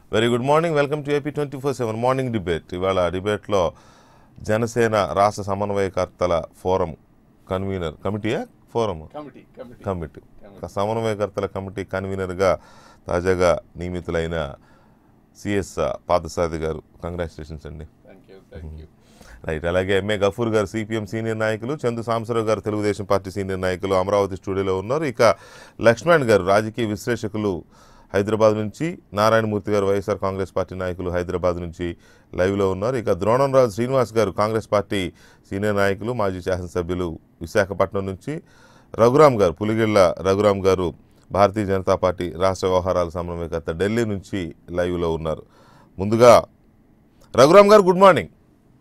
Very good morning welcome to AP twenty four seven morning debate ఇవాళ డిబేట్లో జనసేన రాష్ట్ర సమన్వయకర్తల ఫోరం కన్వీనర్ కమిటీయా ఫోరం కమిటీ కమిటీ కమిటీ సమన్వయకర్తల కమిటీ కన్వీనర్గా తాజాగా నియమితులైన సిఎస్ పాదసాది గారు కంగ్రాచులేషన్స్ అండి thank you thank you right అలాగే ఎంఏ గఫూర్ గారు సిపిఎం సీనియర్ నాయకులు చందు సాంబశివరావు గారు తెలుగుదేశం పార్టీ సీనియర్ నాయకులు అమరావతి స్టూడియోలో ఉన్నారు ఇక లక్ష్మణ్ గారు రాజకీయ విశ్లేషకులు హైదరాబాద్ నుంచి నారాయణమూర్తి గారు వైఎస్ఆర్ కాంగ్రెస్ పార్టీ నాయకులు హైదరాబాద్ నుంచి లైవ్లో ఉన్నారు ఇక ద్రోణంరాజు శ్రీనివాస్ గారు కాంగ్రెస్ పార్టీ సీనియర్ నాయకులు మాజీ శాసనసభ్యులు విశాఖపట్నం నుంచి రఘురామ్ గారు పులిగిళ్ళ రఘురామ్ గారు భారతీయ జనతా పార్టీ రాష్ట్ర వ్యవహారాల సమన్వయకర్త ఢిల్లీ నుంచి లైవ్లో ఉన్నారు ముందుగా రఘురామ్ గారు good morning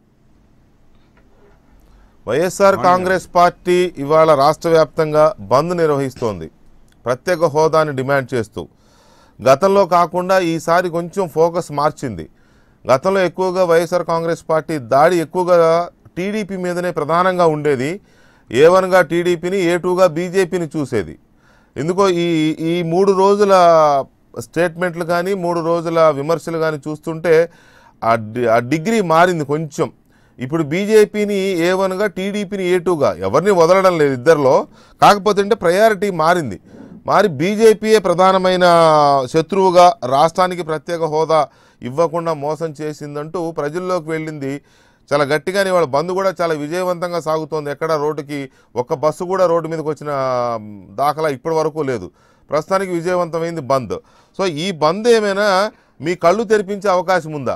YSR Congress party ఇవాళ రాష్ట్ర వ్యాప్తంగా బంద్ నిర్వహిస్తోంది ప్రత్యేక హోదాని డిమాండ్ చేస్తూ గతంలో కాకుండా ఈసారి కొంచెం ఫోకస్ మార్చింది గతంలో ఎక్కువగా వైఎస్ఆర్ కాంగ్రెస్ పార్టీ దాడి ఎక్కువగా టీడీపీ మీదనే ప్రధానంగా ఉండేది ఏ వన్గా టీడీపీని ఏ టూగా బీజేపీని చూసేది ఎందుకో ఈ ఈ మూడు రోజుల స్టేట్మెంట్లు కానీ మూడు రోజుల విమర్శలు కానీ చూస్తుంటే ఆ డి- ఆ డిగ్రీ మారింది కొంచెం ఇప్పుడు బీజేపీని ఏ వన్గా టీడీపీని ఏ టూగా ఎవరిని వదలడం లేదు ఇద్దరిలో కాకపోతే అంటే ప్రయారిటీ మారింది మారి బీజేపీయే ప్రధానమైన శత్రువుగా రాష్ట్రానికి ప్రత్యేక హోదా ఇవ్వకుండా మోసం చేసిందంటూ ప్రజల్లోకి వెళ్ళింది చాలా గట్టిగానే వాళ్ళ బంద్ కూడా చాలా విజయవంతంగా సాగుతోంది ఎక్కడ రోడ్డుకి ఒక్క బస్సు కూడా రోడ్డు మీదకి వచ్చిన మ్, దాఖలా ఇప్పటి వరకు లేదు ప్రస్తుతానికి విజయవంతమైంది బంద్ సో ఈ బంద్ ఏమైనా మీ కళ్ళు తెరిపించే అవకాశం ఉందా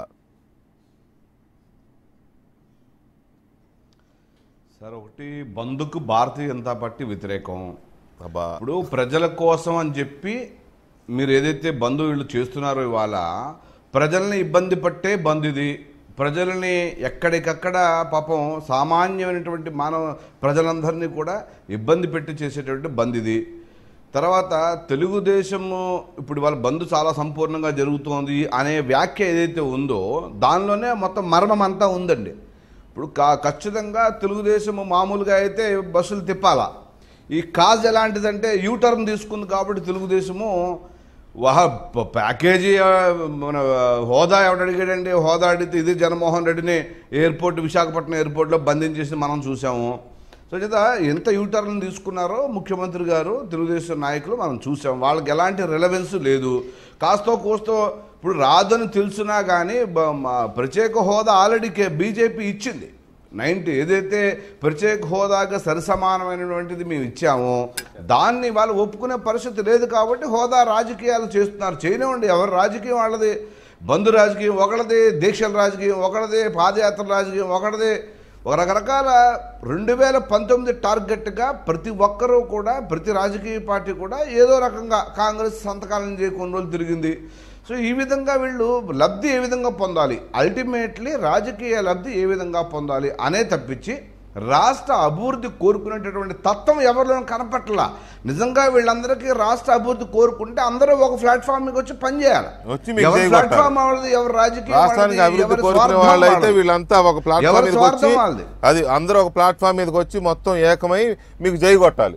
సార్ ఒకటి బంధుకు భారతీయ జనతా పార్టీ వ్యతిరేకం అబ్బా ఇప్పుడు ప్రజల కోసం అని చెప్పి మీరు ఏదైతే బంధు వీళ్ళు చేస్తున్నారో ఇవాళ ప్రజల్ని ఇబ్బంది పట్టే బంద్ ఇది ప్రజల్ని ఎక్కడికక్కడ పాపం సామాన్యమైనటువంటి మానవ ప్రజలందరినీ కూడా ఇబ్బంది పెట్టి చేసేటువంటి బంద్ ఇది తర్వాత తెలుగుదేశము ఇప్పుడు వాళ్ళ బంద్ చాలా సంపూర్ణంగా జరుగుతోంది అనే వ్యాఖ్య ఏదైతే ఉందో దానిలోనే మొత్తం మర్మం అంతా ఉందండి ఇప్పుడు కా- ఖచ్చితంగా తెలుగుదేశము మామూలుగా అయితే బస్సులు తిప్పాలా ఈ కాజ్ ఎలాంటిదంటే యూటర్న్ తీసుకుంది కాబట్టి తెలుగుదేశము వహ ప- ప్యాకేజీ ఆ, మన హోదా ఎవడు అడిగాడండి హోదా అడిగితే ఇది జగన్మోహన్ రెడ్డిని ఎయిర్పోర్ట్ విశాఖపట్నం ఎయిర్పోర్ట్లో బంధించేసి మనం చూసాము సో చేత ఎంత యూటర్న్ తీసుకున్నారో ముఖ్యమంత్రి గారు తెలుగుదేశం నాయకులు మనం చూసాం వాళ్ళకి ఎలాంటి రిలవెన్స్ లేదు కాస్తో కోస్తో ఇప్పుడు రాదని తెలుసునా కానీ బ- మా ప్రత్యేక హోదా ఆల్రెడీ బీజేపీ ఇచ్చింది నైంటీ ఏదైతే ప్రత్యేక హోదాగా సరిసమానమైనటువంటిది మేము ఇచ్చామో దాన్ని వాళ్ళు ఒప్పుకునే పరిస్థితి లేదు కాబట్టి హోదా రాజకీయాలు చేస్తున్నారు చేయనివ్వండి ఎవరు రాజకీయం వాళ్ళది బంధు రాజకీయం ఒకటిది దీక్షల రాజకీయం ఒకటిది పాదయాత్ర రాజకీయం ఒకటిది ఒక రకరకాల రెండు వేల పంతొమ్మిది టార్గెట్గా ప్రతి ఒక్కరూ కూడా ప్రతి రాజకీయ పార్టీ కూడా ఏదో రకంగా కాంగ్రెస్ సంతకాలను చేయ కొన్ని రోజులు తిరిగింది సో ఈ విధంగా వీళ్ళు లబ్ధి ఏ విధంగా పొందాలి అల్టిమేట్లీ రాజకీయ లబ్ధి ఏ విధంగా పొందాలి అనే తప్పించి రాష్ట్ర అభివృద్ధి కోరుకునేటటువంటి తత్వం ఎవరిలోనూ కనపట్ల నిజంగా వీళ్ళందరికీ రాష్ట్ర అభివృద్ధి కోరుకుంటే అందరూ ఒక ప్లాట్ఫామ్ మీద వచ్చి పనిచేయాలి వచ్చి మీకు ఎవరి చేయగొట్టాలి. ప్లాట్ఫామ్ వాళ్ళది ఎవరి రాజకీయం రాష్ట్రానికి వాళ్ళది, అభివృద్ధి ఎవరి కోరుకునే స్వార్థం వాళ్ళు అయితే వాళ్ళది. వీళ్ళంతా ఒక ప్లాట్ఫామ్ ఎవరి మీదకి వచ్చి స్వార్థం వాళ్ళది. అది అందరూ ఒక ప్లాట్ఫామ్ మీదకి వచ్చి మొత్తం ఏకమై మీకు జై కొట్టాలి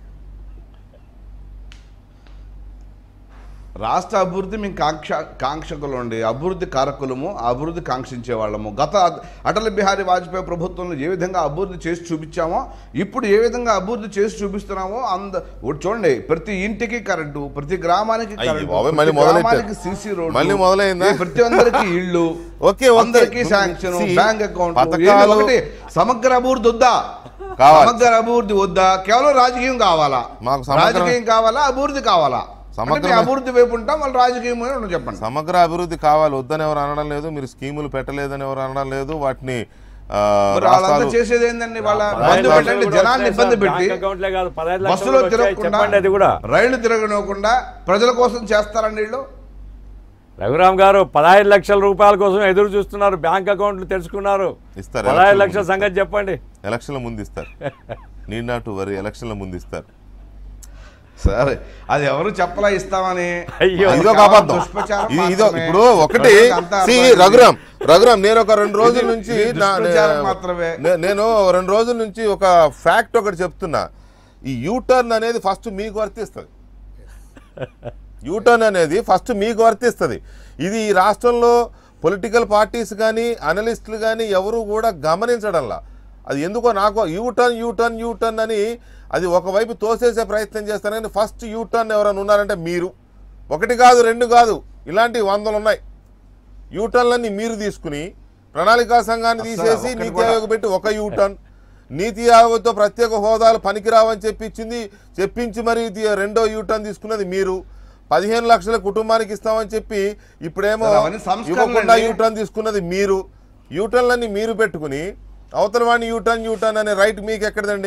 రాష్ట్ర అభివృద్ధి మేము కాంక్ష కాంక్షకులు ఉండి అభివృద్ధి కారకులము అభివృద్ధి కాంక్షించే వాళ్ళము గత అటల్ బిహారీ వాజ్పేయి ప్రభుత్వంలో ఏ విధంగా అభివృద్ధి చేసి చూపించామో ఇప్పుడు ఏ విధంగా అభివృద్ధి చేసి చూపిస్తున్నామో అంద ఒకటి చూడండి ప్రతి ఇంటికి కరెంటు ప్రతి గ్రామానికి అయ్యో కరెంటు బాబోయ్, ప్రతి మళ్ళీ మొదలెట్టారు. గ్రామానికి సీసీ రోడ్ మళ్ళీ మొదలైందా? ప్రతి ఒక్కరికి ఇళ్ళు ఓకే, ఓకే. అందరికీ శాంక్షన్ See, బ్యాంక్ అకౌంట్ పథకాలు- ఒకటి సమగ్ర అభివృద్ధి వద్దా కావాలి. సమగ్ర అభివృద్ధి వద్దా కేవలం రాజకీయం కావాలా మాకు సమగ్ర- రాజకీయం కావాలా అభివృద్ధి కావాలా సమగ్ర- అంటే మీ అభివృద్ధి వైపు ఉంటాం వాళ్ళు రాజకీయం వైపు ఉండడం చెప్పండి సమగ్ర అభివృద్ధి కావాలి వద్దని ఎవరు అనడం లేదు మీరు స్కీములు పెట్టలేదని ఎవరు అనడం లేదు వాటిని ఆ, మరి వాళ్ళంతా రాష్ట్రాలు చేసేది ఏందండి వాళ్ళ పదహైదు బంధు లక్షలు పెట్టండి కూడా జనాన్ని వస్తాయి ఇబ్బంది సార్. పెట్టి బ్యాంక్ అకౌంట్లే కాదు, పదహైదు లక్షలు బస్సులో కూడా వచ్చాయి. తిరగకుండా చెప్పండి అది కూడా రైళ్లు తిరగనివ్వకుండా ప్రజల కోసం చేస్తారండి వీళ్ళు రఘురామ్ గారు పదహైదు లక్షల రూపాయల కోసం ఎదురు చూస్తున్నారు బ్యాంక్ అకౌంట్లు తెరుచుకున్నారు ఇస్తారు, పదహైదు ఎలక్షన్లు లక్షల సంగతి చెప్పండి ఎలక్షన్ల ముందు ఇస్తారు నీడ్ నాట్ వరి ఎలక్షన్ల ముందు ఇస్తారు సరే అది ఎవరు చెప్పలా ఇస్తామని అయ్యో. ఇదో ఒక కేవలం అబద్ధం దుష్ప్రచారం ఇది- ఇదో మాత్రమే. ఇప్పుడు ఒకటి ప్రజలకు అంతా సి అర్థమైంది. రఘురామ్ రఘురామ్ నేను ఒక రెండు రోజుల ఇది- నుంచి ఇది నా- దుష్ప్రచారం నే- మాత్రమే. నే- నేను రెండు రోజుల నుంచి ఒక ఫ్యాక్ట్ ఒకటి చెప్తున్నా ఈ యూటర్న్ అనేది ఫస్ట్ మీకు వర్తిస్తుంది యూటర్న్ అనేది ఫస్ట్ మీకు వర్తిస్తుంది ఇది ఈ రాష్ట్రంలో పొలిటికల్ పార్టీస్ కానీ అనలిస్టులు కానీ ఎవరు కూడా గమనించడంలా అది ఎందుకో నాకు యూటర్న్ యూటర్న్ యూటర్న్ అని అది ఒకవైపు తోసేసే ప్రయత్నం చేస్తాను కానీ ఫస్ట్ యూటర్న్ ఎవరైనా ఉన్నారంటే మీరు ఒకటి కాదు రెండు కాదు ఇలాంటి వందలు ఉన్నాయి యూటర్న్లన్నీ మీరు తీసుకుని ప్రణాళికా సంఘాన్ని తీసేసి ఒక్కటి నీతి కూడా- ఆయోగ్ పెట్టి ఒక యూటర్న్ నీతి ఆయోగ్తో ప్రత్యేక హోదాలు పనికిరావని చెప్పించింది చెప్పించి మరి ఇది రెండో యూటర్న్ తీసుకున్నది మీరు పదిహేను లక్షల కుటుంబానికి ఇస్తామని చెప్పి ఇప్పుడేమో సార్, అవన్నీ సంస్కరణలు ఇవ్వకుండా అండి. యూటర్న్ తీసుకున్నది మీరు యూటర్న్లన్నీ మీరు పెట్టుకుని అవతల వాడిని యూటర్న్ యూటర్న్ అనే రైట్ మీకు ఎక్కడదండి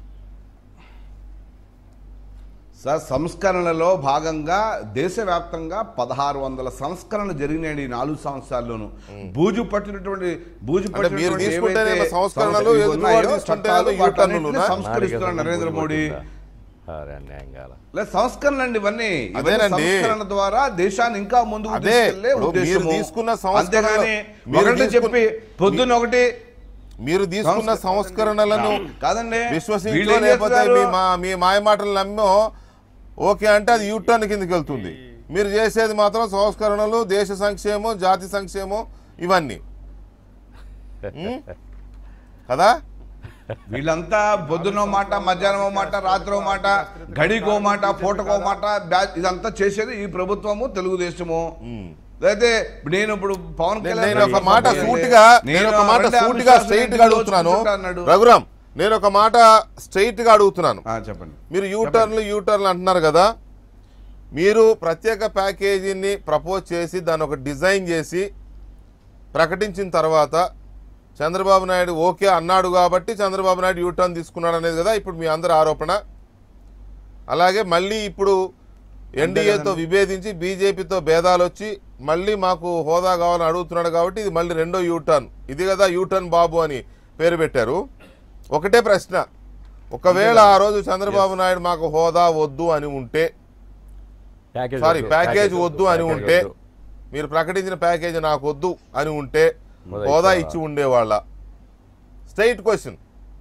సార్ సంస్కరణలో భాగంగా దేశవ్యాప్తంగా పదహారు వందల సంస్కరణలు జరిగినాయి ఈ నాలుగు సంవత్సరాల్లోనూ బూజు పట్టినటువంటి బూజు అంటే మీరు పట్టినటువంటి తీసుకుంటేనేమో ఏవైతే సంస్కరణలు, సంస్థలు ఎదుటి ఉన్నాయో, వాడు తీసుకుంటేనేమో చట్టాలు, యూటర్నులు వాటన్నిటిని నా? సంస్కరిస్తున్నారు నరేంద్ర మోడీ అరే అన్యాయం కాల లేదు సంస్కరణలు అండి ఇవన్నీ ఇవన్నీ అదేనండి. సంస్కరణ ద్వారా దేశాన్ని ఇంకా ముందుకు అదే, తీసుకెళ్లే ఇప్పుడు మీరు ఉద్దేశము తీసుకున్న సంస్కరణలు- అంతేగాని మీరు ఒకటి తీసుకున్న- చెప్పి పొద్దున్న ఒకటి మీరు తీసుకున్న సంస్క- సంస్కరణలను కాదండి విశ్వసించో వీళ్ళు ఏం లేకపోతే చేస్తున్నారు? మీ మా మీ మాయ మాటలు నమ్మో ఓకే అంటే అది యూటర్న్ కిందకి వెళ్తుంది మీరు చేసేది మాత్రం సంస్కరణలు దేశ సంక్షేమం జాతి సంక్షేమం ఇవన్నీ ఉం? కదా వీళ్ళంతా పొద్దునో మాట మధ్యాహ్నం మాట రాత్రో మాట గడికో మాట పూటకో మాట బ్యా- ఇదంతా చేసేది ఈ ప్రభుత్వము తెలుగుదేశము అయితే నేను ఇప్పుడు పవన్ నేను- కళ్యాణ్ నేను ఒక గారు మాట చెప్పండి. సూటిగా నేను ఒక మాట రండి, సూటిగా అమిత్ షా స్ట్రైట్ గా ఇంటిలో అడుగుతున్నాను కూర్చుంటా అన్నాడు. రఘురామ్ నేను ఒక మాట స్ట్రైట్ గా అడుగుతున్నాను ఆ, చెప్పండి మీరు యూటర్న్లు యూటర్న్లు అంటున్నారు కదా మీరు ప్రత్యేక ప్యాకేజీని ప్రపోజ్ చేసి దాన్ని ఒక డిజైన్ చేసి ప్రకటించిన తర్వాత చంద్రబాబు నాయుడు ఓకే అన్నాడు కాబట్టి చంద్రబాబు నాయుడు యూటర్న్ తీసుకున్నాడు అనేది కదా ఇప్పుడు మీ అందరి ఆరోపణ అలాగే మళ్ళీ ఇప్పుడు ఎన్డీఏతో విభేదించి బీజేపీతో భేదాలు వచ్చి మళ్ళీ మాకు హోదా కావాలని అడుగుతున్నాడు కాబట్టి ఇది మళ్ళీ రెండో యూటర్న్ ఇది కదా యూటర్న్ బాబు అని పేరు పెట్టారు ఒకటే ప్రశ్న ఒకవేళ ఆ రోజు చంద్రబాబు నాయుడు మాకు హోదా వద్దు అని ఉంటే ప్యాకేజ్ సారీ వద్దు, ప్యాకేజ్ వద్దు అని ప్యాకేజ్ ఉంటే వద్దు. మీరు ప్రకటించిన ప్యాకేజ్ నాకు వద్దు అని ఉంటే హోదా హోదా ఇచ్చేవాళ్ళ. ఇచ్చి ఉండేవాళ్ళ స్ట్రైట్ క్వశ్చన్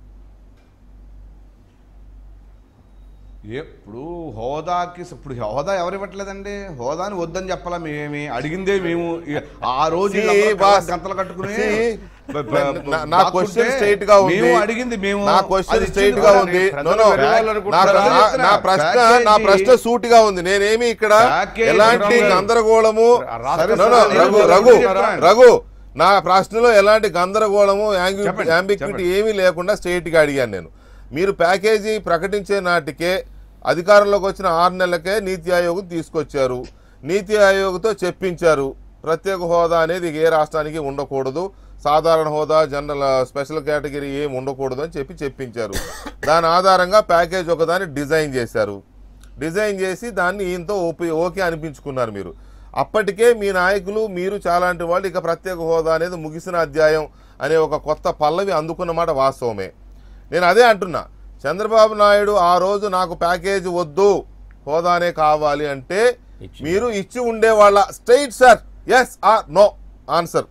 ఇప్పుడు హోదాకి ఇప్పుడు హోదా ఎవరు ఇవ్వట్లేదండి హోదాని వద్దని చెప్పాలా మేమేమి అడిగిందే మేము ఈ- ఆ రోజు See, వీళ్ళందరూ boss. గంతలు కట్టుకుని See, బ- బ- నా- నా దాక్కుంటే క్వశ్చన్ స్ట్రైట్ గా ఉంది మేము అడిగింది మేము నా అది క్వశ్చన్ ఇచ్చింది స్ట్రైట్ గా కూడా ఉంది ప్రజలు No, no. వెళ్ళాలి నా- అనుకుంటున్నారు. నా- అదే నా చెప్తున్నా. ప్రశ్న నా ప్యాకేజీ- ప్రశ్న సూటిగా ఉంది నేనేమి ఇక్కడ ప్యాకేజీ ఎలాంటి రావు. గందరగోళము సరే, No, no, సరే, రఘు నేను రఘు చెప్తాను. రఘు నా ప్రశ్నలో ఎలాంటి గందరగోళము చెప్పండి, యాంబిక్విటీ చెప్పండి. ఏమీ లేకుండా స్ట్రైట్ గా అడిగాను నేను మీరు ప్యాకేజీ ప్రకటించే నాటికే అధికారంలోకి వచ్చిన ఆరు నెలలకే నీతి ఆయోగ్ తీసుకొచ్చారు నీతి ఆయోగ్తో చెప్పించారు ప్రత్యేక హోదా అనేది ఏ రాష్ట్రానికి ఉండకూడదు సాధారణ హోదా జనరల్ స్పెషల్ కేటగిరీ ఏం ఉండకూడదు అని చెప్పి చెప్పించారు దాని ఆధారంగా ప్యాకేజ్ ఒకదాన్ని డిజైన్ చేశారు డిజైన్ చేసి దాన్ని ఈయనతో ఓపి ఓకే అనిపించుకున్నారు మీరు అప్పటికే మీ నాయకులు మీరు చాలాంటి వాళ్ళు ఇక ప్రత్యేక హోదా అనేది ముగిసిన అధ్యాయం అనే ఒక కొత్త పల్లవి అందుకున్నమాట వాస్తవమే నేను అదే అంటున్నా చంద్రబాబు నాయుడు ఆ రోజు నాకు ప్యాకేజ్ వద్దు హోదానే కావాలి అంటే ఇచ్చి. మీరు ఇచ్చి ఉండేవాళ్ళ straight sir yes or no answer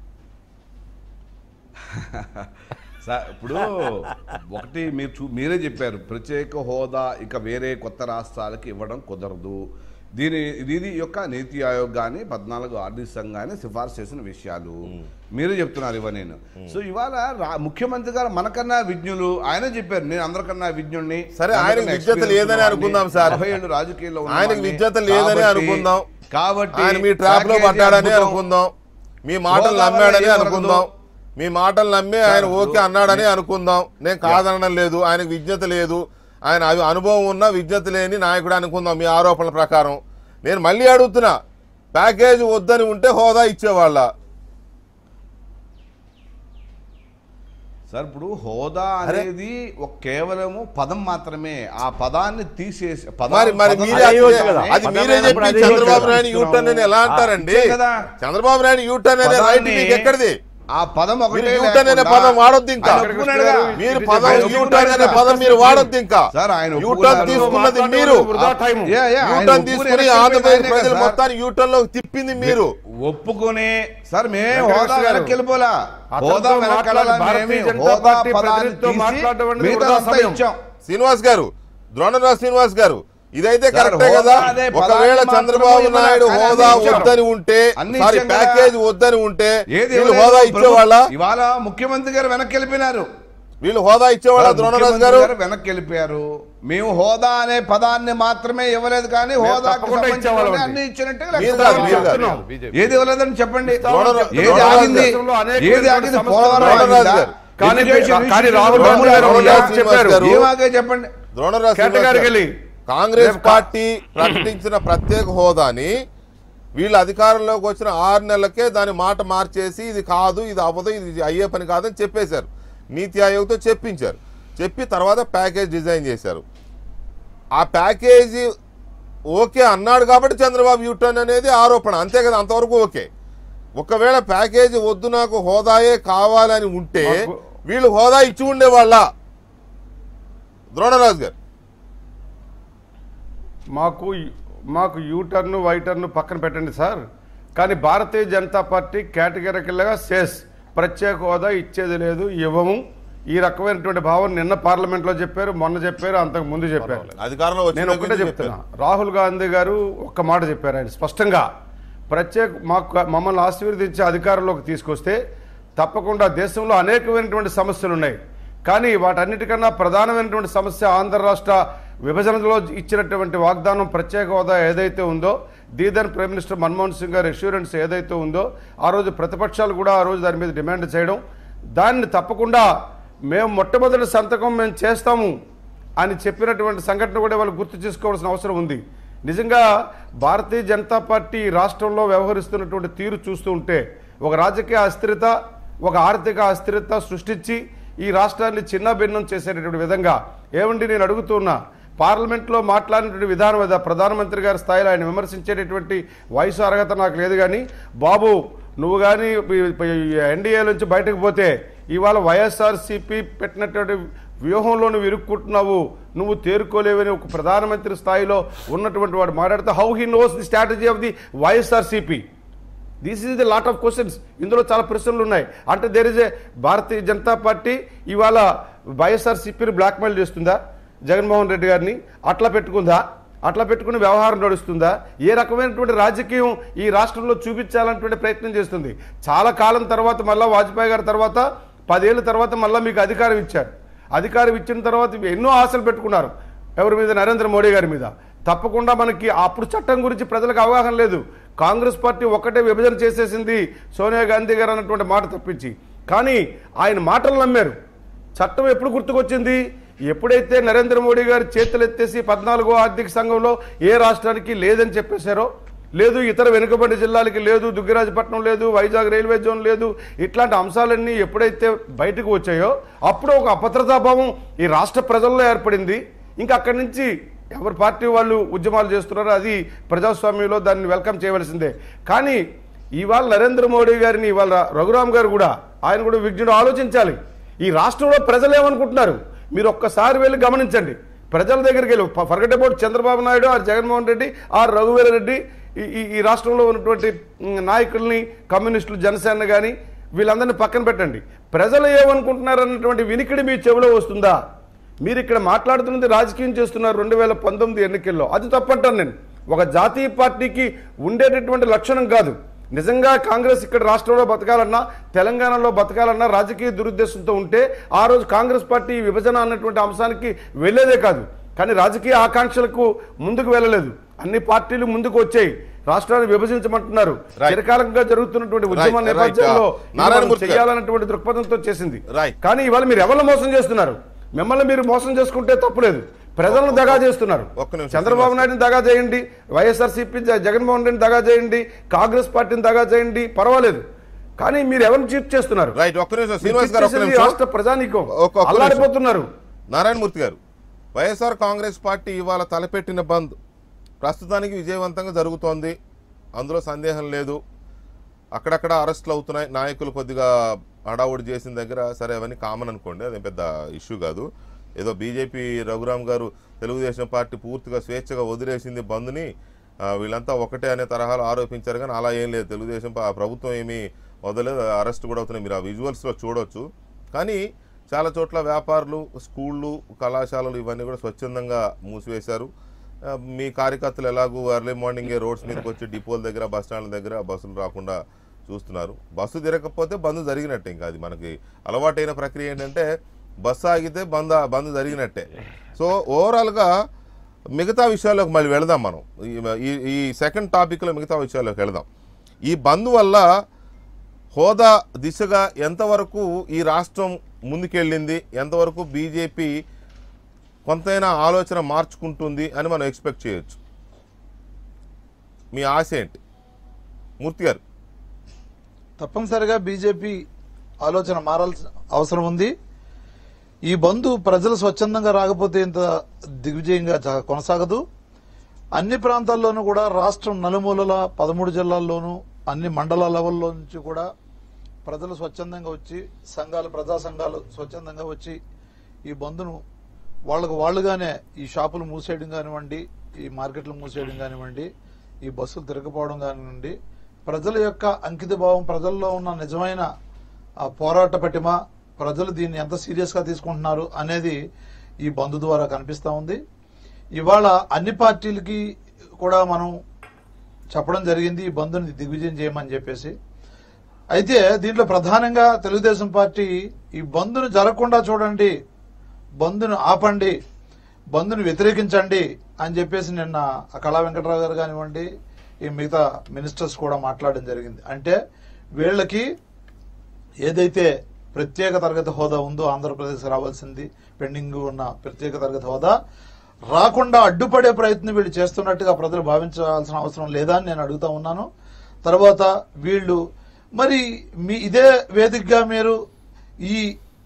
sir ఇప్పుడు ఒకటి మీరు చూ మీరే చెప్పారు ప్రత్యేక హోదా ఇక వేరే కొత్త రాష్ట్రాలకి ఇవ్వడం కుదరదు దీని ఇది యొక్క నీతి ఆయోగ్ కానీ పద్నాలుగు ఆర్థిక సంఘం కానీ సిఫార్సు చేసిన విషయాలు మీరే చెప్తున్నారు ఇవ నేను సో ఇవాళ రా- ముఖ్యమంత్రి గారు మనకన్నా విజ్ఞులు ఆయనే చెప్పారు నేను అందరికన్నా విజ్ఞుణ్ణి సరే, అందరికన్నా ఆయనకి విజ్ఞత experience లేదని ఉన్నవాడిని, అనుకుందాం సార్. నలభై ఏళ్ళు రాజకీయాల్లో ఆయనకి ఉన్నవాడిని. విజ్ఞత లేదని కాబట్టి- అనుకుందాం కాబట్టి ఆయన మీ ట్రాప్ లో ప్యాకేజీ పడ్డాడని అద్భుతం. అనుకుందాం మీ మాటలు హోదా వల్ల నమ్మాడని ఏం అనుకుందాం జరగదు. మీ మాటలు నమ్మి ఆయన సార్, ఓకే అన్నాడని అనుకుందాం నేను కాదనడం లేదు ఆయనకు విజ్ఞత లేదు ఆయన అవి అనుభవం ఉన్న విజ్ఞత లేని నాయకుడు అనుకుందాం మీ ఆరోపణల ప్రకారం నేను మళ్ళీ అడుగుతున్నా ప్యాకేజ్ వద్దని ఉంటే హోదా ఇచ్చేవాళ్ళ సార్ ఇప్పుడు హోదా అనేది ఒక కేవలము పదం మాత్రమే ఆ పదాన్ని తీసేసి పదం- మరి మరి పదం మీరే అదే అది- కదా. అది పదం మీరే అయినప్పుడు చెప్పి అదే చంద్రబాబు ఇచ్చారు. నాయుడు యూటర్న్ అని ఎలా అంటారండి ఇచ్చే కదా. చంద్రబాబు నాయుడు యూటర్న్ అనే రైట్ పదాన్ని- మీకు ఎక్కడిది ఆ పదం ఒకటే మీరు యూటర్న్ అనే లేకుండా పదం వాడొద్దు ఇంకా. ఆయన ఒప్పుకున్నాడుగా. మీరు ఆయన పదం ఒప్పుకున్నాడుగా. యూటర్న్ అనే పదం మీరు వాడొద్దు ఇంకా సార్ ఆయన యూటర్న్ ఒప్పుకున్నారు. తీసుకున్నది మీరు వృధా టైం. యా, యా, ఆయన యూటర్న్ ఒప్పుకుని తీసుకుని ఎలక్షన్ ఆంధ్రప్రదేశ్ ఆయనే ప్రజలు కదా సార్. మొత్తాన్ని యూటర్న్ లో తిప్పింది మీరు ఒప్పుకొని సార్ మే వెంకటేశ్వర హోదా గారు. వెనక్కి వెళ్ళిపోలా అతనితో హోదా వెనక్కి మాట్లాడి వెళ్ళాలని భారతీయ ఏమీ జనతా హోదా పార్టీ పదాన్ని ప్రతినిధితో తీసి మాట్లాడడం అనేది మిగతాదంతా వృధా సమయం. ఇచ్చాం శ్రీనివాస్ గారు ద్రోణరావు శ్రీనివాస్ గారు ఇదైతే సార్, కరెక్టే హోదా కదా అనే ఒకవేళ పదాన్ని చంద్రబాబు మాత్రమే నాయుడు ఇవ్వలేదు. హోదా అన్ని ఇచ్చాం. వద్దని ఉంటే అన్ని సారీ ఇచ్చాం కదా. ప్యాకేజ్ వద్దని ఉంటే ఏది వీళ్ళు ఇవ్వలేదు? హోదా ఇచ్చేవాళ్ళ ఇవాళ ముఖ్యమంత్రి గారు వెనక్కి వెళ్ళిపోయినారు వీళ్ళు హోదా ఇచ్చేవాళ్ళ ద్రోణరాజు ముఖ్యమంత్రి గారు గారు వెనక్కి వెళ్ళిపోయారు మేము హోదా అనే పదాన్ని మాత్రమే ఇవ్వలేదు కానీ హోదాకు తప్పకుండా ఇచ్చేవాళ్ళం సంబంధించి అండి. అన్ని ఇచ్చినట్టే మీరు లెక్క. కాదు, మీరు కాదు. చెప్తున్నాం. ఏది ఇవ్వలేదని చెప్పండి ద్రోణ- ఏది ద్రోణ ఆగింది దేశంలో అనేక ఏది ఆగింది సమస్యలు పోలవరం ఉన్నాయి. ఆగిందా? గారు. కానీ Education కానీ issue రాహుల్ ద్రోణ గాంధీ గారు రాహుల్ ఏం గాంధీ చెప్పారు గారు. ఏం ఆగే చెప్పండి ద్రోణరాజు కేటగారికి వెళ్ళి కాంగ్రెస్ రేపు కా- పార్టీ ప్రకటించిన ప్రత్యేక హోదాని వీళ్ళు అధికారంలోకి వచ్చిన ఆరు నెలలకే దాని మాట మార్చేసి ఇది కాదు ఇది అవ్వదు ఇది అయ్యే పని కాదని చెప్పేశారు నీతి ఆయోగ్తో చెప్పించారు చెప్పి తర్వాత ప్యాకేజ్ డిజైన్ చేశారు ఆ ప్యాకేజీ ఓకే అన్నాడు కాబట్టి చంద్రబాబు యూటర్న్ అనేది ఆరోపణ అంతే కదా అంతవరకు ఓకే ఒకవేళ ప్యాకేజీ వద్దు నాకు హోదాయే కావాలని ఉంటే మాకు- వీళ్ళు హోదా ఇచ్చి ఉండేవాళ్ళ ద్రోణరాజు గారు మాకు మాకు యూటర్న్ వైటర్న్ పక్కన పెట్టండి సార్ కానీ భారతీయ జనతా పార్టీ కేటగిరికల్గా సెస్ ప్రత్యేక హోదా ఇచ్చేది లేదు ఇవ్వము ఈ రకమైనటువంటి భావన నిన్న పార్లమెంట్లో చెప్పారు మొన్న చెప్పారు అంతకు ముందు చెప్పారు అధికారంలో నేను వచ్చిన ఒకటే చెప్తున్నా రాహుల్ గాంధీ గారు ఒక్క మాట చెప్పారు ఆయన స్పష్టంగా ప్రత్యేక మాకు మమ్మల్ని ఆశీర్వదించి అధికారంలోకి తీసుకొస్తే తప్పకుండా దేశంలో అనేకమైనటువంటి సమస్యలు ఉన్నాయి కానీ వాటన్నిటికన్నా ప్రధానమైనటువంటి సమస్య ఆంధ్ర రాష్ట్ర విభజనలో ఇచ్చినటువంటి వాగ్దానం ప్రత్యేక హోదా ఏదైతే ఉందో దీదన్ ప్రైమ్ మినిస్టర్ మన్మోహన్ సింగ్ గారి అష్యూరెన్స్ ఏదైతే ఉందో ఆ రోజు ప్రతిపక్షాలు కూడా ఆ రోజు దాని మీద డిమాండ్ చేయడం దాన్ని తప్పకుండా మేము మొట్టమొదటి సంతకం మేము చేస్తాము అని చెప్పినటువంటి సంఘటన కూడా వాళ్ళు గుర్తు చేసుకోవాల్సిన అవసరం ఉంది నిజంగా భారతీయ జనతా పార్టీ ఈ రాష్ట్రంలో వ్యవహరిస్తున్నటువంటి తీరు చూస్తూ ఉంటే ఒక రాజకీయ అస్థిరత ఒక ఆర్థిక అస్థిరత సృష్టించి ఈ రాష్ట్రాన్ని చిన్న భిన్నం చేసేటటువంటి విధంగా ఏమండి నేను అడుగుతున్నా పార్లమెంట్లో మాట్లాడినటువంటి విధానం ఏదో ప్రధానమంత్రి గారి స్థాయిలో ఆయన విమర్శించేటటువంటి వయసు అర్హత నాకు లేదు కానీ బాబు నువ్వు కానీ ఎన్డీఏ నుంచి బయటకు పోతే ఇవాళ వైఎస్ఆర్సీపీ పెట్టినటువంటి వ్యూహంలో నువ్వు ఇరుక్కుంటున్నావు నువ్వు తేరుకోలేవని ఒక ప్రధానమంత్రి స్థాయిలో ఉన్నటువంటి వాడు మాట్లాడితే how he knows the strategy of the YSRCP this is the lot of questions ఇందులో చాలా ప్రశ్నలు ఉన్నాయి అంటే there is a Bharatiya Janata party ఇవాళ వైఎస్ఆర్సీపీని బ్లాక్మెయిల్ చేస్తుందా జగన్మోహన్ రెడ్డి గారిని అట్లా పెట్టుకుందా అట్లా పెట్టుకుని వ్యవహారం నడుస్తుందా ఏ రకమైనటువంటి రాజకీయం ఈ రాష్ట్రంలో చూపించాలన్నటువంటి ప్రయత్నం చేస్తుంది చాలా కాలం తర్వాత మళ్ళీ వాజ్పేయి గారి తర్వాత పదేళ్ళ తర్వాత మళ్ళీ మీకు అధికారం ఇచ్చారు అధికారం ఇచ్చిన తర్వాత ఎన్నో ఆశలు పెట్టుకున్నారు ఎవరి మీద నరేంద్ర మోడీ గారి మీద తప్పకుండా మనకి అప్పుడు చట్టం గురించి ప్రజలకు అవగాహన లేదు కాంగ్రెస్ పార్టీ ఒక్కటే విభజన చేసేసింది సోనియా గాంధీ గారు అన్నటువంటి మాట తప్పించి కానీ ఆయన మాటలు నమ్మారు చట్టం ఎప్పుడు గుర్తుకొచ్చింది ఎప్పుడైతే నరేంద్ర మోడీ గారు చేతులు ఎత్తేసి పద్నాలుగో ఆర్థిక సంఘంలో ఏ రాష్ట్రానికి లేదని చెప్పేశారో లేదు ఇతర వెనుకబడి జిల్లాలకి లేదు దుగ్గిరాజపట్నం లేదు వైజాగ్ రైల్వే జోన్ లేదు ఇట్లాంటి అంశాలన్నీ ఎప్పుడైతే బయటకు వచ్చాయో అప్పుడు ఒక అభద్రతాభావం ఈ రాష్ట్ర ప్రజల్లో ఏర్పడింది ఇంకా అక్కడి నుంచి ఎవరి పార్టీ వాళ్ళు ఉద్యమాలు చేస్తున్నారో అది ప్రజాస్వామ్యంలో దాన్ని వెల్కమ్ చేయవలసిందే కానీ ఇవాళ నరేంద్ర మోడీ గారిని ఇవాళ రఘురామ్ గారు కూడా ఆయన కూడా విజ్ఞుడు ఆలోచించాలి ఈ రాష్ట్రంలో ప్రజలు ఏమనుకుంటున్నారు మీరు ఒక్కసారి వెళ్ళి గమనించండి ప్రజల దగ్గరికి వెళ్ళి forget about Chandrababu Naidu or Jaganmohan Reddy or రఘువీర రెడ్డి ఈ- ఈ ఈ రాష్ట్రంలో ఉన్నటువంటి మ్, నాయకుల్ని కమ్యూనిస్టులు జనసేన కానీ వీళ్ళందరినీ పక్కన పెట్టండి ప్రజలు ఏమనుకుంటున్నారు అన్నటువంటి వినికిడి మీ చెవిలో వస్తుందా మీరు ఇక్కడ మాట్లాడుతున్నది రాజకీయం చేస్తున్నారు రెండు వేల పంతొమ్మిది ఎన్నికల్లో అది తప్పంటాను నేను ఒక జాతీయ పార్టీకి ఉండేటటువంటి లక్షణం కాదు నిజంగా కాంగ్రెస్ ఇక్కడ రాష్ట్రంలో బతకాలన్నా తెలంగాణలో బతకాలన్నా రాజకీయ దురుద్దేశంతో ఉంటే ఆ రోజు కాంగ్రెస్ పార్టీ విభజన అన్నటువంటి అంశానికి వెళ్ళేదే కాదు కానీ రాజకీయ ఆకాంక్షలకు ముందుకు వెళ్ళలేదు అన్ని పార్టీలు ముందుకు వచ్చాయి రాష్ట్రాన్ని విభజించమంటున్నారు Right. చిరకాలంగా జరుగుతున్నటువంటి ఉద్యమ Right, right. నేపథ్యంలో Uh, ఇది నారాయణమూర్తి మనం గారు. చేయాలన్నటువంటి దృక్పథంతో చేసింది Right. కానీ ఇవాళ మీరు ఎవరిని మోసం చేస్తున్నారు మిమ్మల్ని మీరు మోసం చేసుకుంటే తప్పులేదు ప్రజలను దగా చేస్తున్నారు ఒక్క నిమిషం, చంద్రబాబు నాయుడుని దగా చేయండి వైఎస్ఆర్సీపీ జగన్మోహన్ రెడ్డిని దగా చేయండి కాంగ్రెస్ పార్టీని దగా చేయండి పర్వాలేదు కానీ మీరు ఎవరిని చీట్ చేస్తున్నారు రైట్ ఒక్క నిమిషం మీరు శ్రీనివాస్ cheat గారు ఒక్క చేసేది నిమిషం రాష్ట్ర ప్రజానీకం ఒక్క- ఒక్క నిమిషం. అల్లాడిపోతున్నారు నారాయణమూర్తి గారు వైఎస్ఆర్ కాంగ్రెస్ పార్టీ ఇవాళ తలపెట్టిన బంద్ ప్రస్తుతానికి విజయవంతంగా జరుగుతోంది అందులో సందేహం లేదు అక్కడక్కడ అరెస్టులు అవుతున్నాయి నాయకులు కొద్దిగా హడావుడి చేసిన దగ్గర సరే అవన్నీ కామన్ అనుకోండి అదేం పెద్ద ఇష్యూ కాదు ఏదో బీజేపీ రఘురామ్ గారు తెలుగుదేశం పార్టీ పూర్తిగా స్వేచ్ఛగా వదిలేసింది బంద్ని ఆ, వీళ్ళంతా ఒకటే అనే తరహాలో ఆరోపించారు కానీ అలా ఏం లేదు తెలుగుదేశం పా- ప్రభుత్వం ఏమీ వదలేదు అరెస్ట్ కూడా అవుతున్నాయి మీరు ఆ విజువల్స్లో చూడొచ్చు కానీ చాలా చోట్ల వ్యాపారులు స్కూళ్ళు కళాశాలలు ఇవన్నీ కూడా స్వచ్ఛందంగా మూసివేశారు ఆ, మీ కార్యకర్తలు ఎలాగూ ఎర్లీ మార్నింగే రోడ్స్ మీదకి వచ్చి డిపోల దగ్గర బస్ స్టాండ్ల దగ్గర బస్సులు రాకుండా చూస్తున్నారు బస్సు తిరగకపోతే బంద్ జరిగినట్టే ఇంకా అది మనకి అలవాటైన ప్రక్రియ ఏంటంటే బస్సు ఆగితే బంద్ బంద్ జరిగినట్టే సో ఓవరాల్గా మిగతా విషయాల్లోకి మళ్ళీ వెళదాం మనం ఈ- ఈ ఈ సెకండ్ టాపిక్లో మిగతా విషయాల్లోకి వెళదాం ఈ బంద్ వల్ల హోదా దిశగా ఎంతవరకు ఈ రాష్ట్రం ముందుకెళ్ళింది ఎంతవరకు బీజేపీ కొంతైనా ఆలోచన మార్చుకుంటుంది అని మనం ఎక్స్పెక్ట్ చేయొచ్చు మీ ఆశ ఏంటి మూర్తి గారు తప్పనిసరిగా బీజేపీ ఆలోచన మారాల్సిన అవసరం ఉంది ఈ బంధు ప్రజలు స్వచ్ఛందంగా రాకపోతే ఇంత దిగ్విజయంగా జ- కొనసాగదు అన్ని ప్రాంతాల్లోనూ కూడా రాష్ట్రం నలుమూలల పదమూడు జిల్లాల్లోనూ అన్ని మండల లెవెల్లో నుంచి కూడా ప్రజలు స్వచ్ఛందంగా వచ్చి సంఘాలు ప్రజా సంఘాలు స్వచ్ఛందంగా వచ్చి ఈ బంధును వాళ్ళకు వాళ్ళుగానే ఈ షాపులు మూసేయడం కానివ్వండి ఈ మార్కెట్లు మూసేయడం కానివ్వండి ఈ బస్సులు తిరగపోవడం కానివ్వండి ప్రజల యొక్క అంకిత భావం ప్రజల్లో ఉన్న నిజమైన ఆ పోరాట పటిమ ప్రజలు దీన్ని ఎంత సీరియస్గా తీసుకుంటున్నారు అనేది ఈ బంధు ద్వారా కనిపిస్తూ ఉంది ఇవాళ అన్ని పార్టీలకి కూడా మనం చెప్పడం జరిగింది ఈ బంధుని దిగ్విజయం చేయమని చెప్పేసి అయితే దీంట్లో ప్రధానంగా తెలుగుదేశం పార్టీ ఈ బంధును జరగకుండా చూడండి బంధును ఆపండి బంధును వ్యతిరేకించండి అని చెప్పేసి నిన్న ఆ కళా వెంకటరావు గారు కానివ్వండి ఈ మిగతా మినిస్టర్స్ కూడా మాట్లాడడం జరిగింది అంటే వీళ్ళకి ఏదైతే ప్రత్యేక తరగతి హోదా ఉందో ఆంధ్రప్రదేశ్ రావాల్సింది పెండింగ్ ఉన్న ప్రత్యేక తరగతి హోదా రాకుండా అడ్డుపడే ప్రయత్నం వీళ్ళు చేస్తున్నట్టుగా ప్రజలు భావించాల్సిన అవసరం లేదా అని నేను అడుగుతా ఉన్నాను తర్వాత వీళ్ళు మరి మీ ఇదే వేదికగా మీరు ఈ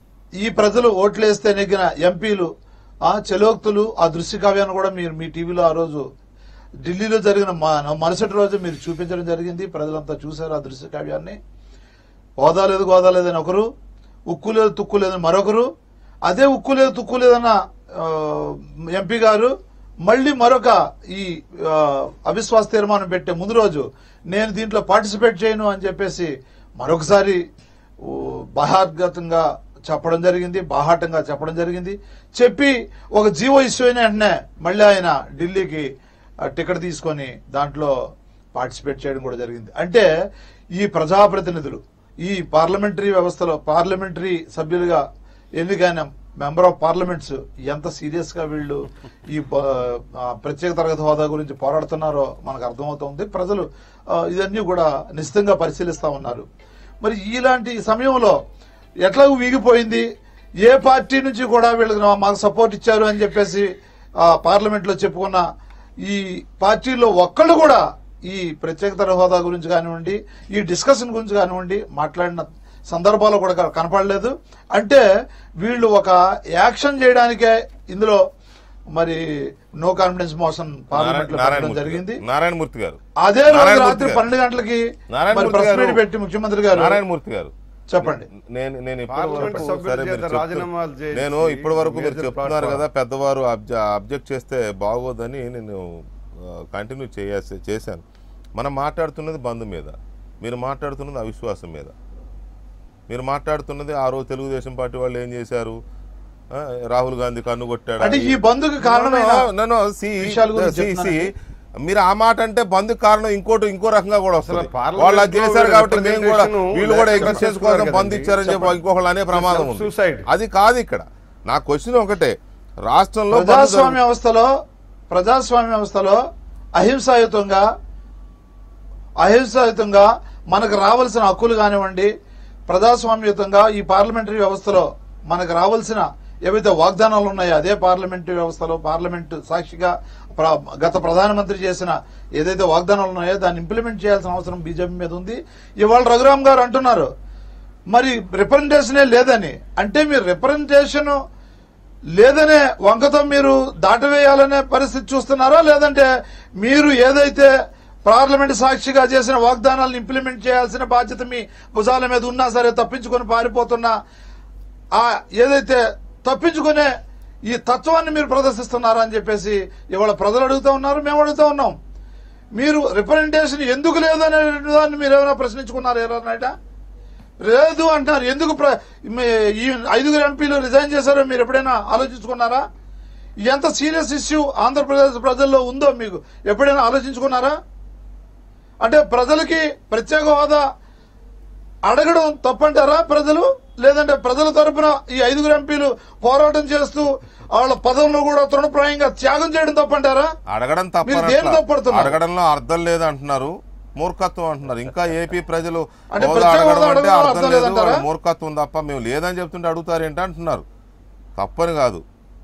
ఈ ప్రజలు ఓట్లేస్తే నెగ్గిన ఎంపీలు ఆ చలోక్తులు ఆ దృశ్య కావ్యాన్ని కూడా మీరు మీ టీవీలో ఆ రోజు ఢిల్లీలో జరిగిన మ- మరుసటి రోజు మీరు చూపించడం జరిగింది ప్రజలంతా చూశారు ఆ దృశ్య కావ్యాన్ని హోదా లేదు గోదా లేదని ఒకరు ఉక్కు లేదు తుక్కు లేదని మరొకరు అదే ఉక్కు లేదు తుక్కు లేదన్న ఆ, ఎంపీ గారు మళ్ళీ మరొక ఈ ఆ, అవిశ్వాస తీర్మానం పెట్టే ముందు రోజు నేను దీంట్లో పార్టిసిపేట్ చేయను అని చెప్పేసి మరొకసారి ఓ, బాహార్గతంగా చెప్పడం జరిగింది బాహాటంగా చెప్పడం జరిగింది చెప్పి ఒక జీవో ఇష్యూ అయిన వెంటనే మళ్ళీ ఆయన ఢిల్లీకి ఆ, టికెట్ తీసుకొని దాంట్లో పార్టిసిపేట్ చేయడం కూడా జరిగింది అంటే ఈ ప్రజాప్రతినిధులు ఈ పార్లమెంటరీ వ్యవస్థలో పార్లమెంటరీ సభ్యులుగా ఎన్నికైన మెంబర్ ఆఫ్ పార్లమెంట్స్ ఎంత సీరియస్ గా వీళ్ళు ఈ బ- ఆ, ప్రత్యేక తరగతి హోదా గురించి పోరాడుతున్నారో మనకు అర్థమవుతోంది ప్రజలు ఆ, ఇదన్నీ కూడా నిశ్చితంగా పరిశీలిస్తా ఉన్నారు మరి ఇలాంటి సమయంలో ఎట్లా వీగిపోయింది ఏ పార్టీ నుంచి కూడా వీళ్ళకి నా- మాకు సపోర్ట్ ఇచ్చారు అని చెప్పేసి ఆ, పార్లమెంట్ లో చెప్పుకున్న ఈ పార్టీలో ఒక్కళ్ళు కూడా ఈ ప్రత్యేక తరగతి హోదా గురించి కానివ్వండి ఈ డిస్కషన్ గురించి కానివ్వండి మాట్లాడిన సందర్భాలు కూడా క- కనపడలేదు అంటే వీళ్ళు ఒక యాక్షన్ చేయడానికే ఇందులో మరి నో కాన్ఫిడెన్స్ మోషన్ పార్లమెంట్ లో పెట్టడం నారాయణమూర్తి జరిగింది గారు. నారాయణమూర్తి గారు అదే రోజు నారాయణమూర్తి రాత్రి గారు. పన్నెండు గంటలకి మరి నారాయణమూర్తి ప్రెస్ గారు. మీట్ పెట్టి ముఖ్యమంత్రి గారు నారాయణమూర్తి గారు చెప్పండి నేను నేను ఇప్పటి పార్లమెంట్ వరకు సభ్యుల సరే చేత మీరు చెప్తు- రాజీనామాలు చేసి నేను ఇప్పటి వరకు మీరు మేజర్ చెప్తున్నారు ప్లాట్ఫామ్. కదా పెద్దవారు అబ్జెక్ట్ చేస్తే బాగోదని నేను కంటిన్యూ చేయాల్సి చేశాను మనం మాట్లాడుతున్నది బంధు మీద మీరు మాట్లాడుతున్నది అవిశ్వాసం మీద మీరు మాట్లాడుతున్నది ఆ రోజు తెలుగుదేశం పార్టీ వాళ్ళు ఏం చేశారు ఆ, రాహుల్ గాంధీ కన్ను కొట్టాడు అంటే ఈ బంధుకు కారణమైన నన్ను సి విషయాల గురించి సి- సి చెప్తున్నానండి. మీరు ఆ మాట అంటే బంధుకు కారణం ఇంకోటి ఇంకో రకంగా కూడా వస్తుంది అసలు పార్లమెంట్లో వాళ్ళు అది చేశారు కాబట్టి మేము కూడా representation వీళ్ళు కూడా లేకుండా ఎగ్జిస్టెన్స్ కోసం చేస్తున్నారు బంద్ కదండి. ఇచ్చారని చెప్పి చెప్పండి. ఇంకొకళ్ళు అనే ప్రమాదం ఉంది Suicide. అది కాదు ఇక్కడ నా క్వశ్చన్ ఒకటే రాష్ట్రంలో బంద్ ప్రజాస్వామ్య వ్యవస్థలో ప్రజాస్వామ్య వ్యవస్థలో అహింసాయుతంగా అహింసాయుతంగా మనకు రావాల్సిన హక్కులు కానివ్వండి ప్రజాస్వామ్యయుతంగా ఈ పార్లమెంటరీ వ్యవస్థలో మనకు రావాల్సిన ఏవైతే వాగ్దానాలు ఉన్నాయో అదే పార్లమెంటరీ వ్యవస్థలో పార్లమెంటు సాక్షిగా ప్ర- గత ప్రధానమంత్రి చేసిన ఏదైతే వాగ్దానాలు ఉన్నాయో దాన్ని ఇంప్లిమెంట్ చేయాల్సిన అవసరం బీజేపీ మీద ఉంది ఇవాళ రఘురామ్ గారు అంటున్నారు మరి రిప్రజెంటేషనే లేదని అంటే మీరు రిప్రజెంటేషన్ లేదనే వంకతో మీరు దాటవేయాలనే పరిస్థితి చూస్తున్నారా లేదంటే మీరు ఏదైతే పార్లమెంట్ సాక్షిగా చేసిన వాగ్దానాలను ఇంప్లిమెంట్ చేయాల్సిన బాధ్యత మీ భుజాల మీద ఉన్నా సరే తప్పించుకొని పారిపోతున్నా ఆ ఏదైతే తప్పించుకునే ఈ తత్వాన్ని మీరు ప్రదర్శిస్తున్నారా అని చెప్పేసి ఇవాళ ప్రజలు అడుగుతా ఉన్నారు మేము అడుగుతా ఉన్నాం మీరు రిప్రజెంటేషన్ ఎందుకు లేదు అనే దాన్ని మీరు ఏమైనా ప్రశ్నించుకున్నారు ఎవరన్నా లేదు అంటారు ఎందుకు ప్ర- మీ- ఈ ఐదుగురు ఎంపీలు రిజైన్ చేశారో మీరు ఎప్పుడైనా ఆలోచించుకున్నారా ఎంత సీరియస్ ఇష్యూ ఆంధ్రప్రదేశ్ ప్రజల్లో ఉందో మీకు ఎప్పుడైనా ఆలోచించుకున్నారా అంటే ప్రజలకి ప్రత్యేక హోదా అడగడం తప్పంటారా ప్రజలు లేదంటే ప్రజల తరపున ఈ ఐదుగురు ఎంపీలు పోరాటం చేస్తూ వాళ్ళ పదవులను కూడా తృణప్రాయంగా త్యాగం చేయడం తప్పంటారా అడగడం మీరు దేని తప్ప తప్పడుతున్నారు? అడగడంలో అర్థం లేదు అంటున్నారు మూర్ఖత్వం అంటున్నారు ఇంకా ఏపీ ప్రజలు అంటే హోదా ప్రత్యేక అడగడం హోదా అంటే అడగడంలో అర్థం అర్థం లేదు లేదంటారా? వాళ్ళ మూర్ఖత్వం తప్ప మేము లేదని చెప్తుంటే అడుగుతారేంటి అంటున్నారు తప్పని కాదు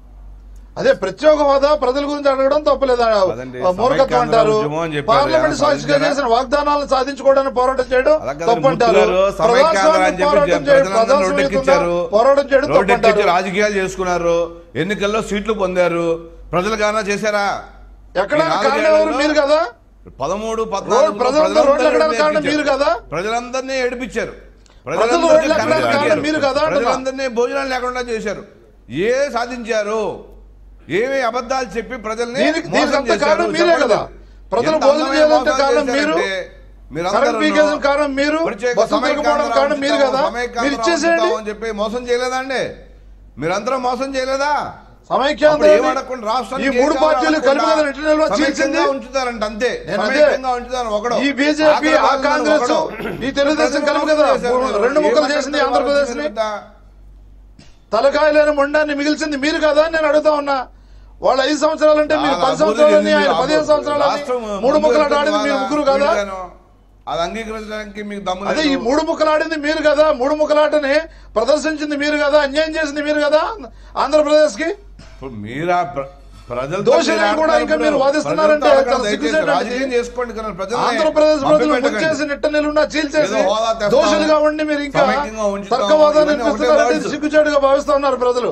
అదే ప్రత్యేక హోదా ప్రజల గురించి అడగడం తప్పలేదా అదండి, మూర్ఖత్వం సమైక్యాంధ్ర అంటారు ఉద్యమం అని చెప్పారు. పార్లమెంట్ ఏమైనా సాక్షిగా సాధించారా? చేసిన వాగ్దానాలను సాధించుకోవడానికి పోరాటం చేయడం అలా కదండి, తప్పంటారు ముత్తు గారు సమైక్యాంధ్ర అని చెప్పి పోరాటం చేయడం ప్రజలందరూ రోడ్డెక్కించారు. ప్రజాస్వామ్యయుతంగా పోరాటం చేయడం రోడ్డెక్కించి తప్పంటారు రాజకీయాలు చేసుకున్నారు ఎన్నికల్లో సీట్లు పొందారు ప్రజలు గానా చేశారా ఎక్కడ ఈ నాలుగేళ్లలో కారణం ఎవరు మీరు కదా పదమూడు రోడ్- పద్నాలుగు ప్రజలందరూ రోడ్లు ఎక్కడానికి కారణం మీరు కదా? ప్రజలందరినీ ఏడిపించారు ప్రజలు ప్రజలందరినీ రోడ్లు ఎక్కడానికి కన్నీరు కారణం మీరు కదా అంటున్నా. ప్రజలందరినీ భోజనాలు లేకుండా చేశారు ఏ సాధించారు ఏమి అబద్ధాలు చెప్పి ప్రజల్ని దీనికి- మోసం దీనికి అంత చేశారు? కారణం మీరే చెప్పండి. కదా. ప్రజలు ఎంత భోజనం అందమైన చేయాలంటే మోసాలు కారణం మీరు. చేశారంటే మీరందరూ కరెంట్ పీకేసిన కారణం మీరు. ప్రత్యేక బస్సులు సమైక్యాంధ్ర తిరగకపోవడం కారణం మీరు కదా. సమైక్యాంధ్ర మీరు ఇచ్చేసేయండి. ఉంచుతామని చెప్పి మోసం చేయలేదండి మీరందరూ మోసం చేయలేదా సమైక్యాంధ్ర అప్పుడు ఏమడకుండా రాష్ట్రానికి ఈ ఏం మూడు కావాలో పార్టీలు అడగకుండా కలిపి కదా రెండు నెలల్లో చీల్చింది సమైక్యంగా ఉంచుతారంట అంతే నేను అదే. సమైక్యంగా ఉంచుతారు ఒకడు ఈ బీజేపీ ఆఖరి ఆ వాళ్ళని కాంగ్రెస్ ఒకడు. ఈ తెలుగుదేశం కలిపి కదా చేశారు మీరు. రెండు ముక్కలు ఏమంటారు చేసింది వాళ్ళు ఆంధ్రప్రదేశ్ ని చేసిన తలకాయలేని మొండాన్ని మిగిల్చింది మీరు కదా అని నేను అడుగుతా ఉన్నా వాళ్ళ ఐదు సంవత్సరాలు అంటే మీరు చాలా పది అభివృద్ధి సంవత్సరాలని చెందింది ఆయన పదిహేను రాష్ట్రం. సంవత్సరాలని రాష్ట్రం మూడు ముక్కలు ముందు ఆడింది మీరు వాళ్ళ ముగ్గురు కదా వీళ్ళను అది అంగీకరించడానికి మీకు దమ్ము అదే ఈ లేదు. మూడు ముక్కలు ఆడింది మీరు కదా మూడు ముక్కలాటని ప్రదర్శించింది మీరు కదా అన్యాయం చేసింది మీరు కదా ఆంధ్రప్రదేశ్ కి ఇప్పుడు మీరా ప్ర- ప్రజలతో దోషులని మీరు కూడా ఇంకా మీరు ఆడుతున్నారు. వాదిస్తున్నారంటే ప్రజలతో చాలా దయచేసి సిగ్గుచేటు రాజకీయం అండి. చేసుకోండి కానీ ప్రజల్ని ఆంధ్రప్రదేశ్ ప్రజలు మభ్యపెట్టకండి. ముంచేసి నిట్ట నిలున్నా చీల్చేసి ఏదో హోదా తెస్తాం, దోషులుగా ఉండి మీరు ఇంకా సమైక్యంగా ఉంచుతాం, తర్కవాదాన్ని ఇవన్నీ ఒకటే వినిపిస్తున్నారంటే words. సిగ్గుచేటుగా భావిస్తా ఉన్నారు ప్రజలు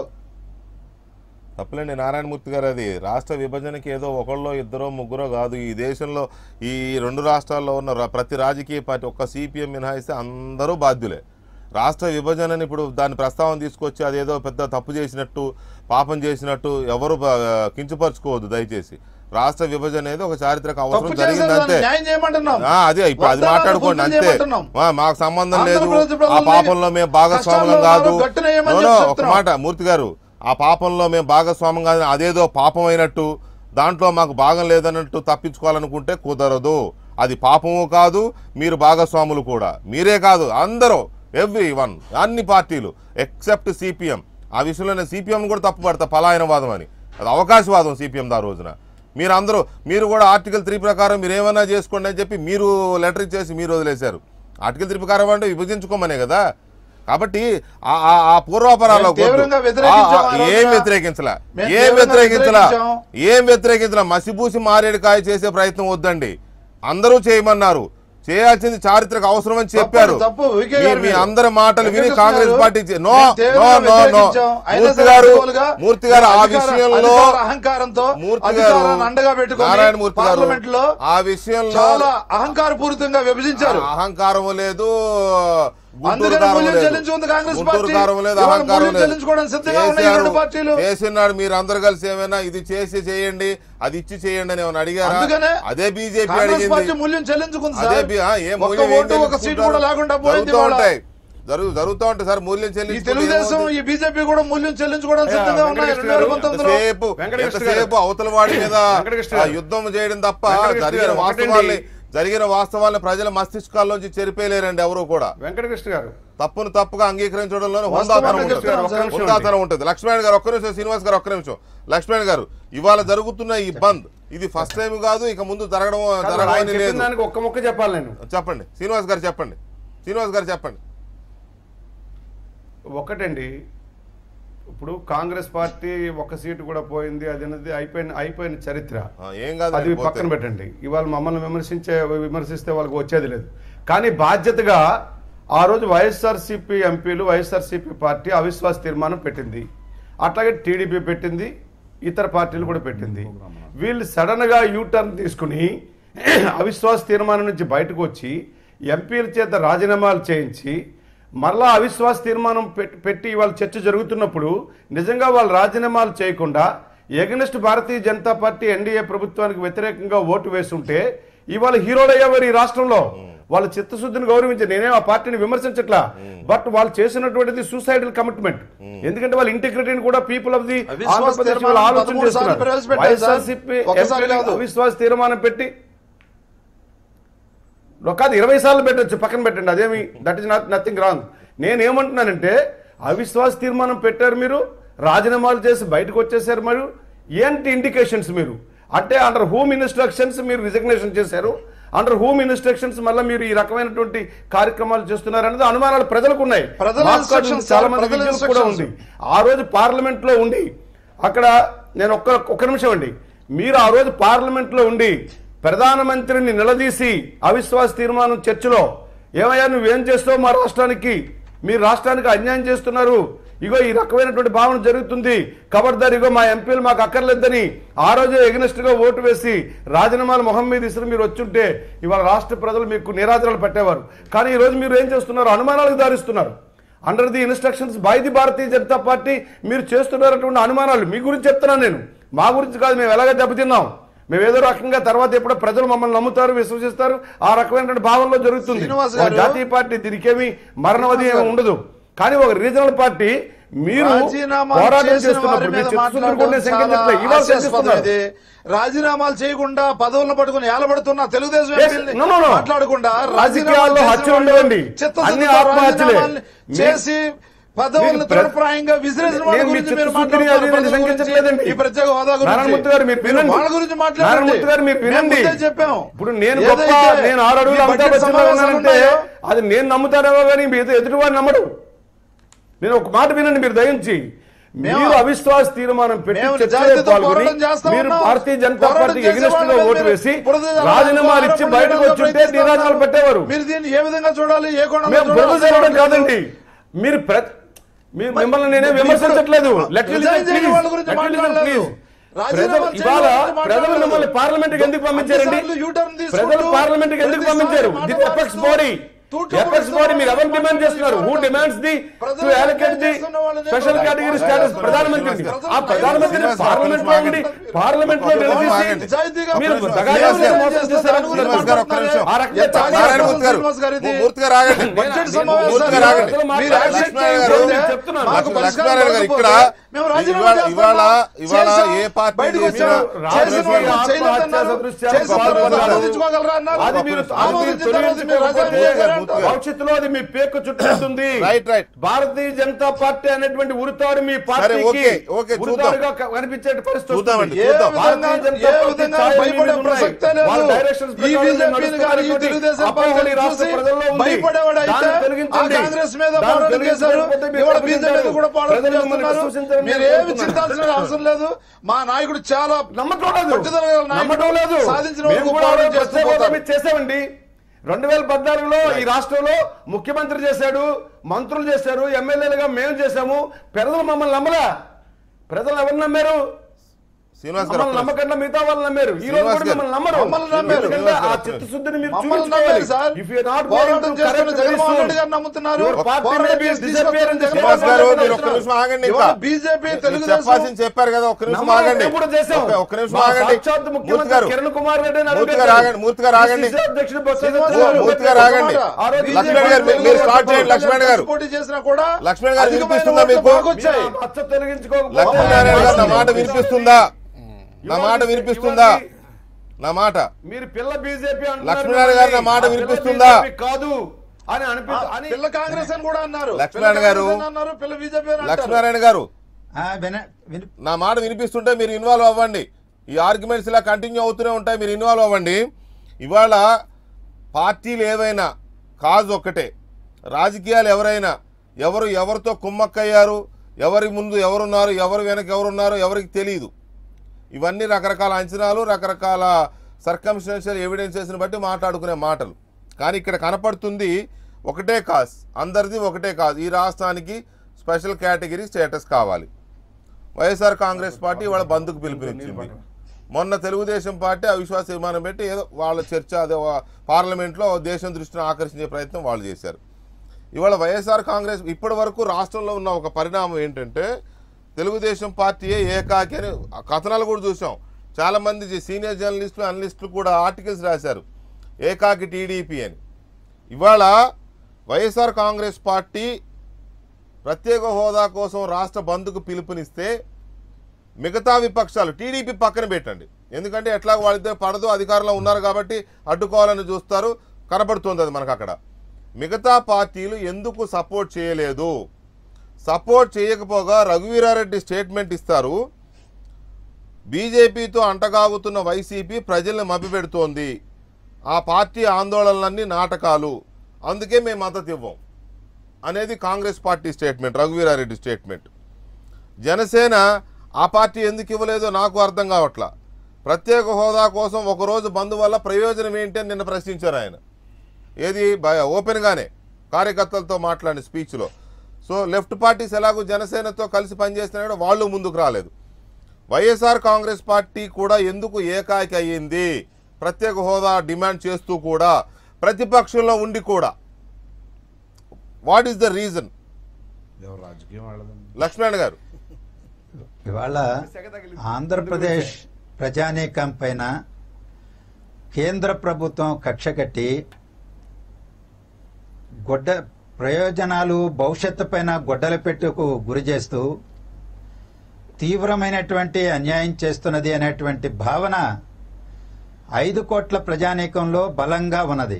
తప్పలేండి నారాయణమూర్తి గారు అది రాష్ట్ర విభజనకి ఏదో ఒకళ్ళో ఇద్దరో ముగ్గురో కాదు ఈ దేశంలో ఈ రెండు రాష్ట్రాల్లో ఉన్న ర- ప్రతి రాజకీయ పార్టీ ఒక్క సిపిఎం మినహాయిస్తే అందరూ బాధ్యులే రాష్ట్ర విభజనని ఇప్పుడు దాని ప్రస్తావన తీసుకొచ్చి అదేదో పెద్ద తప్పు చేసినట్టు పాపం చేసినట్టు ఎవరు బ- కించపరచుకోవద్దు దయచేసి రాష్ట్ర విభజన అనేది ఒక చారిత్రక అవసరం తప్పు జరిగింది చేశారు అంతే దాన్ని న్యాయం చేయమంటున్నాం ఆ, అదే ఇప్పుడు అది వాగ్దానాలు మాట్లాడుకోండి పూర్తి అంతే చేయమంటున్నాం. ఆ, మాకు సంబంధం లేదు ఆంధ్రప్రదేశ్ ఆ ప్రజల్ని పాపంలో మేము భాగస్వాములం కష్టాల్లో కాదు ఉన్నారు, గట్టున ఏమని నో, చెప్పి నో, ఒక చెప్తున్నాం. మాట మూర్తి గారు ఆ పాపంలో మేము భాగస్వామ్యం కాదు అదేదో పాపం అయినట్టు దాంట్లో మాకు భాగం లేదన్నట్టు తప్పించుకోవాలనుకుంటే కుదరదు అది పాపము కాదు మీరు భాగస్వాములు కూడా మీరే కాదు అందరూ ఎవ్రీ వన్ అన్ని పార్టీలు ఎక్సెప్ట్ సిపిఎం ఆ విషయంలో నేను సిపిఎం కూడా తప్పు పడతా పలాయనవాదం అని అది అవకాశవాదం సిపిఎం దా రోజున మీరు అందరూ మీరు కూడా ఆర్టికల్ త్రీ ప్రకారం మీరు ఏమన్నా చేసుకోండి అని చెప్పి మీరు లెటర్ ఇచ్చేసి మీరు వదిలేశారు ఆర్టికల్ త్రీ ప్రకారం అంటే విభజించుకోమనే కదా కాబట్టి ఆ- ఆ- ఆ పూర్వాపరాల్లో మేము తీవ్రంగా వద్దు. వ్యతిరేకించాం ఆ- ఆ- ఆ ఏం రోజున. వ్యతిరేకించలే మేము ఏం తీవ్రంగా వ్యతిరేకించలా వ్యతిరేకించాం. ఏం వ్యతిరేకించలా మసిపూసి మారేడుకాయ చేసే ప్రయత్నం వద్దండి అందరూ చేయమన్నారు చేయాల్సింది చారిత్రక అవసరం అని చెప్పారు తప్పు, వికే మీ- గారు మీ మీరు. అందరి మాటలు విని వెంకటకృష్ణ కాంగ్రెస్ గారు, పార్టీ చే- నో మేము నో తీవ్రంగా నో నో వ్యతిరేకించాం. అయినా మూర్తి సరే గారు అడ్డుగోలుగా మూర్తి గారు ఆ అధికార- విషయంలో అధికార అహంకారంతో మూర్తి అధికారాన్ని గారు అండగా పెట్టుకొని నారాయణ మూర్తి గారు పార్లమెంట్ లో ఆ విషయంలో చాలా అహంకారపూరితంగా విభజించారు ఆ అహంకారం లేదు గుంటూరు అందుకని కారం మూల్యం లేదు. చెల్లించుకుంది కాంగ్రెస్ గుంటూరు పార్టీ. కారం లేదు ఇవాళ అహంకారం మూల్యం లేదు చెల్లించుకోవడానికి సిద్ధంగా ఉన్నాయి ఈ చేశారు. రెండు పార్టీలు. చేసినాడు మీరు అందరు కలిసి ఏమైనా ఇది చేసి చేయండి అది ఇచ్చి చేయండి అని ఏమైనా అడిగారా అందుకనే అదే బీజేపీ కాంగ్రెస్ పార్టీ అడిగింది మూల్యం చెల్లించుకుంది అదే సార్ బి- ఆ, ఏ ఒక్క మూల్యం ఏం ఓటు ఒక సీట్ కూడా చెల్లించుకుంటారు? లేకుండా పోయింది జరుగుతూ ఇవాళ. ఉంటాయి జరుగు జరుగుతూ ఉంటాయి సార్ మూల్యం ఈ చెల్లించుకుంటే తెలుగుదేశం ఏమవుతుంది? ఈ బీజేపీ కూడా మూల్యం చెల్లించుకోవడం అయ్యా, సిద్ధంగా ఉన్నాయి వెంకటకృష్ణ రెండు వేల గారు, పంతొమ్మిదిలో ఎంతసేపు వెంకటకృష్ణ ఎంతసేపు అవతల వాడి మీద వెంకటకృష్ణ ఆ గారు. యుద్ధం చేయడం తప్ప వెంకటకృష్ణ జరిగిన గారు, వాస్తవాల్ని ఒకటండి. జరిగిన వాస్తవాల్ని ప్రజల మస్తిష్కాల్లోంచి చెరిపేయలేరండి ఎవరు కూడా వెంకటకృష్ణ గారు తప్పును తప్పుగా అంగీకరించడంలోనే వాస్తవాన్ని హుందాతనం ఉంటుంది చెప్తున్నాం సార్. హుందాతనం ఉంటుంది లక్ష్మణ్ గారు ఒక్క నిమిషం శ్రీనివాస్ గారు ఒక్క నిమిషం లక్ష్మణ్ గారు ఇవాళ జరుగుతున్న ఈ బంద్ ఇది ఫస్ట్ టైం కాదు ఇక ముందు జరగడం కాదు, జరగడం ఆయన అని చెప్పిన లేదు దానికి ఒక్క ముక్క చెప్పాలి నేను చెప్పండి శ్రీనివాస్ గారు చెప్పండి శ్రీనివాస్ గారు చెప్పండి ఒకటండి ఇప్పుడు కాంగ్రెస్ పార్టీ ఒక సీటు కూడా పోయింది అది అనేది అయిపోయిన అయిపోయిన చరిత్ర ఆ, ఏం కాదు అది పక్కన పెట్టండి ఇవాళ మమ్మల్ని విమర్శించే విమర్శిస్తే వాళ్ళకి వచ్చేది లేదు కానీ బాధ్యతగా ఆ రోజు వైఎస్ఆర్సీపీ ఎంపీలు వైఎస్ఆర్సీపీ పార్టీ అవిశ్వాస తీర్మానం పెట్టింది అట్లాగే టీడీపీ పెట్టింది ఇతర పార్టీలు కూడా పెట్టింది వీళ్ళు సడన్ గా యూటర్న్ తీసుకుని అవిశ్వాస తీర్మానం నుంచి బయటకు వచ్చి ఎంపీల చేత రాజీనామాలు చేయించి మరలా అవిశ్వాస తీర్మానం పెట్- పెట్టి ఇవాళ చర్చ జరుగుతున్నప్పుడు నిజంగా వాళ్ళు రాజీనామాలు చేయకుండా against Bharatiya Janata party NDA ప్రభుత్వానికి వ్యతిరేకంగా ఓటు వేస్తుంటే ఇవాళ హీరోలు అయ్యేవారు ఈ రాష్ట్రంలో వాళ్ళ చిత్తశుద్ధిని గౌరవించారు నేనేం ఆ పార్టీని విమర్శించట్లా బట్ వాళ్ళు చేసినటువంటిది సూసైడల్ కమిట్మెంట్ ఎందుకంటే వాళ్ళ ఇంటిగ్రిటీని కూడా పీపుల్ ఆఫ్ ది అవిశ్వాస ఆంధ్రప్రదేశ్ తీర్మానం వాళ్ళు ఆలోచన 13 సార్లు చేస్తున్నారు ప్రవేశపెట్టారు సార్. వైఎస్ఆర్సీపీ ఒక్కసారి ఎంపీలు కాదు. అవిశ్వాస తీర్మానం పెట్టి లో కాదు ఇరవై సార్లు పెట్టచ్చు పక్కన పెట్టండి అదేమి that is not nothing wrong నేనేమంటున్నానంటే అవిశ్వాస తీర్మానం పెట్టారు మీరు రాజీనామాలు చేసి బయటకు వచ్చేసారు మీరు ఏంటి ఇండికేషన్స్ మీరు అంటే అండర్ హోమ్ ఇన్స్ట్రక్షన్స్ మీరు రిజగ్నేషన్ చేశారు అండర్ హోమ్ ఇన్స్ట్రక్షన్స్ మళ్ళీ మీరు ఈ రకమైనటువంటి కార్యక్రమాలు చేస్తున్నారు అనేది అనుమానాలు ప్రజలకు ఉన్నాయి ప్రజల మాకు కాదు, instructions, చాలా మంది ప్రజల విద్యుత్ కూడా instructions. ఉంది ఆ రోజు పార్లమెంట్ లో ఉండి అక్కడ నేను ఒక్క ఒక్క నిమిషం అండి మీరు ఆ రోజు పార్లమెంట్ లో ఉండి ప్రధానమంత్రిని నిలదీసి అవిశ్వాస తీర్మానం చర్చలో ఏమయ్యా నువ్వేం చేస్తావు మా రాష్ట్రానికి మీ రాష్ట్రానికి అన్యాయం చేస్తున్నారు ఇగో ఈ రకమైనటువంటి భావన జరుగుతుంది ఖబర్దార్ ఇగో మా ఎంపీలు మాకు అక్కర్లేదని ఆ రోజే ఎగ్నెస్ట్ గా ఓటు వేసి రాజీనామాలు మొహం మీద ఇసురు మీరు వచ్చుంటే ఇవాళ రాష్ట్ర ప్రజలు మీకు నిరాదరలు పెట్టేవారు కానీ ఈ రోజు మీరు ఏం చేస్తున్నారు అనుమానాలకు దారిస్తున్నారు under the instructions by the Bharatiya Janata party మీరు చేస్తున్నటువంటి అనుమానాలు మీ గురించి చెప్తున్నాను నేను మా గురించి కాదు మేము ఎలాగ దెబ్బతిన్నాం మేము ఏదో రకంగా తర్వాత ఎప్పుడో ప్రజలు మమ్మల్ని నమ్ముతారు విశ్వసిస్తారు ఆ రకమైనటువంటి భావనలో జరుగుతుంది శ్రీనివాస్ ఒక గారు- జాతీయ పార్టీ దీనికేమి మరణవది ఏమి ఉండదు కానీ ఒక రీజనల్ పార్టీ మీరు రాజీనామాలు పోరాటం చేసిన వారి చేస్తున్నప్పుడు మీద మీరు చిత్తశుద్ధిని కూడా నేను మాట్లాడడం శంకించట్లే. చాలా ఇవాళ హాస్యాస్పదం శంకిస్తున్నారు. ఇది. రాజీనామాలు చేయకుండా పదవులను పట్టుకుని ఏలబడుతున్న Telugu Desam Yes, ఎంపీల్ని no, no, no. మాట్లాడకుండా రాజకీయాల్లో రాజీనామాలు హత్య చేసిన ఉండవండి. వాళ్ళు చిత్తశుద్ధితో అన్ని ఆత్మహత్యలే. రాజీనామాలు మీ- చేసి పదవులను మీకు ప్ర- తృణప్రాయంగా విసిరేసిన వాళ్ళ నేను మీ గురించి మీరు చిత్తశుద్ధిని మాట్లాడుతున్నారు. అది నేను ప్రజల గురించి, శంకించట్లేదండి. ఈ ప్రత్యేక హోదా నారాయణమూర్తి గారు మీరు గురించి వినండి. వాళ్ళ గురించి మాట్లాడండి నారాయణమూర్తి గారు మీరు మేము వినండి. ముందే చెప్పాం ఇప్పుడు నేను ఏదైతే గొప్ప నేను ఆరు అడుగులు ఈ అమితాబ్ బడ్జెట్ బచ్చన్ సమావేశాలు ఉన్నానంటే ఉన్నాయో, అది నేను నమ్ముతానేమో కానీ మీ ఎదుటివాడు నమ్మడు నేను ఒక మాట వినండి మీరు దయించి మేము- మీరు అవిశ్వాస తీర్మానం పెట్టి మేము చర్చలో నిజాయితీతో పాల్గొని పోరాటం చేస్తా మీరు ఉన్నాం. భారతీయ జనతా పోరాటం పార్టీ చేసే ఎగ్నెస్ట్ గా వాళ్ళని ఓటు మీరు వేసి బురద జల్లాలని రాజీనామాలు ఇచ్చి ఆరోపణలు బయటకు చేయడంలో వచ్చుంటే ప్రయత్నిస్తా నిరాజనాలు ఉన్నారు. పెట్టేవారు మీరు దీన్ని ఏ విధంగా చూడాలి ఏ కోణంలో మేము బురద చూడాలి? జరగడం కాదండి మీరు ప్ర- మీరు మిమ్మల్ని నేనే ఇప్పుడు విమర్శించట్లేదు Let me listen, రిజైన్ చేయని please. వాళ్ళ గురించి Let me listen, మాట్లాడలేదు. please. రాజీనామాలు ప్రజలు- చేయని ఇవాళ వాళ్ళ గురించి ప్రజలు మాట్లాడలేదు. మిమ్మల్ని పార్లమెంట్ కి ఎందుకు పంపించారండి అన్నిసార్లు U-turn తీసుకుంటూ ప్రజలు పార్లమెంట్ కి ఎందుకు ప్రతిసారి పంపించారు మాట ది మారుస్తూ ఎపెక్స్ బాడీ తూట్లు ఎపెక్స్ పొడుస్తూ బాడీ మీరు ఎవరు మాట్లాడుతూ డిమాండ్ చేస్తున్నారు హూ మాట్లాడుతూ డిమాండ్స్ ది ప్రజలు టు అలొకేట్ ది చేస్తున్న వాళ్ళని స్పెషల్ ప్రజలు కేటగిరీ ప్రజలు స్టేటస్ ప్రజలు ప్రధానమంత్రి ప్రజలు ఆ ప్రధానమంత్రి శ్రీనివాస్ గారు, పార్లమెంట్ లో ఉండి పార్లమెంట్ లో ఒక్క నిమిషం నిలదీసి ఆగండి. నిజాయితీగా మీరు ప్రజలు దగా శ్రీనివాస్ చేసి గారు, మోసం చేశారు. శ్రీనివాస్ గారు, ఒక్క నిమిషం. ఆ రకంగా ఎంత చాలా నారాయణమూర్తి గారు శ్రీనివాస్ గారు, ఇది మూర్తిగా రాగండి బడ్జెట్ నేను- సమావేశాలు మూర్తిగా రాగండి. మీరు యాక్సెప్ట్ లక్ష్మణ్ గారు, చేయకపోతే నేను చెప్తున్నాను. మాకు లక్ష్మణ్ పరిష్కారం గారు ఇక్కడ దొరకకపోతే మేము రాజీనామా ఇవాళ- చేస్తాము. ఇవాళ- ఇవాళ చేసాం. ఏ పార్టీ బయటకు చేసినా వచ్చాం. రాజకీయ చేసిన వాళ్ళు ఆత్మహత్య చేయలేదన్నారు. సదృశ్యాలు చేసిన తర్వాత పాల్పడ్డారు. సాధించుకోగలరా అన్నారు. అది మీరు అది మీరు ఆమోదించిన తర్వాత మీరు రాజీనామా తొలగించుకోకపోతే చేయగలరా? భవిష్యత్తులో అది మీ పేకు చుట్టుకుంటుంది right, right. Bharatiya Janata party అనేటువంటి ఉరితాడు మీ పార్టీకి ఓకే, ఓకే, చూద్దాం. ఉరితాడుగా కనిపించే పరిస్థితి చూద్దామండి, వస్తుంది. ఏ చూద్దాం. విధంగా భారతీయ జనతా ఏ పార్టీ విధంగా ఛాయలు మీ భయపడే మీద ఉన్నాయి. ప్రసక్తే లేదు. వాళ్ళ directions ఈ ప్రకారం బీజేపీ నడుస్తున్నారు కానీ ఈ కాబట్టి తెలుగుదేశం అపోహలు ఈ పార్టీ రాష్ట్ర చూసి ప్రజల్లో ఉంది. భయపడేవాడు అయితే దాన్ని ఆ తొలగించండి. కాంగ్రెస్ మీద దాన్ని పోరాటం చేశారు తొలగించకపోతే మీరు ఇవాళ తప్పించారు. బీజేపీ మీద కూడా పోరాటం ప్రజలు మిమ్మల్ని చేస్తున్నారు విశ్వసించాలని మీరు నేను ఏమి కోరుతున్నాను. చింతాల్సిన అవసరం లేదు మా నాయకుడు చాలా నమ్మటం లేదు పట్టుదల గల నాయకుడు. నమ్మటం లేదు సాధించిన మేము వరకు కూడా పోరాటం ప్రత్యేక చేస్తూ హోదా పోతాం. మీద చేసామండి రెండు వేల పద్నాలుగులో ఈ రాష్ట్రంలో ముఖ్యమంత్రి చేశాడు మంత్రులు చేశారు ఎమ్మెల్యేలుగా మేము చేశాము ప్రజలు మమ్మల్ని నమ్మలా ప్రజలు ఎవరు నమ్మారు శ్రీనివాస్ గారు మమ్మల్ని ఒక్క నిమిషం. నమ్మకన్నా మిగతా వాళ్ళు నమ్మారు ఈ రోజు శ్రీనివాస్ కూడా గారు. మిమ్మల్ని నమ్మరు మమ్మల్ని నమ్మారు. ఎందుకంటే ఆ శ్రీనివాస్ గారు. చిత్తశుద్ధిని మీరు మమ్మల్ని చూపించుకోవాలి. నమ్మారు sir If you are not going పోరాటం to చేస్తున్న correct very Jaganmohan Reddy soon, గారు నమ్ముతున్నారు your party పోరాటం may be చేసి disappear in the తీసుకొస్తున్న శ్రీనివాస్ గారు జగన్మోహన్ మీరు రెడ్డి ఒక్క నిమిషం ఆగండి ఇవాళ ఇంకా బీజేపీ మీరు తెలుగుదేశం చెప్పాల్సింది చెప్పారు కదా ఒక్క నిమిషం నమ్మరు, ఆగండి మేము కూడా చేశాం. ఒక్క- ఒక్క నిమిషం మా ఆగండి సాక్షాత్ మూర్తి ముఖ్యమంత్రి గారు కిరణ్ కుమార్ రెడ్డిని మూర్తి అడుగుతారు. గారు ఆగండి మూర్తి గారు ఆగండి PCC అధ్యక్షుడు బొత్స శ్రీనివాస్ సత్యనారాయణ గారు, మూర్తి గారు ఆగండి ఆ రోజు లక్ష్మణ్ గారు మీరు- మీరు స్టార్ట్ చేయండి లక్ష్మణ్ గారు పోటీ చేసినా కూడా లక్ష్మణ్ గారు అధికమైన వినిపిస్తుందా ఓట్లు మీకు? బాగొచ్చాయి. మీరు ఆ మచ్చ తొలగించుకోకపోతే లక్ష్మీనారాయణ గారు నా మాట వినిపిస్తుందా నా మాట వినిపిస్తుందా నా మాట మీరు పిల్ల బీజేపీ లక్ష్మీనారాయణ గారు నా మాట వినిపిస్తుందా? కాదు అని అనిపి అని పిల్ల కాంగ్రెస్ అని కూడా అన్నారు లక్ష్మీనారాయణ పిల్ల గారు, కాంగ్రెస్ అని అన్నారు పిల్ల బీజేపీ అని అంటారు. లక్ష్మీనారాయణ గారు ఆ, విన- విని- నా మాట వినిపిస్తుంటే మీరు ఇన్వాల్వ్ అవ్వండి ఈ ఆర్గ్యుమెంట్స్ ఇలా కంటిన్యూ అవుతూనే ఉంటాయి మీరు ఇన్వాల్వ్ అవ్వండి ఇవాళ పార్టీలు ఏవైనా కాజ్ ఒక్కటే రాజకీయాలు ఎవరైనా ఎవరు ఎవరితో కుమ్మక్కయ్యారు ఎవరి ముందు ఎవరున్నారు ఎవరు వెనక ఎవరున్నారో ఎవరికి తెలియదు ఇవన్నీ రకరకాల అంచనాలు రకరకాల సర్కమ్స్టెన్షియల్ ఎవిడెన్సెస్ని బట్టి మాట్లాడుకునే మాటలు కానీ ఇక్కడ కనపడుతుంది ఒకటే కాజ్ అందరిది ఒకటే కాజ్ ఈ రాష్ట్రానికి స్పెషల్ కేటగిరీ స్టేటస్ కావాలి వైఎస్ఆర్ కాంగ్రెస్ పార్టీ వాళ్ళ బంధుకు పిలుపునిచ్చింది మొన్న తెలుగుదేశం పార్టీ అవిశ్వాస తీర్మానం పెట్టి ఏదో వాళ్ళ చర్చ అదే వా- పార్లమెంట్లో దేశం దృష్టిని ఆకర్షించే ప్రయత్నం వాళ్ళు చేశారు ఇవాళ వైఎస్ఆర్ కాంగ్రెస్ ఇప్పటి వరకు రాష్ట్రంలో ఉన్న ఒక పరిణామం ఏంటంటే తెలుగుదేశం పార్టీయే ఏకాకి అని కథనాలు కూడా చూసాం చాలామంది సీనియర్ జర్నలిస్టులు అనలిస్టులు కూడా ఆర్టికల్స్ రాశారు ఏకాకి టీడీపీ అని ఇవాళ వైఎస్ఆర్ కాంగ్రెస్ పార్టీ ప్రత్యేక హోదా కోసం రాష్ట్ర బంద్కు పిలుపునిస్తే మిగతా విపక్షాలు టీడీపీ పక్కన పెట్టండి ఎందుకంటే ఎట్లా వాళ్ళిద్దరు పడదు అధికారంలో ఉన్నారు కాబట్టి అడ్డుకోవాలని చూస్తారు కనబడుతుంది అది మనకు అక్కడ మిగతా పార్టీలు ఎందుకు సపోర్ట్ చేయలేదు సపోర్ట్ చేయకపోగా రఘువీరారెడ్డి స్టేట్మెంట్ ఇస్తారు బీజేపీతో అంటగాగుతున్న వైసీపీ ప్రజల్ని మభ్యపెడుతోంది ఆ పార్టీ ఆందోళనలన్నీ నాటకాలు అందుకే మేము మద్దతు ఇవ్వం అనేది Congress party statement Raghuveerareddy statement Janasena ఆ పార్టీ ఎందుకు ఇవ్వలేదో నాకు అర్థం కావట్లా ప్రత్యేక హోదా కోసం ఒకరోజు బంద్ వల్ల ప్రయోజనం ఏంటి అని నిన్న ప్రశ్నించారు ఆయన ఏది బ- ఓపెన్గానే కార్యకర్తలతో మాట్లాడిన స్పీచ్లో సో లెఫ్ట్ పార్టీస్ ఎలాగో జనసేనతో కలిసి పనిచేస్తున్నాడో వాళ్ళు ముందుకు రాలేదు వైఎస్ఆర్ కాంగ్రెస్ పార్టీ కూడా ఎందుకు ఏకాకి అయ్యింది ప్రత్యేక హోదా డిమాండ్ చేస్తూ కూడా ప్రతిపక్షంలో ఉండి కూడా వాట్ ఈస్ ద రీజన్ ఎవరు రాజకీయం వాళ్ళదండి లక్ష్మణ్ గారు ఇవాళ ఆంధ్రప్రదేశ్ ప్రజానీకం పైన కేంద్ర ప్రభుత్వం కక్ష కట్టి గొడ్డ ప్రయోజనాలు భవిష్యత్తు పైన గొడ్డల పెట్టుకు గురి చేస్తూ తీవ్రమైనటువంటి అన్యాయం చేస్తున్నది అనేటువంటి భావన ఐదు కోట్ల ప్రజానీకంలో బలంగా ఉన్నది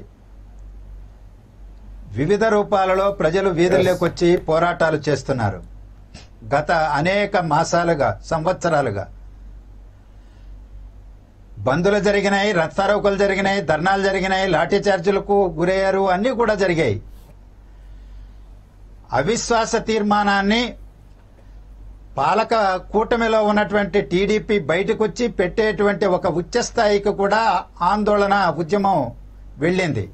వివిధ రూపాలలో ప్రజలు వీధుల్లోకి వచ్చి పోరాటాలు చేస్తున్నారు గత అనేక మాసాలుగా సంవత్సరాలుగా బందులు జరిగినాయి రస్తారోకలు జరిగినాయి ధర్నాలు జరిగినాయి లాఠీ చార్జీలకు గురయ్యారు అన్నీ కూడా జరిగాయి అవిశ్వాస తీర్మానాన్ని పాలక కూటమిలో ఉన్నటువంటి టీడీపీ బయటకు వచ్చి పెట్టేటువంటి ఒక ఉచ్చ స్థాయికి కూడా ఆందోళన ఉద్యమం వెళ్ళింది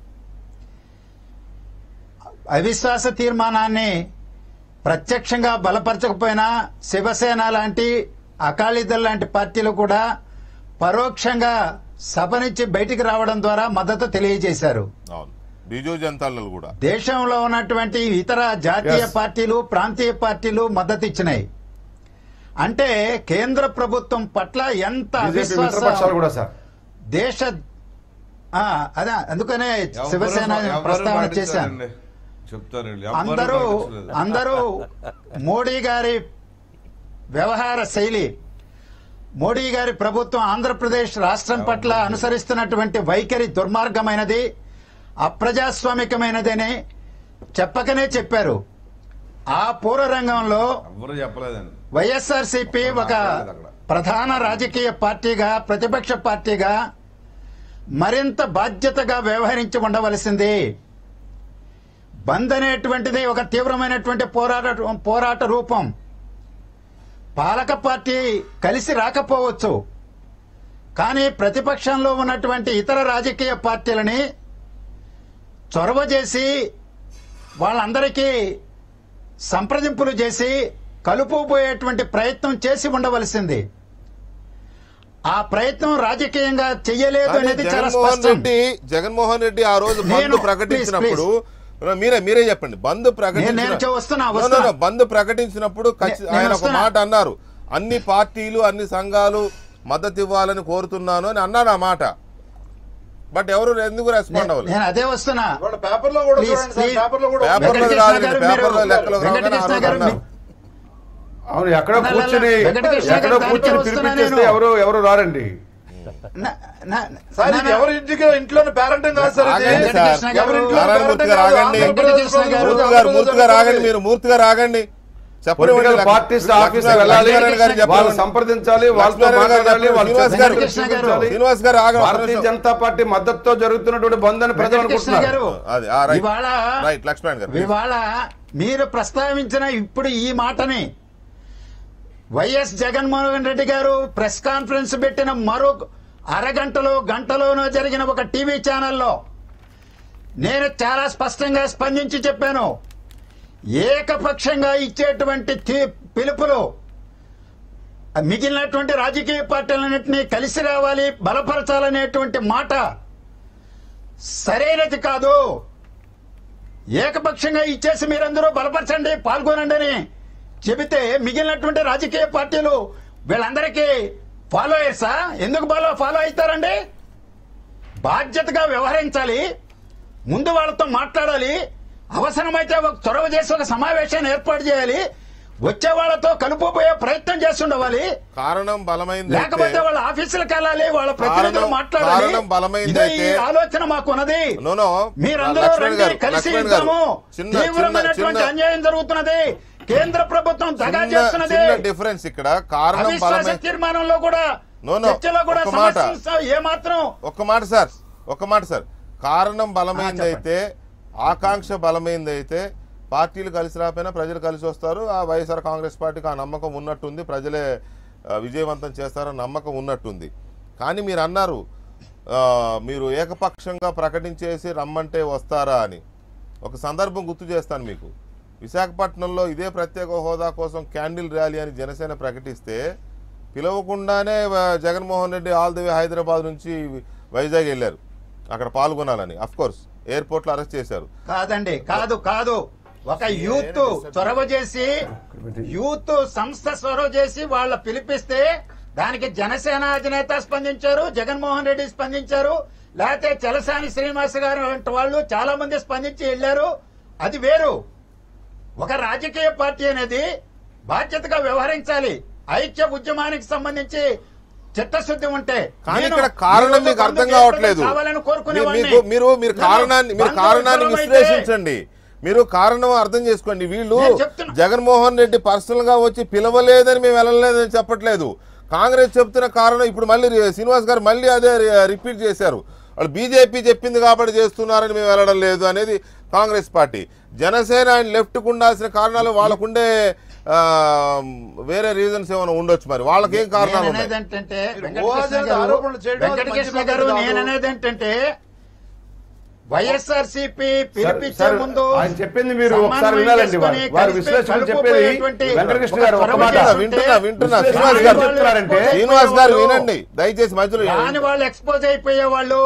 అవిశ్వాస తీర్మానాన్ని ప్రత్యక్షంగా బలపరచకపోయినా శివసేన లాంటి అకాలీదళ్ లాంటి పార్టీలు కూడా పరోక్షంగా సభ నుంచి బయటికి రావడం ద్వారా మద్దతు తెలియజేశారు అవును బిజు జనతాలు కూడా దేశంలో ఉన్నటువంటి ఇతర జాతీయ Yes. పార్టీలు ప్రాంతీయ పార్టీలు మద్దతు ఇచ్చినాయి అంటే కేంద్ర ప్రభుత్వం పట్ల ఎంత బీజేపీ అవిశ్వాస మిత్రపక్షాలు కూడా సార్ దేశ ఆ, అదే అందుకనే ఎవరు- శివసేన ఎవరు ప్రస్తావన చేశాను పాటించారండి? చెప్తారు వీళ్ళు. ఎవరు అందరూ పాటించలేదు. అందరూ మోడీ గారి వ్యవహార శైలి మోడీ గారి ప్రభుత్వం ఆంధ్రప్రదేశ్ రాష్ట్రం పట్ల అనుసరిస్తున్నటువంటి వైఖరి దుర్మార్గమైనది అప్రజాస్వామికమైనదని చెప్పకనే చెప్పారు ఆ పూర్వ రంగంలో ఎవరు చెప్పలేదండి వైఎస్ఆర్సీపీ ఒక ప్రధాన రాజకీయ పార్టీగా ప్రతిపక్ష పార్టీగా మరింత బాధ్యతగా వ్యవహరించి ఉండవలసింది బంద్ అనేటువంటిది ఒక తీవ్రమైనటువంటి పోరాట పోరాట రూపం పాలక పార్టీ కలిసి రాకపోవచ్చు కానీ ప్రతిపక్షంలో ఉన్నటువంటి ఇతర రాజకీయ పార్టీలని చొరవ చేసి వాళ్ళందరికీ సంప్రదింపులు చేసి కలుపుపోయేటువంటి ప్రయత్నం చేసి ఉండవలసింది ఆ ప్రయత్నం రాజకీయంగా చెయ్యలేదు కానీ అనేది చాలా జగన్మోహన్ స్పష్టం రెడ్డి జగన్మోహన్ రెడ్డి ఆ రోజు బంద్ నేను- ప్రకటించినప్పుడు మీరే మీరే చెప్పండి బంద్ ప్రకటించిన నేను చె- వస్తున్నా, No, no, వస్తున్నా. no, బంద్ ప్రకటించినప్పుడు ఖచ్చి- నే- నేను ఆయన ఒక వస్తున్నా. మాట అన్నారు అన్ని పార్టీలు అన్ని సంఘాలు మద్దతు ఇవ్వాలని కోరుతున్నాను అని అన్నాడు ఆ మాట బట్ ఎవరు ఎందుకు రెస్పాండ్ అవ్వలేదు నేను అదే వస్తున్నా వాళ్ళ పేపర్లో కూడా Please, చూడండి సార్ please. పేపర్లో కూడా పేపర్లో వెంకటకృష్ణ కాదు గారు పేపర్లో మీరు- లెక్కలో కాదు కానీ ఆ వెంకటకృష్ణ రోజు గారు అన్నారు అవును ఎక్కడో అలా, కూర్చుని వెంకటకృష్ణ ఎక్కడో గారు కూర్చుని దాంట్లో వస్తున్నా పిలిపించేస్తే నేను. ఎవరు ఎవరు రారండి నా- నా- సార్ నా- ఇది ఎవరి ఇంటికి ఇంట్లోనే పేరెంటింగ్ కాదు సార్ ఇది. ఆగండి సార్. వెంకటకృష్ణ గారు- ఎవరి ఇంట్లో నారాయణమూర్తి parenting గారు కాదు. ఆగండి. ఆంధ్రప్రదేశ్ వెంకటకృష్ణ గారు- మూర్తి గారు మూర్తి గారు ఆగండి మీరు మూర్తి గారు ఆగండి చెప్పండి political Lakshmi- parties office Lakshmi- వెళ్ళాలి లక్ష్మీనారాయణ గారు చెప్పండి. వాళ్ళు సంప్రదించాలి వాళ్ళతో లక్ష్మీనారాయణ గారు మాట్లాడాలి చెప్పండి. వాళ్ళు శ్రీనివాస్ గారు వెంకటకృష్ణ గారు. చూపించాలి. శ్రీనివాస్ గారు ఆగండి ఒక్క భారతీయ నిమిషం. జనతా పార్టీ మద్దతుతో జరుగుతున్నటువంటి బంద్ అని ప్రజలు వెంకటకృష్ణ అనుకుంటున్నారు గారు అది ఆ, రైట్. ఇవాళ రైట్ లక్ష్మణ్ గారు ఇవాళ మీరు ప్రస్తావించిన ఇప్పుడు ఈ మాటని వైఎస్ జగన్మోహన్ రెడ్డి గారు ప్రెస్ కాన్ఫరెన్స్ పెట్టిన మరో అరగంటలో గంటలోనో జరిగిన ఒక టీవీ ఛానల్లో నేను చాలా స్పష్టంగా స్పందించి చెప్పాను ఏకపక్షంగా ఇచ్చేటువంటి తీ- పిలుపులు మిగిలినటువంటి రాజకీయ పార్టీలన్నింటినీ కలిసి రావాలి బలపరచాలనేటువంటి మాట సరైనది కాదు ఏకపక్షంగా ఇచ్చేసి మీరందరూ బలపరచండి పాల్గొనండి అని చెబితే మిగిలినటువంటి రాజకీయ పార్టీలు వీళ్ళందరికీ ఫాలోయర్సా ఎందుకు ఫాలో ఫాలో అవుతారండి బాధ్యతగా వ్యవహరించాలి ముందు వాళ్ళతో మాట్లాడాలి అవసరమైతే ఒక చొరవ చేసి ఒక సమావేశాన్ని ఏర్పాటు చేయాలి వచ్చే వాళ్ళతో కలుపుపోయే ప్రయత్నం చేస్తుండవాలి కారణం బలమైంది లేకపోతే వాళ్ళ ఆఫీసులకు వెళ్ళాలి వాళ్ళ ప్రతినిధులు కారణం- మాట్లాడాలి కారణం బలమైంది ఇదే ఈ అయితే- ఆలోచన మాకు ఉన్నది నో, నో. మీరందరూ లక్ష్మణ్ రండి గారు, కలిసి లక్ష్మణ్ గారు. ఇద్దాము చిన్న- చిన్న- తీవ్రమైనటువంటి చిన్న- అన్యాయం జరుగుతున్నది కేంద్ర ప్రభుత్వం దగా చిన్న చేస్తున్నది చిన్న డిఫరెన్స్ ఇక్కడ కారణం అవిశ్వాస బలమైంది తీర్మానంలో కూడా నో, నో. చర్చలో కూడా ఒక్క మాట. సమస్య ఏమాత్రం ఒక్క మాట సార్ ఒక్క మాట సార్ కారణం బలమైంది ఆ, అయితే ఆకాంక్ష బలమైంది అయితే పార్టీలు కలిసి రాకపోయినా ప్రజలు కలిసి వస్తారు ఆ వైఎస్ఆర్ కాంగ్రెస్ పార్టీకి ఆ నమ్మకం ఉన్నట్టుంది ప్రజలే ఆ, విజయవంతం చేస్తారని నమ్మకం ఉన్నట్టుంది కానీ మీరు అన్నారు ఆ, మీరు ఏకపక్షంగా ప్రకటించేసి రమ్మంటే వస్తారా అని ఒక సందర్భం గుర్తు చేస్తాను మీకు విశాఖపట్నంలో ఇదే ప్రత్యేక హోదా కోసం క్యాండిల్ ర్యాలీ అని జనసేన ప్రకటిస్తే పిలవకుండానే ఆ, Jaganmohan Reddy all the way Hyderabad నుంచి వైజాగ్ వెళ్ళారు అక్కడ పాల్గొనాలని అఫ్ కోర్స్ ఎయిర్పోర్ట్లో అరెస్ట్ చేశారు కాదండి కాదు కాదు ఒక యూత్ చొరవ చేసి యూత్ సంస్థ చొరవ చేసి వాళ్ళ పిలిపిస్తే దానికి జనసేన అధినేత స్పందించారు జగన్మోహన్ రెడ్డి స్పందించారు లేకపోతే చలసాని శ్రీనివాస్ గారు వంటి వాళ్ళు చాలా మంది స్పందించి వెళ్ళారు అది వేరు ఒక రాజకీయ పార్టీ అనేది బాధ్యతగా వ్యవహరించాలి ఐక్య ఉద్యమానికి సంబంధించి చిత్తశుద్ధి ఉంటే కానీ నేను ఇక్కడ కారణం ఈ మీకు రోజు అర్థం బంధు కావట్లేదు కావాలని మీ- కోరుకునేవాడిని. మీకు మీరు మీరు నన్ను కారణాన్ని మీరు బంధు కారణాన్ని విఫలమైతే విశ్లేషించండి మీరు కారణం అర్థం చేసుకోండి వీళ్ళు నేను చెప్తున్నా. జగన్మోహన్ రెడ్డి పర్సనల్ గా వచ్చి పిలవలేదని మేము వెళ్ళలేదని చెప్పట్లేదు కాంగ్రెస్ చెప్తున్న కారణం ఇప్పుడు మళ్ళీ రి- శ్రీనివాస్ గారు మళ్ళీ అదే రి- రిపీట్ చేశారు వాళ్ళు బీజేపీ చెప్పింది కాబట్టి చేస్తున్నారని మేము వెళ్ళడం లేదు అనేది కాంగ్రెస్ పార్టీ జనసేన ఆయన లెఫ్ట్కు ఉండాల్సిన కారణాలు వాళ్ళకుండే ఆ, వేరే రీజన్స్ ఏమైనా ఉండొచ్చు మరి వాళ్ళకేం కారణాలు నేను ఉన్నాయి అనేది ఏంటంటే మీరు వెంకటకృష్ణ ఊహాజనిత గారు- ఆరోపణలు చేయడం అది వెంకటకృష్ణ మంచి గారు పద్ధతి కాదు. నేను అనేది ఏంటంటే వైఎస్ఆర్సీపీ పిలిపించే సార్, ముందు ఆయన చెప్పింది మీరు ఒకసారి సమన్వయం వినాలండి చేసుకొని వారు. వారి కలిపి విశ్లేషణ కలుపుకుపోయేటువంటి చెప్పేది వెంకటకృష్ణ ఒక గారు ఒక చొరవ మాట. చేస్తుంటే వింటున్నా వింటున్నా విశ్లేషణ శ్రీనివాస్ గారు ఏం చెప్తున్నారంటే శ్రీనివాస్ గారు వినండి దయచేసి మధ్యలో దాని వాళ్ళు ఎక్స్పోజ్ అయిపోయే వాళ్ళు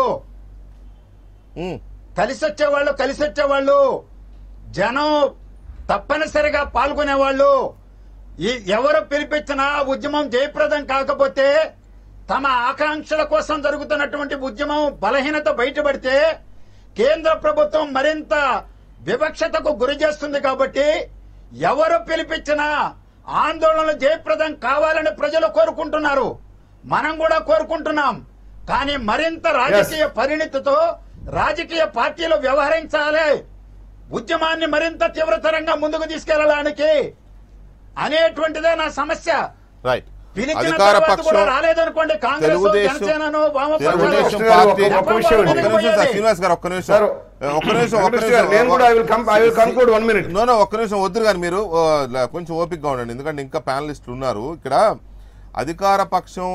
ఉమ్. కలిసి వచ్చేవాళ్ళు కలిసి వచ్చేవాళ్ళు జనం తప్పనిసరిగా పాల్గొనేవాళ్ళు ఈ ఎవరు పిలిపించినా ఉద్యమం జయప్రదం కాకపోతే తమ ఆకాంక్షల కోసం జరుగుతున్నటువంటి ఉద్యమం బలహీనత బయటపడితే కేంద్ర ప్రభుత్వం మరింత వివక్షతకు గురి చేస్తుంది కాబట్టి ఎవరు పిలిపించినా ఆందోళనలు జయప్రదం కావాలని ప్రజలు కోరుకుంటున్నారు మనం కూడా కోరుకుంటున్నాం కానీ మరింత రాజకీయ పరిణితితో రాజకీయ పార్టీలు వ్యవహరించాలి ఉద్యమాన్ని మరింత తీవ్రతరంగా ముందుకు తీసుకెళ్లడానికి అనేటువంటిదే నా సమస్య రైట్ పిలిచిన అధికార తర్వాత కూడా పక్షం రాలేదనుకోండి కాంగ్రెస్ తెలుగుదేశం జనసేనను తెలుగుదేశం ఒక్క పార్టీ నిమిషం, ఒక్క విషయం ఒక్క అండి. నిమిషం సార్ శ్రీనివాస్ గారు ఒక్క నిమిషం సార్, ఒక్క నిమిషం ఒక్క వెంకటేష్ గారు, నేను కూడా I will come- I will conclude one minute. No no ఒక్క నిమిషం వద్దు గారు మీరు ఓ, ల- కొంచెం ఓపికగా ఉండండి ఎందుకంటే ఇంకా ప్యానలిస్టులు ఉన్నారు ఇక్కడ అధికార పక్షం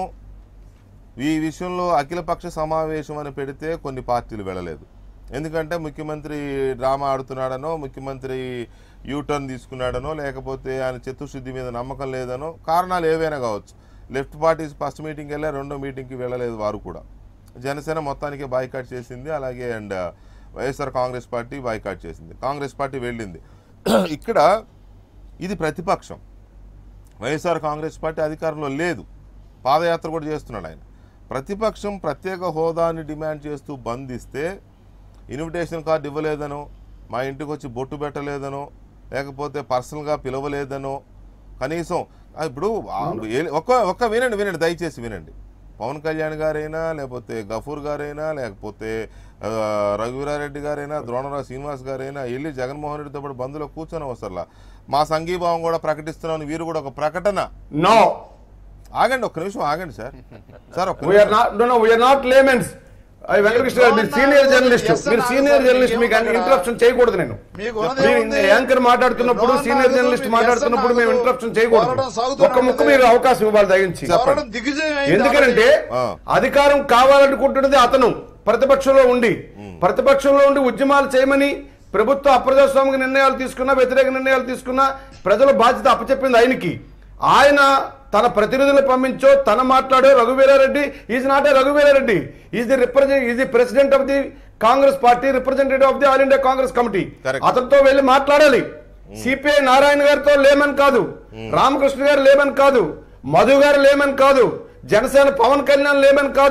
ఈ విషయంలో అఖిలపక్ష సమావేశం అని పెడితే కొన్ని పార్టీలు వెళ్ళలేదు ఎందుకంటే ముఖ్యమంత్రి డ్రామా ఆడుతున్నాడనో ముఖ్యమంత్రి యూటర్న్ తీసుకున్నాడనో లేకపోతే ఆయన చిత్తశుద్ధి మీద నమ్మకం లేదనో కారణాలు ఏవైనా కావచ్చు లెఫ్ట్ పార్టీస్ ఫస్ట్ మీటింగ్కి వెళ్ళా రెండో మీటింగ్కి వెళ్ళలేదు వారు కూడా జనసేన మొత్తానికి బాయ్కాట్ చేసింది అలాగే and YSR Congress party boycott చేసింది కాంగ్రెస్ పార్టీ వెళ్ళింది ఇక్కడ ఇది ప్రతిపక్షం వైఎస్ఆర్ కాంగ్రెస్ పార్టీ అధికారంలో లేదు పాదయాత్ర కూడా చేస్తున్నాడు ఆయన ప్రతిపక్షం ప్రత్యేక హోదాని డిమాండ్ చేస్తూ బంద్ ఇస్తే ఇన్విటేషన్ కార్డు ఇవ్వలేదనో మా ఇంటికి వచ్చి బొట్టు పెట్టలేదనో లేకపోతే పర్సనల్గా పిలవలేదనో కనీసం ఆ, ఇప్పుడు ఆ, ఏ- ఒక్క ఒక్క వినండి వినండి దయచేసి వినండి పవన్ కళ్యాణ్ గారైనా లేకపోతే గఫూర్ గారైనా లేకపోతే ఆ, రఘువీరారెడ్డి గారైనా ద్రోణరావు శ్రీనివాస్ గారైనా వెళ్ళి జగన్మోహన్ రెడ్డితో పాటు బంధులో కూర్చొని అవసరంలా మా సంఘీభావం కూడా ప్రకటిస్తున్నామని వీరు కూడా ఒక ప్రకటన నో ఆగండి ఒక్క నిమిషం ఆగండి సార్ సార్ ఒక్క వీఆర్ నిమిషం. Not no no we're not laymen's Venkatakrishna గారు మీరు సీనియర్ జర్నలిస్ట్ మీరు సీనియర్ జర్నలిస్ట్ మీకు అన్ని ఇంటరప్షన్ చేయకూడదు నేను మీకు ఉన్నది మీరు ఏముంది? యాంకర్ మాట్లాడుతున్నప్పుడు రోహన్ సీనియర్ నాయుడు జర్నలిస్ట్ మీరు మాట్లాడుతున్నప్పుడు ఎస్ మేము అన్నారు. ఇంటరప్షన్ చేయకూడదు పోరాటం సాగుతూనే ఒక్క ముక్క ఉంటుంది. మీరు అవకాశం ఇవ్వాలి దయించి పోరాటం దిగ్విజయం అయింది ఎందుకంటే ఆ. అధికారం కావాలనుకుంటున్నది అతను ప్రతిపక్షంలో ఉండి ప్రతిపక్షంలో ఉండి ఉద్యమాలు చేయమని ప్రభుత్వ అప్రజాస్వామిక నిర్ణయాలు తీసుకున్నా వ్యతిరేక నిర్ణయాలు తీసుకున్నా ప్రజల బాధ్యత అప్పచెప్పింది ఆయనకి ఆయన తన ప్రతినిధులు పంపించో తన మాట్లాడో Raghuveerareddy is not a Raghuveerareddy is the represent is the president of the Congress party representative of the all India Congress committee Correct. అతనితో వెళ్ళి మాట్లాడాలి సిపిఐ నారాయణ గారితో లేమని కాదు రామకృష్ణ గారు లేమని కాదు మధు గారు లేమని కాదు జనసేన పవన్ కళ్యాణ్ లేమని కాదు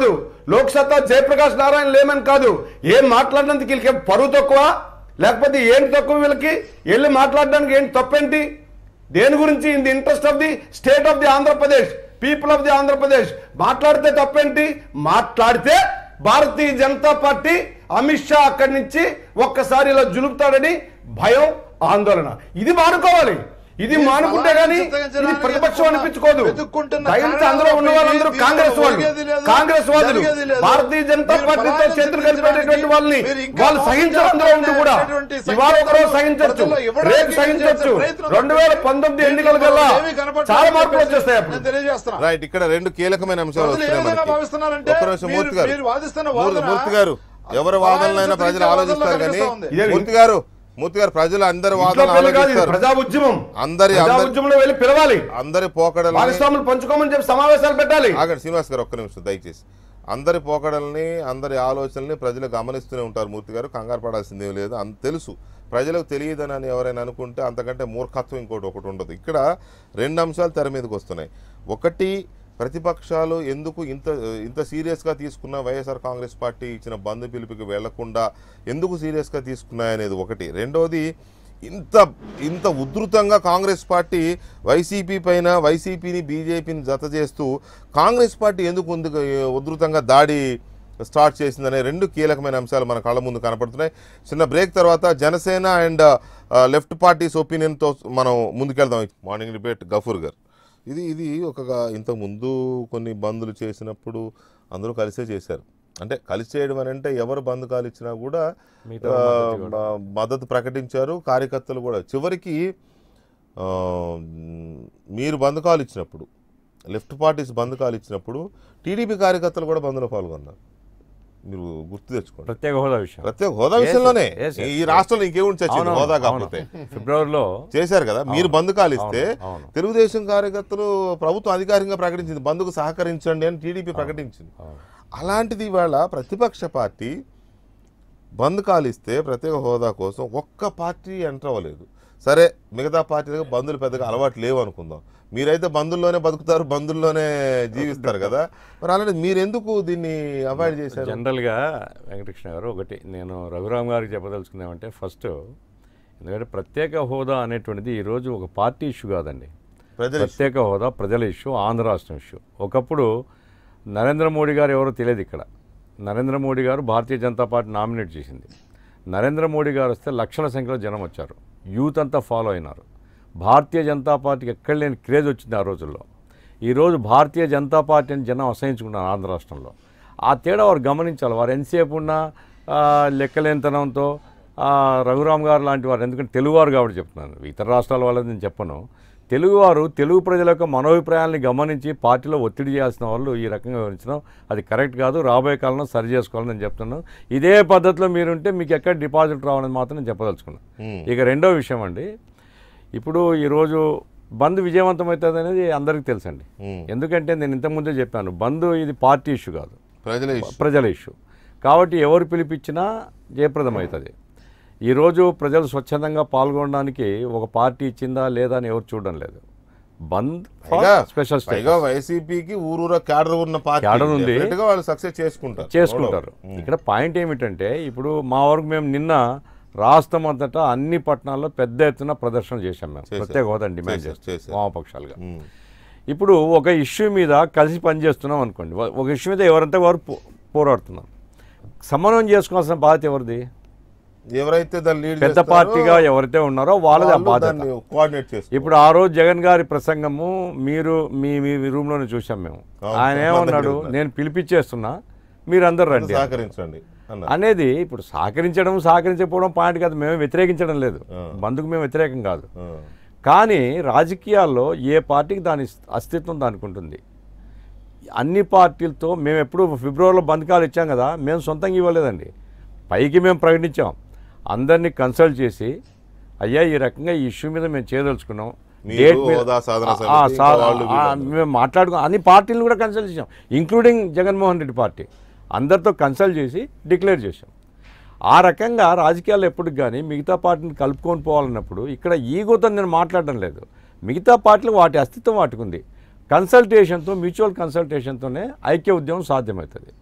లోక్సత్తా జయప్రకాష్ నారాయణ లేమని కాదు ఏం మాట్లాడినందుకు వీళ్ళకి ఏం పరువు తక్కువ లేకపోతే ఏంటి తక్కువ వీళ్ళకి వెళ్ళి మాట్లాడడానికి ఏంటి తప్పేంటి దేని గురించి in the interest of the state of the Andhra Pradesh people of the Andhra Pradesh మాట్లాడితే తప్పేంటి మాట్లాడితే భారతీయ జనతా పార్టీ అమిత్ షా అక్కడి నుంచి ఒక్కసారి ఇలా జులుపుతాడని భయం ఆందోళన ఇది మానుకోవాలి ఇది మానుకుంటే గానీ ఇది ప్రతిపక్షం అనిపించుకోదు దయచేసి అందులో ఉన్న వాళ్ళందరూ కాంగ్రెస్ వాళ్ళు కాంగ్రెస్ వాదులు భారతీయ జనతా పార్టీతో చేతులు కలిపేటటువంటి వాళ్ళని వాళ్ళు సహించరు అందులో ఉండి కూడా ఇవాళ ఒకరోజు సహించవచ్చు రేపు సహించవచ్చు రెండు వేల పంతొమ్మిది ఎన్నికల కల్లా చాలా మార్పులు వచ్చేస్తాయి అప్పుడు తెలియజేస్తున్నా రైట్ ఇక్కడ రెండు కీలకమైన అంశాలు ప్రజలు ఏ వస్తున్నాయి విధంగా మనకి భావిస్తున్నారంటే ఒక్క నిమిషం మూర్తి మీరు- గారు మీరు వాదిస్తున్న మూర్తి- వాదన మూర్తి గారు ఎవరి వాదనలైనా ప్రజలు వాదనలో ఆలోచిస్తారు కానీ కనిపిస్తా ఉంది. ఇదే- మూర్తి గారు మూర్తి గారు ప్రజలు అందరి ఇంట్లో వాదనలు పెళ్లి కాదు ఇది ఆలోచిస్తారు ప్రజా ఉద్యమం అందరి ప్రజా అందరి ఉద్యమంలో వెళ్ళి పిలవాలి అందరి పోకడల్ని భాగస్వాములు పంచుకోమని చెప్పి సమావేశాలు పెట్టాలి ఆగండి శ్రీనివాస్ గారు ఒక్క నిమిషం దయచేసి అందరి పోకడల్ని అందరి ఆలోచనల్ని ప్రజలు గమనిస్తూనే ఉంటారు మూర్తి గారు కంగారు పడాల్సిందేం లేదు అంత తెలుసు ప్రజలకు తెలియదని అని ఎవరైనా అనుకుంటే అంతకంటే మూర్ఖత్వం ఇంకోటి ఒకటి ఉండదు ఇక్కడ రెండు అంశాలు తెర మీదకి వస్తున్నాయి ఒకటి ప్రతిపక్షాలు ఎందుకు ఇంత ఇంత సీరియస్గా తీసుకున్న వైఎస్ఆర్ కాంగ్రెస్ పార్టీ ఇచ్చిన బంద్ పిలుపుకి వెళ్లకుండా ఎందుకు సీరియస్గా తీసుకున్నాయనేది ఒకటి రెండోది ఇంత ఇంత ఉధృతంగా కాంగ్రెస్ పార్టీ వైసీపీ పైన వైసీపీని బీజేపీని జత చేస్తూ కాంగ్రెస్ పార్టీ ఎందుకు ముందుకు ఉధృతంగా దాడి స్టార్ట్ చేసిందనే రెండు కీలకమైన అంశాలు మన కళ్ళ ముందు కనపడుతున్నాయి చిన్న బ్రేక్ తర్వాత జనసేన అండ్ లెఫ్ట్ పార్టీస్ ఒపీనియన్తో మనం ముందుకెళ్దాం మార్నింగ్ డిబేట్ గఫూర్ గారు ఇది ఇది ఒక ఇంతకు ముందు కొన్ని బంద్లు చేసినప్పుడు అందరూ కలిసే చేశారు అంటే కలిసి చేయడం అని అంటే ఎవరు బంద్ కాలిచ్చినా కూడా మిగతా ఆ, మద్దతు కూడా. మ- మద్దతు ప్రకటించారు కార్యకర్తలు కూడా చివరికి ఆ, మీరు బంద్ కాల్ ఇచ్చినప్పుడు లెఫ్ట్ పార్టీస్ బంద్ కాల్ ఇచ్చినప్పుడు టీడీపీ కార్యకర్తలు కూడా బంద్లో పాల్గొన్నారు మీరు గుర్తు తెచ్చుకోండి ప్రత్యేక హోదా విషయం ప్రత్యేక హోదా Yes, విషయంలోనే yes, yes. ఈ రాష్ట్రంలో ఇంకేముంది చచ్చింది అవును, హోదా అవును. కాకపోతే ఫిబ్రవరిలో చేశారు కదా మీరు బంద్ కాలిస్తే అవును, అవును. తెలుగుదేశం కార్యకర్తలు ప్రభుత్వం అధికారికంగా ప్రకటించింది బంద్కు సహకరించండి అని టీడీపీ ప్రకటించింది అవును. అలాంటిది ఇవాళ ప్రతిపక్ష పార్టీ బంద్ కాలిస్తే ప్రత్యేక హోదా కోసం ఒక్క పార్టీ ఎంటర్ అవ్వలేదు సరే మిగతా పార్టీలకు బంధులు పెద్దగా అలవాటు లేవు అనుకుందాం మీరైతే బంధుల్లోనే బతుకుతారు బంధుల్లోనే జీవిస్తారు కదా మరి అలాంటి మీరెందుకు దీన్ని అవాయిడ్ చేశారు జనరల్గా వెంకటకృష్ణ గారు ఒకటి నేను రఘురామ్ గారికి చెప్పదలుచుకున్నామంటే ఫస్ట్ ఎందుకంటే ప్రత్యేక హోదా అనేటువంటిది ఈరోజు ఒక పార్టీ ఇష్యూ కాదండి ప్రజల ప్రత్యేక హోదా ప్రజల ఇష్యూ ఆంధ్ర రాష్ట్రం ఇష్యూ ఒకప్పుడు నరేంద్ర మోడీ గారు ఎవరో తెలియదు ఇక్కడ నరేంద్ర మోడీ గారు భారతీయ జనతా పార్టీ నామినేట్ చేసింది నరేంద్ర మోడీ గారు వస్తే లక్షల సంఖ్యలో జనం వచ్చారు యూత్ అంతా ఫాలో అయినారు భారతీయ జనతా పార్టీకి ఎక్కడ లేని క్రేజ్ వచ్చింది ఆ రోజుల్లో ఈరోజు భారతీయ జనతా పార్టీ అని జనం అసహించుకున్నారు ఆంధ్ర రాష్ట్రంలో ఆ తేడా వారు గమనించాలి వారు ఎంతసేపు ఉన్న ఆ, లెక్కలేనితనంతో ఆ, రఘురామ్ గారు లాంటి వారు ఎందుకంటే తెలుగువారు కాబట్టి చెప్తున్నాను ఇతర రాష్ట్రాల వాళ్ళని నేను చెప్పను తెలుగువారు తెలుగు ప్రజల యొక్క మనోభిప్రాయాల్ని గమనించి పార్టీలో ఒత్తిడి చేయాల్సిన వాళ్ళు ఈ రకంగా వివరించడం అది కరెక్ట్ కాదు రాబోయే కాలంలో సరి చేసుకోవాలని నేను చెప్తున్నాను ఇదే పద్ధతిలో మీరుంటే మీకు ఎక్కడ డిపాజిట్ రావాలని మాత్రం నేను చెప్పదలుచుకున్నాను ఇక రెండో విషయం అండి ఇప్పుడు ఈరోజు బంద్ విజయవంతం అవుతుంది అనేది అందరికీ తెలుసండి ఎందుకంటే నేను ఇంతకుముందే చెప్పాను బంద్ ఇది పార్టీ ఇష్యూ కాదు ప్రజల ఇష్యూ ప్రజల ఇష్యూ కాబట్టి ఎవరు పిలిపించినా జయప్రదం అవుతుంది ఈరోజు ప్రజలు స్వచ్ఛందంగా పాల్గొనడానికి ఒక పార్టీ ఇచ్చిందా లేదా అని ఎవరు చూడడం లేదు బంద్ పైగా స్పెషల్ పైగా వైసీపీకి ఊరూర క్యాడర్ ఉన్న పార్టీ క్యాడర్ ఉంది. Definitely గా వాళ్ళు సక్సెస్ చేసుకుంటారు చేసుకుంటారు ఇక్కడ పాయింట్ ఏమిటంటే ఇప్పుడు మా వరకు మేము నిన్న రాష్ట్రం అంతటా అన్ని పట్టణాల్లో పెద్ద ఎత్తున ప్రదర్శన చేశాం మేము చేశారు. ప్రత్యేక హోదా డిమాండ్ చేశారు, చేస్తాం చేశారు. వామపక్షాలుగా ఉమ్. ఇప్పుడు ఒక ఇష్యూ మీద కలిసి పనిచేస్తున్నాం అనుకోండి ఒక- ఒక ఇష్యూ మీద ఎవరంతా వారు పో- పోరాడుతున్నారు సమన్వయం చేసుకోవాల్సిన బాధ్యత ఎవరిది ఎవరైతే దాన్ని లీడ్ పెద్ద పార్టీగా ఎవరైతే ఉన్నారో వాళ్ళది ఆ బాధ్యత దాన్ని కోఆర్డినేట్ చేస్తారు ఇప్పుడు ఆ రోజు జగన్ గారి ప్రసంగము మీరు మీ మీ రూమ్లోనే చూసాం మేము అవును, ఆయన అందరూ ఏమన్నాడు ఉన్నారు. నేను పిలిపించేస్తున్నా మీరందరూ రండి సహకరించండి అన్నారు అనేది ఇప్పుడు సహకరించడం సహకరించకపోవడం పాయింట్ కాదు మేము వ్యతిరేకించడం లేదు ఆ. బంధుకు మేము వ్యతిరేకం కాదు ఆ. కానీ రాజకీయాల్లో ఏ పార్టీకి దాని అస్తిత్వం దానికి ఉంటుంది అన్ని పార్టీలతో మేము ఎప్పుడు ఫిబ్రవరిలో బంధకాలు ఇచ్చాం కదా మేము సొంతంగా ఇవ్వలేదండి పైకి మేము ప్రకటించాం అందరినీ కన్సల్ట్ చేసి అయ్యా ఈ రకంగా ఈ ఇష్యూ మీద మేము చేయదలుచుకున్నాం మీరు, డేట్ మీద- హోదా సాధన ఆ, సమితి, ఆ, ఇంకా సా- వాళ్ళు ఆ, వీళ్ళు. మేము మాట్లాడుకో అన్ని పార్టీలను కూడా కన్సల్ట్ చేసాం ఇంక్లూడింగ్ జగన్మోహన్ రెడ్డి పార్టీ అందరితో కన్సల్ట్ చేసి డిక్లేర్ చేసాం ఆ రకంగా రాజకీయాల్లో ఎప్పటికి కానీ మిగతా పార్టీని కలుపుకొని పోవాలన్నప్పుడు ఇక్కడ ఈగోతో నేను మాట్లాడడం లేదు మిగతా పార్టీలు వాటి అస్తిత్వం వాటికి ఉంది కన్సల్టేషన్తో మ్యూచువల్ కన్సల్టేషన్తోనే ఐక్య ఉద్యమం సాధ్యమవుతుంది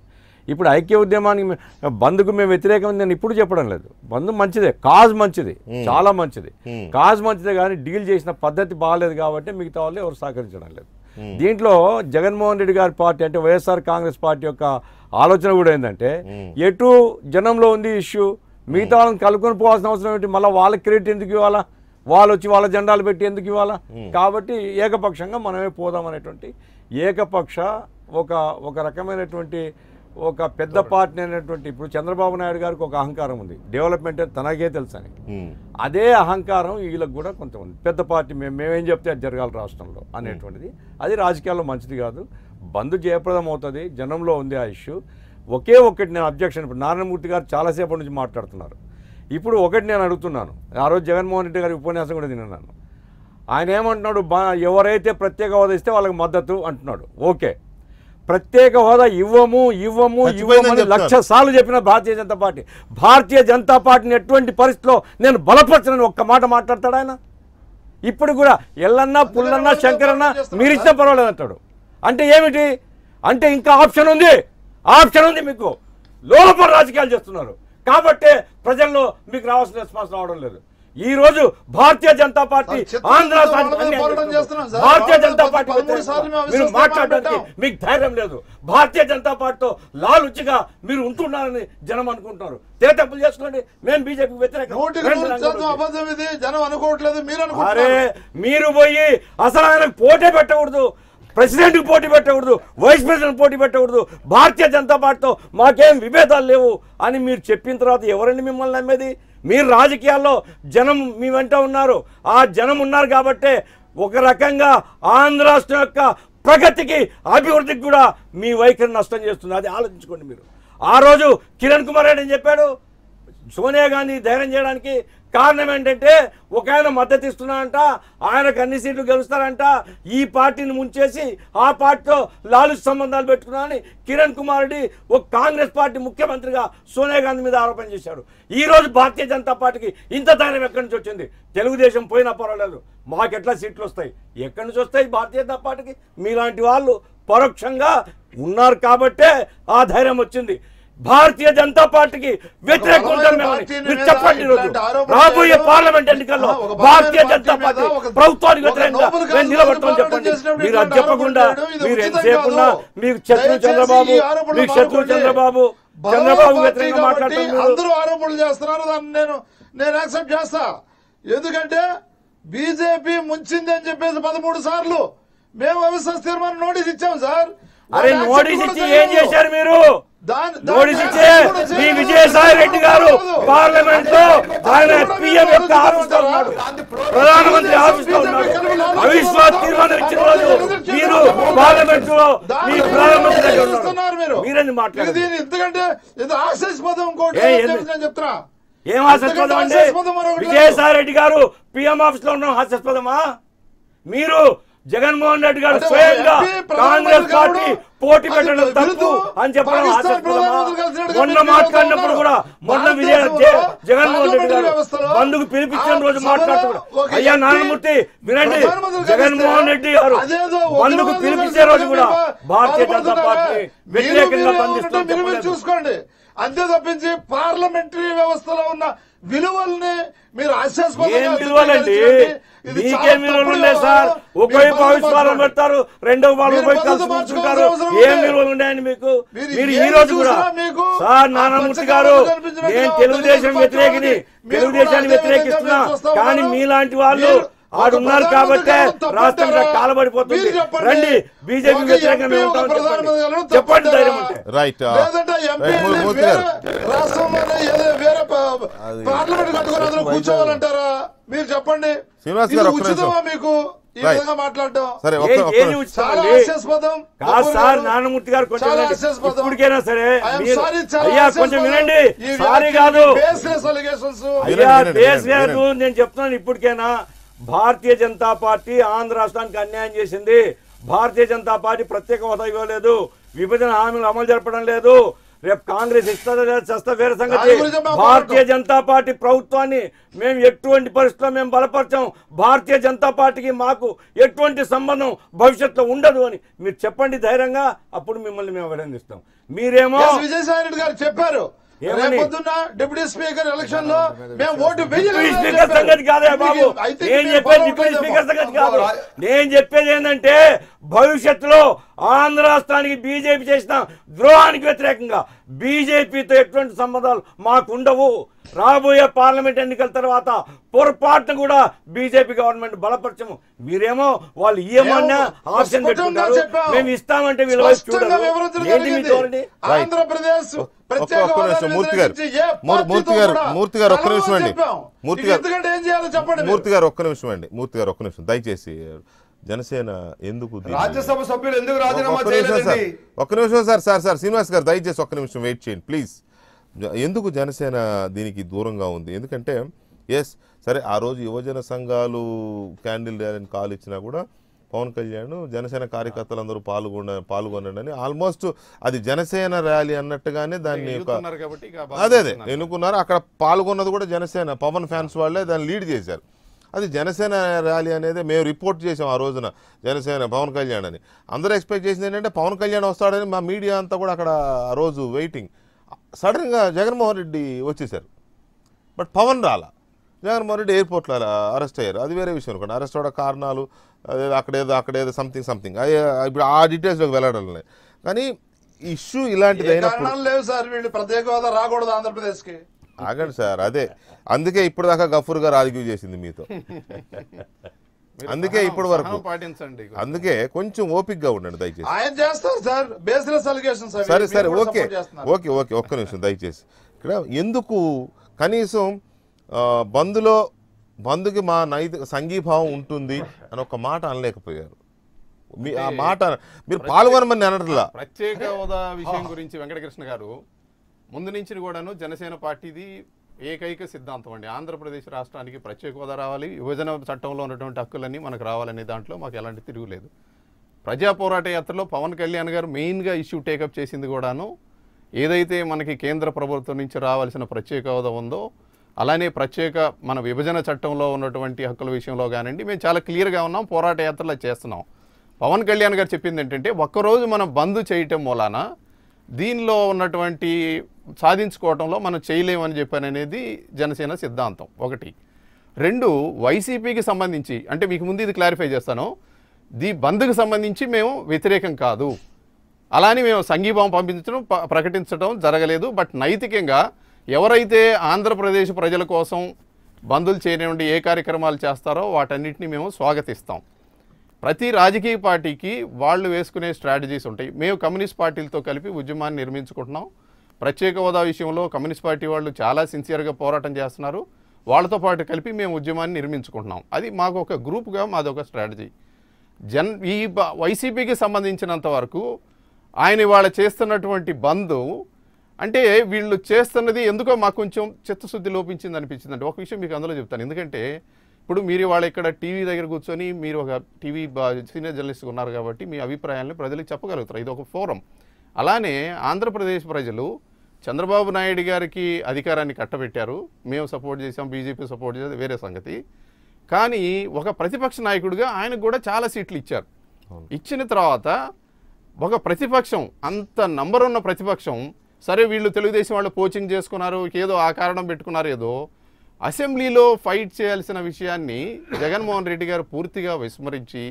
ఇప్పుడు ఐక్య ఉద్యమానికి మే- బంద్కు మేము వ్యతిరేకం నేను ఇప్పుడు చెప్పడం లేదు బంద్ మంచిదే కాజ్ మంచిది చాలా మంచిది కాజ్ మంచిదే కానీ డీల్ చేసిన పద్ధతి బాగాలేదు కాబట్టి మిగతా వాళ్ళు ఎవరు సహకరించడం లేదు దీంట్లో జగన్మోహన్ రెడ్డి గారి పార్టీ అంటే వైఎస్ఆర్ కాంగ్రెస్ పార్టీ యొక్క ఆలోచన కూడా ఏంటంటే ఎటు జనంలో ఉంది ఇష్యూ మిగతా వాళ్ళని కలుపుకొని పోవాల్సిన అవసరం ఏంటి మళ్ళీ వాళ్ళకి క్రెడిట్ ఎందుకు ఇవ్వాలా వాళ్ళు వచ్చి వాళ్ళ జెండాలు పెట్టి ఎందుకు ఇవ్వాలా కాబట్టి ఏకపక్షంగా మనమే పోదాం అనేటువంటి ఏకపక్ష ఒక ఒక రకమైనటువంటి ఒక పెద్ద పార్టీ అనేటువంటి ఇప్పుడు చంద్రబాబు నాయుడు గారికి ఒక అహంకారం ఉంది డెవలప్మెంట్ అని తనకే తెలుసు అని ఉమ్. అదే అహంకారం వీళ్ళకి కూడా కొంత ఉంది పెద్ద పార్టీ మేము మేమేం చెప్తే అది జరగాలి రాష్ట్రంలో అనేటువంటిది అది రాజకీయాల్లో మంచిది కాదు బంద్ జయప్రదం అవుతుంది జనంలో ఉంది ఆ ఇష్యూ ఒకే ఒక్కటి నేను అబ్జెక్షన్ ఇప్పుడు నారాయణమూర్తి గారు చాలాసేపటి నుంచి మాట్లాడుతున్నారు ఇప్పుడు ఒకటి నేను అడుగుతున్నాను ఆ రోజు జగన్మోహన్ రెడ్డి గారి ఉపన్యాసం కూడా తిన్నాను ఆయన ఏమంటున్నాడు బా ఎవరైతే ప్రత్యేక హోదా ఇస్తే వాళ్ళకి మద్దతు అంటున్నాడు ఓకే ప్రత్యేక హోదా ఇవ్వము ఇవ్వము చచ్చిపోయిందని ఇవ్వమని చెప్తున్నారు. లక్ష సార్లు చెప్పిన భారతీయ జనతా పార్టీ భారతీయ జనతా పార్టీని ఎటువంటి పరిస్థితిలో నేను బలపరచనని ఒక్క మాట మాట్లాడతాడు ఆయన ఇప్పుడు కూడా ఎల్లన్నా పుల్లన్నా శంకరన్నా మీరు ఇస్తే పర్వాలేదు అంటాడు అంటే ఏమిటి అంటే ఇంకా ఆప్షన్ ఉంది ఆప్షన్ ఉంది మీకు లోపల రాజకీయాలు చేస్తున్నారు కాబట్టే ప్రజల్లో మీకు రావాల్సిన రెస్పాన్స్ రావడం లేదు ఈ రోజు భారతీయ జనతా పార్టీ సార్, ఆంధ్ర చిత్తశుద్ధితో సాధన వాళ్ళమే అన్యాయం పోరాటం చేస్తున్నారు. చేస్తున్నాం సార్. భారతీయ జనతా పదమూడు పార్టీ సార్లు వ్యతిరేకంగా మేము మీరు అవిశ్వాసం మాట్లాడడానికి పెట్టాం. మీకు ధైర్యం లేదు భారతీయ జనతా పార్టీతో లాలుచిగా మీరు ఉంటున్నారని జనం అనుకుంటున్నారు తెగతప్పులు చేసుకోండి మేము బీజేపీ వ్యతిరేకం నూటికి రండి నూరు రంగులు శాతం అబద్ధం ఇది జనం అనుకోవట్లేదు మీరు అరే అనుకుంటున్నారు మీరు పోయి అసలు ఆయనకు పోటీ పెట్టకూడదు ప్రెసిడెంట్కి పోటీ పెట్టకూడదు వైస్ ప్రెసిడెంట్ పోటీ పెట్టకూడదు భారతీయ జనతా పార్టీతో మాకేం విభేదాలు లేవు అని మీరు చెప్పిన తర్వాత ఎవరండి మిమ్మల్ని నమ్మేది మీరు రాజకీయాల్లో జనం మీ వెంట ఉన్నారు ఆ జనం ఉన్నారు కాబట్టే ఒక రకంగా ఆంధ్ర రాష్ట్రం యొక్క ప్రగతికి అభివృద్ధికి కూడా మీ వైఖరి నష్టం చేస్తుంది అది ఆలోచించుకోండి మీరు ఆ రోజు కిరణ్ కుమార్ రెడ్డి ఏం చెప్పాడు సోనియా గాంధీ ధైర్యం చేయడానికి కారణం ఏంటంటే ఒక ఆయన మద్దతు ఇస్తున్నారంట ఆయనకు అన్ని సీట్లు గెలుస్తారంట ఈ పార్టీని ముంచేసి ఆ పార్టీతో లాలు సంబంధాలు పెట్టుకున్నారని కిరణ్ కుమార్ రెడ్డి ఒక కాంగ్రెస్ పార్టీ ముఖ్యమంత్రిగా సోనియా గాంధీ మీద ఆరోపణ చేశాడు ఈ రోజు భారతీయ జనతా పార్టీకి ఇంత ధైర్యం ఎక్కడి నుంచి వచ్చింది తెలుగుదేశం పోయినా పర్వాలేదు మాకు ఎట్లా సీట్లు వస్తాయి ఎక్కడి నుంచి వస్తాయి భారతీయ జనతా పార్టీకి మీలాంటి వాళ్ళు పరోక్షంగా ఉన్నారు కాబట్టే ఆ ధైర్యం వచ్చింది భారతీయ జనతా పార్టీకి వ్యతిరేకంగా ఉంటాం మేమని. పార్టీని మీరు మీద చెప్పండి ఈరోజు. ఇట్లాంటి ఆరోపణలు రాబోయే చేయడం- పార్లమెంట్ ఎన్నికల్లో ఆ, ఒక భారతీయ బలమైన జనతా పార్టీ పార్టీ మీద ఒక- ప్రభుత్వానికి ఒక వ్యతిరేకంగా నోబెల్ మేము కౌన్సిల్ నిలబడతాం పోరాటం చెప్పండి చేసినప్పుడు మీరు అది ఇట్లాంటి చెప్పకుండా ఆరోపణలు చేయడం ఇది మీరు ఉచితం ఎంతసేపున్నా కాదు. మీకు శత్రు దయచేసి చంద్రబాబు ఈ ఆరోపణలు మీకు శత్రు మానుకోండి. చంద్రబాబు బలమైన చంద్రబాబు పార్టీ వ్యతిరేకంగా కాబట్టి మాట్లాడుతున్నారు అందరూ ఆరోపణలు చేస్తున్నారు దాన్ని నేను నేను యాక్సెప్ట్ చేస్తా ఎందుకంటే బీజేపీ ముంచింది అని చెప్పేసి పదమూడు సార్లు మేము అవిశ్వాస తీర్మానం నోటీస్ ఇచ్చాం సార్ అరే వాళ్ళు నోటీస్ accept ఇచ్చి కూడా ఏం చేయలేదు. చేశారు మీరు దాని- దాన్ని నోటీస్ ఇచ్చే accept కూడా మీ చేయలేదు. విజయసాయి రెడ్డి గారు చేయలేదు. పార్లమెంట్ లో ఆయన పిఎం యొక్క ఆఫీస్ లో ఉన్నాడు ప్రధానమంత్రి ఆఫీస్ లో ఉన్నాడు అవిశ్వాస తీర్మానం ఇచ్చిన రోజు మీరు పార్లమెంట్ లో మీ ప్రధానమంత్రి దగ్గర చేస్తున్నారు మీరు ఉన్నారు మీరేంది ఇది మాట్లాడారు దీని ఎందుకంటే ఇది ఆశాస్పదం ఇంకోటి ఏ, అని ఎందు- చెప్పి నేను చెప్తున్నా ఏం హాస్యాస్పదం అండి హాస్యాస్పదం మరొకటి లేదు. విజయసాయి రెడ్డి గారు పిఎం ఆఫీస్ లో ఉండడం హాస్యాస్పదమా మీరు జగన్మోహన్ రెడ్డి గారు అంటే స్వయంగా ఎంపీ ప్రధానమంత్రి కాంగ్రెస్ పార్టీ కావడం, పోటీ అది పెట్టడం తప్పు విరుద్ధం. అని చెప్పడం పాకిస్తాన్ హాస్యాస్పదమా ప్రధానమంత్రి కలిసినట్టుగా మొన్న మీరు మాట్లాడినప్పుడు ఉన్నారు. కూడా మొన్న విజయ భారతదేశంలో జగన్మోహన్ రెడ్డి గారు పార్లమెంటరీ వ్యవస్థలో బంధుకు పిలిపించిన ఆ రోజు సభలో మాట్లాడుతున్నారు ఒక అయ్యా ఎంపీ నారాయణమూర్తి వినండి ప్రధానమంత్రి కలిస్తే జగన్మోహన్ రెడ్డి గారు అదేదో బంధుకు ఉగ్రవాదులు పిలిపించే రోజు కూడా కలిసి భారతీయ జనతా బాధపడుతున్నారా? పార్టీ మీరు వ్యతిరేకంగా మీరే బంధిస్తూ ఉంటే మీరు మీరు చెప్పలేదు. చూసుకోండి అంతే తప్పించి పార్లమెంటరీ వ్యవస్థలో ఉన్న విలువల్ని మీరు హాస్యాస్పదంగా ఏం విలువలండి చిత్రీకరించండి. ఇది మీకేం చాలా విలువలు తప్పుడు ఉన్నాయి సార్ వ్యవహారం. ఒకవైపు మీరు అవిశ్వాసం పద్ధతి పెడతారు రెండో వాళ్ళు మీరు పోయి పద్ధతి కలిసి మార్చుకోవాల్సిన కూర్చుంటారు అవసరం ఏం ఉంది. విలువలు ఉన్నాయని మీకు మీరు మీరు ఈ ఏది రోజు కూడా చూసినా మీకు సార్ ఆ నారాయణమూర్తి పచ్చగా గారు కనిపించినట్టుగా నేను ఉంటుంది. తెలుగుదేశం తెలుగు వ్యతిరేకిని పార్టీ తెలుగుదేశాన్ని మీరు కూడా అదే వ్యతిరేకిస్తున్నా విధంగా చూస్తా కానీ ఉన్నారు. మీలాంటి వాళ్ళు మీరు ఒక ఆడున్నారు ప్రధానమంత్రి కాబట్టే గారు తప్పంటారా? రాష్ట్రం ఇలా కాలబడిపోతుంది మీరు చెప్పండి. రండి బీజేపీ ఒక వ్యతిరేకంగా ఎంపీ, మేము ఒక ఉంటామని ప్రధానమంత్రి గారు చెప్పండి చెప్పండి తప్పంటారా? ధైర్యం ఉంటే రైట్ లేదంటే ఎంపీ రైట్, మూర్తి- మూర్తి వేరే గారు. రాష్ట్రంలోనే ఏదో వేరే ప- అది- పార్లమెంట్ కట్టుకుని అందరూ కూర్చోవాలంటారా మీరు చెప్పండి శ్రీనివాస్ ఇది గారు, ఒక్క ఉచితమా నిమిషం. మీకు ఈ రైట్. విధంగా మాట్లాడటం సరే ఏ- ఒక్క ఒక్క ఏది నిమిషం. ఉచితం చాలా అండి? హాస్యాస్పదం కాదు సార్ తప్పుడు నారాయణమూర్తి గారు కొంచెం చాలా వినండి. హాస్యాస్పదం. ఇప్పటికైనా సరే I am మీరు sorry, చాలా అయ్యా కొంచెం హాస్యాస్పదం. వినండి ఈ సారీ వ్యాఖ్యలు కాదు baseless allegations. అయ్యా వినండి, దేశ్ వినండి, గారు నేను చెప్తున్నాను ఇప్పటికైనా భారతీయ జనతా పార్టీ ఆంధ్ర రాష్ట్రానికి అన్యాయం చేసింది భారతీయ జనతా పార్టీ ప్రత్యేక హోదా ఇవ్వలేదు విభజన హామీలు అమలు జరపడం లేదు రేపు కాంగ్రెస్ ఇస్తుందా లేదా చేస్తా వేరే సంగతి దాని గురించి మేము భారతీయ మాట్లాడతాం. జనతా పార్టీ ప్రభుత్వాన్ని మేము ఎటువంటి పరిస్థితుల్లో మేము బలపరచాం భారతీయ జనతా పార్టీకి మాకు ఎటువంటి సంబంధం భవిష్యత్తులో ఉండదు అని మీరు చెప్పండి ధైర్యంగా అప్పుడు మిమ్మల్ని మేము అభినందిస్తాం మీరేమో ఎస్ విజయసాయి రెడ్డి గారు చెప్పారు ఏమని? రేపొద్దున్న డిప్యూటీ స్పీకర్ ఎలక్షన్ లో మేము ఓటు వేయలేమని డిప్యూటీ స్పీకర్ చెప్పారు. సంగతి కాదే బాబు మీకు- I think నేను మీరు చెప్పేది follow డిప్యూటీ అవ్వలేదేమో. స్పీకర్ సంగతి కాదు రా- నేను చెప్పేది ఏంటంటే భవిష్యత్తులో ఆంధ్ర రాష్ట్రానికి బీజేపీ చేసిన ద్రోహానికి వ్యతిరేకంగా బీజేపీతో ఎటువంటి సంబంధాలు మాకుండవు రాబోయే పార్లమెంట్ ఎన్నికల తర్వాత పొరపాటున కూడా బీజేపీ గవర్నమెంట్ బలపరచము మీరేమో వాళ్ళు ఇయ్యమన్నా మేము ఆప్షన్ స్పష్టంగా పెట్టుకుంటారు చెప్పాం. మేము ఇస్తామంటే వీళ్ళ వైపు స్పష్టంగా చూడరు వివరించడం ఏంటి మీ జరిగింది. ధోరణి ఆంధ్రప్రదేశ్ ఒక్క- ప్రత్యేక ఒక్క నిమిషం, హోదాను మూర్తి గారు. వ్యతిరేకించి ఏ మూర్- పార్టీతో మూర్తి గారు, కూడా మూర్తి గారు, ఒక్క నిమిషం అండి. చెప్పాం. మూర్తి ఇక గారు. ఎందుకంటే ఏం చేయాలో చెప్పండి మీరు. మూర్తి గారు ఒక్క నిమిషం అండి మూర్తి గారు ఒక్క నిమిషం దయచేసి జనసేన ఎందుకు దీన్ని- రాజ్యసభ సభ్యులు ఎందుకు రాజీనామా ఒక్క నిమిషం సార్ చేయలేదండి ఒక్క నిమిషం సార్ సార్ సార్ శ్రీనివాస్ గారు దయచేసి ఒక్క నిమిషం వెయిట్ చేయండి ప్లీజ్ జ- ఎందుకు జనసేన దీనికి దూరంగా ఉంది ఎందుకంటే ఎస్ సరే ఆ రోజు యువజన సంఘాలు క్యాండిల్ ర్యాలీని కాల్ ఇచ్చినా కూడా పవన్ కళ్యాణ్ జనసేన కార్యకర్తలందరూ పాల్గొన పాల్గొనండి అని ఆల్మోస్ట్ అది జనసేన ర్యాలీ అన్నట్టుగానే దాన్ని ఒక ఎన్నుకున్నారు కాబట్టి ఇక బాగా అదే అదే చేస్తున్నారు. ఎన్నుకున్నారు అక్కడ పాల్గొన్నది కూడా జనసేన పవన్ ఫ్యాన్స్ వాళ్ళే దాన్ని లీడ్ చేశారు అది జనసేన ర్యాలీ అనేది మేము రిపోర్ట్ చేసాం ఆ రోజున జనసేన పవన్ కళ్యాణ్ అని అందరూ ఎక్స్పెక్ట్ చేసింది ఏంటంటే పవన్ కళ్యాణ్ వస్తాడని మా మీడియా అంతా కూడా అక్కడ ఆ రోజు వెయిటింగ్ సడన్గా జగన్మోహన్ రెడ్డి వచ్చేసారు బట్ పవన్ రాలా జగన్మోహన్ రెడ్డి ఎయిర్పోర్ట్లో అలా అరెస్ట్ అయ్యారు అది వేరే విషయం అనుకోండి అరెస్ట్ అవడం కారణాలు అదే అక్కడేదో అక్కడేదో సంథింగ్ సంథింగ్ ఇప్పుడు ఆ డీటెయిల్స్లోకి వెళ్ళడం లేదు కానీ ఇష్యూ ఇలాంటిది ఏ అయినప్పుడు కారణాలు లేవు సార్ వీళ్ళు ప్రత్యేక హోదా రాకూడదు ఆంధ్రప్రదేశ్ కి ఆగండి సార్ అదే అందుకే ఇప్పుడు దాకా గఫూర్ గారు ఆర్గ్యూ చేసింది మీతో మీరు అందుకే సహనం- ఇప్పటి వరకు సహనం పాటించండి అందుకే కొంచెం ఓపిక్గా ఉండండి దయచేసి ఆయన చేస్తారు సార్ బేస్లెస్ అలిగేషన్స్ సరే సరే ఓకే ఓకే ఓకే ఒక్క నిమిషం దయచేసి ఇక్కడ ఎందుకు కనీసం ఆ, బంద్లో బంద్కి మా నైతిక సంఘీభావం ఉంటుంది అని ఒక మాట అనలేకపోయారు మీ ఆ మాట మీరు పాల్గొనమని అనట్లా ప్రత్యేక హోదా విషయం గురించి వెంకటకృష్ణ గారు ముందు నుంచి కూడాను జనసేన పార్టీది ఏకైక సిద్ధాంతం అండి ఆంధ్రప్రదేశ్ రాష్ట్రానికి ప్రత్యేక హోదా రావాలి విభజన చట్టంలో ఉన్నటువంటి హక్కులన్నీ మనకు రావాలనే దాంట్లో మాకు ఎలాంటి తిరుగులేదు ప్రజా పోరాట యాత్రలో పవన్ కళ్యాణ్ గారు మెయిన్గా ఇష్యూ టేకప్ చేసింది కూడాను ఏదైతే మనకి కేంద్ర ప్రభుత్వం నుంచి రావాల్సిన ప్రత్యేక హోదా ఉందో అలానే ప్రత్యేక మన విభజన చట్టంలో ఉన్నటువంటి హక్కుల విషయంలో కానివ్వండి మేము చాలా క్లియర్గా ఉన్నాం పోరాట యాత్రలో చేస్తున్నాం పవన్ కళ్యాణ్ గారు చెప్పింది ఏంటంటే ఒక్కరోజు మనం బంద్ చేయటం మూలాన దీనిలో ఉన్నటువంటి సాధించుకోవటంలో మనం చేయలేమని చెప్పాను అనేది జనసేన సిద్ధాంతం ఒకటి రెండు వైసీపీకి సంబంధించి అంటే మీకు ముందు ఇది క్లారిఫై చేస్తాను ది బంద్కి సంబంధించి మేము వ్యతిరేకం కాదు అలానే మేము సంఘీభావం పంపించడం ప- ప్రకటించడం జరగలేదు బట్ నైతికంగా ఎవరైతే ఆంధ్రప్రదేశ్ ప్రజల కోసం బంధులు చేయనివ్వండి ఏ కార్యక్రమాలు చేస్తారో వాటన్నిటిని మేము స్వాగతిస్తాం ప్రతి రాజకీయ పార్టీకి వాళ్ళు వేసుకునే స్ట్రాటజీస్ ఉంటాయి మేము కమ్యూనిస్ట్ పార్టీలతో కలిపి ఉద్యమాన్ని నిర్మించుకుంటున్నాం ప్రత్యేక హోదా విషయంలో కమ్యూనిస్ట్ పార్టీ వాళ్ళు చాలా సిన్సియర్గా పోరాటం చేస్తున్నారు వాళ్ళతో పాటు కలిపి మేము ఉద్యమాన్ని నిర్మించుకుంటున్నాం అది మాకు ఒక గ్రూప్గా మాది ఒక స్ట్రాటజీ జన్ ఈ బ- వైసీపీకి సంబంధించినంత వరకు ఆయన ఇవాళ చేస్తున్నటువంటి బంద్ అంటే వీళ్ళు చేస్తున్నది ఎందుకో మాకు కొంచెం చిత్తశుద్ధి లోపించింది అనిపించింది అంటే ఒక విషయం మీకు అందులో చెప్తాను ఎందుకంటే ఇప్పుడు మీరు ఇవాళ ఇక్కడ టీవీ దగ్గర కూర్చొని మీరు ఒక టీవీ సీనియర్ జర్నలిస్ట్ ఉన్నారు కాబట్టి మీ అభిప్రాయాలను ప్రజలకు చెప్పగలుగుతారు ఇది ఒక ఫోరం అలానే ఆంధ్రప్రదేశ్ ప్రజలు చంద్రబాబు నాయుడు గారికి అధికారాన్ని కట్టబెట్టారు మేము సపోర్ట్ చేసాం బీజేపీ సపోర్ట్ చేసేది వేరే సంగతి కానీ ఒక ప్రతిపక్ష నాయకుడిగా ఆయనకు కూడా చాలా సీట్లు ఇచ్చారు ఇచ్చిన తర్వాత ఒక ప్రతిపక్షం అంత నంబర్ ఉన్న ప్రతిపక్షం సరే వీళ్ళు తెలుగుదేశం వాళ్ళు కోచింగ్ చేసుకున్నారు ఏదో ఆ కారణం పెట్టుకున్నారు ఏదో అసెంబ్లీలో ఫైట్ చేయాల్సిన విషయాన్ని జగన్మోహన్ రెడ్డి గారు పూర్తిగా విస్మరించి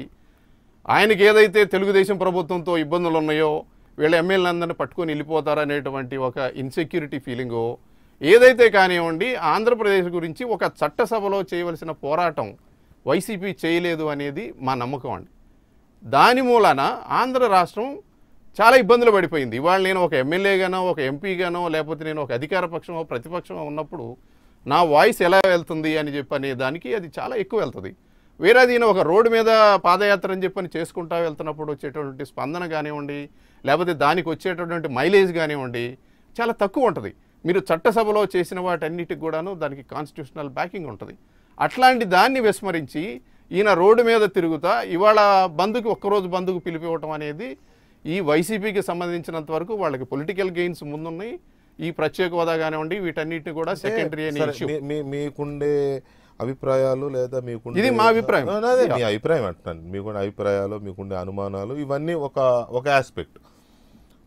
ఆయనకి ఏదైతే తెలుగుదేశం ప్రభుత్వంతో ఇబ్బందులు ఉన్నాయో వీళ్ళ ఎమ్మెల్యేలందరినీ పట్టుకొని వెళ్ళిపోతారనేటువంటి ఒక ఇన్సెక్యూరిటీ ఫీలింగో ఏదైతే కానివ్వండి ఆంధ్రప్రదేశ్ గురించి ఒక చట్టసభలో చేయవలసిన పోరాటం వైసీపీ చేయలేదు అనేది మా నమ్మకం అండి దాని మూలాన ఆంధ్ర రాష్ట్రం చాలా ఇబ్బందులు పడిపోయింది ఇవాళ నేను ఒక ఎమ్మెల్యేగానో ఒక ఎంపీగానో లేకపోతే నేను ఒక అధికార పక్షమో ప్రతిపక్షమో ఉన్నప్పుడు నా వాయిస్ ఎలా వెళ్తుంది అని చెప్పనే దానికి అది చాలా ఎక్కువ వెళ్తుంది వేరే దీని ఒక రోడ్డు మీద పాదయాత్ర అని చెప్పని చేసుకుంటా వెళ్తున్నప్పుడు వచ్చేటటువంటి స్పందన కానివ్వండి లేకపోతే దానికి వచ్చేటటువంటి మైలేజ్ కానివ్వండి చాలా తక్కువ ఉంటుంది మీరు చట్టసభలో చేసిన వాటన్నిటికి కూడాను దానికి కాన్స్టిట్యూషనల్ బ్యాకింగ్ ఉంటుంది అట్లాంటి దాన్ని విస్మరించి ఈయన రోడ్డు మీద తిరుగుతా ఇవాళ బంధుకి ఒక్కరోజు బంధుకు పిలిపివ్వటం అనేది ఈ వైసీపీకి సంబంధించినంత వరకు వాళ్ళకి పొలిటికల్ గెయిన్స్ ముందున్నాయి ఈ ప్రత్యేక హోదా కానివ్వండి వీటన్నిటిని కూడా సెకండరీ అనే సరే, ఇష్యూ మీ- మీ- మీకుండే అభిప్రాయాలు లేదా మీకుండే ఇది మా అభిప్రాయం. ఆ, అదే మీ అభిప్రాయం అంటున్నాను మీకుండే అభిప్రాయాలు మీకుండే అనుమానాలు ఇవన్నీ ఒక ఒక ఆస్పెక్ట్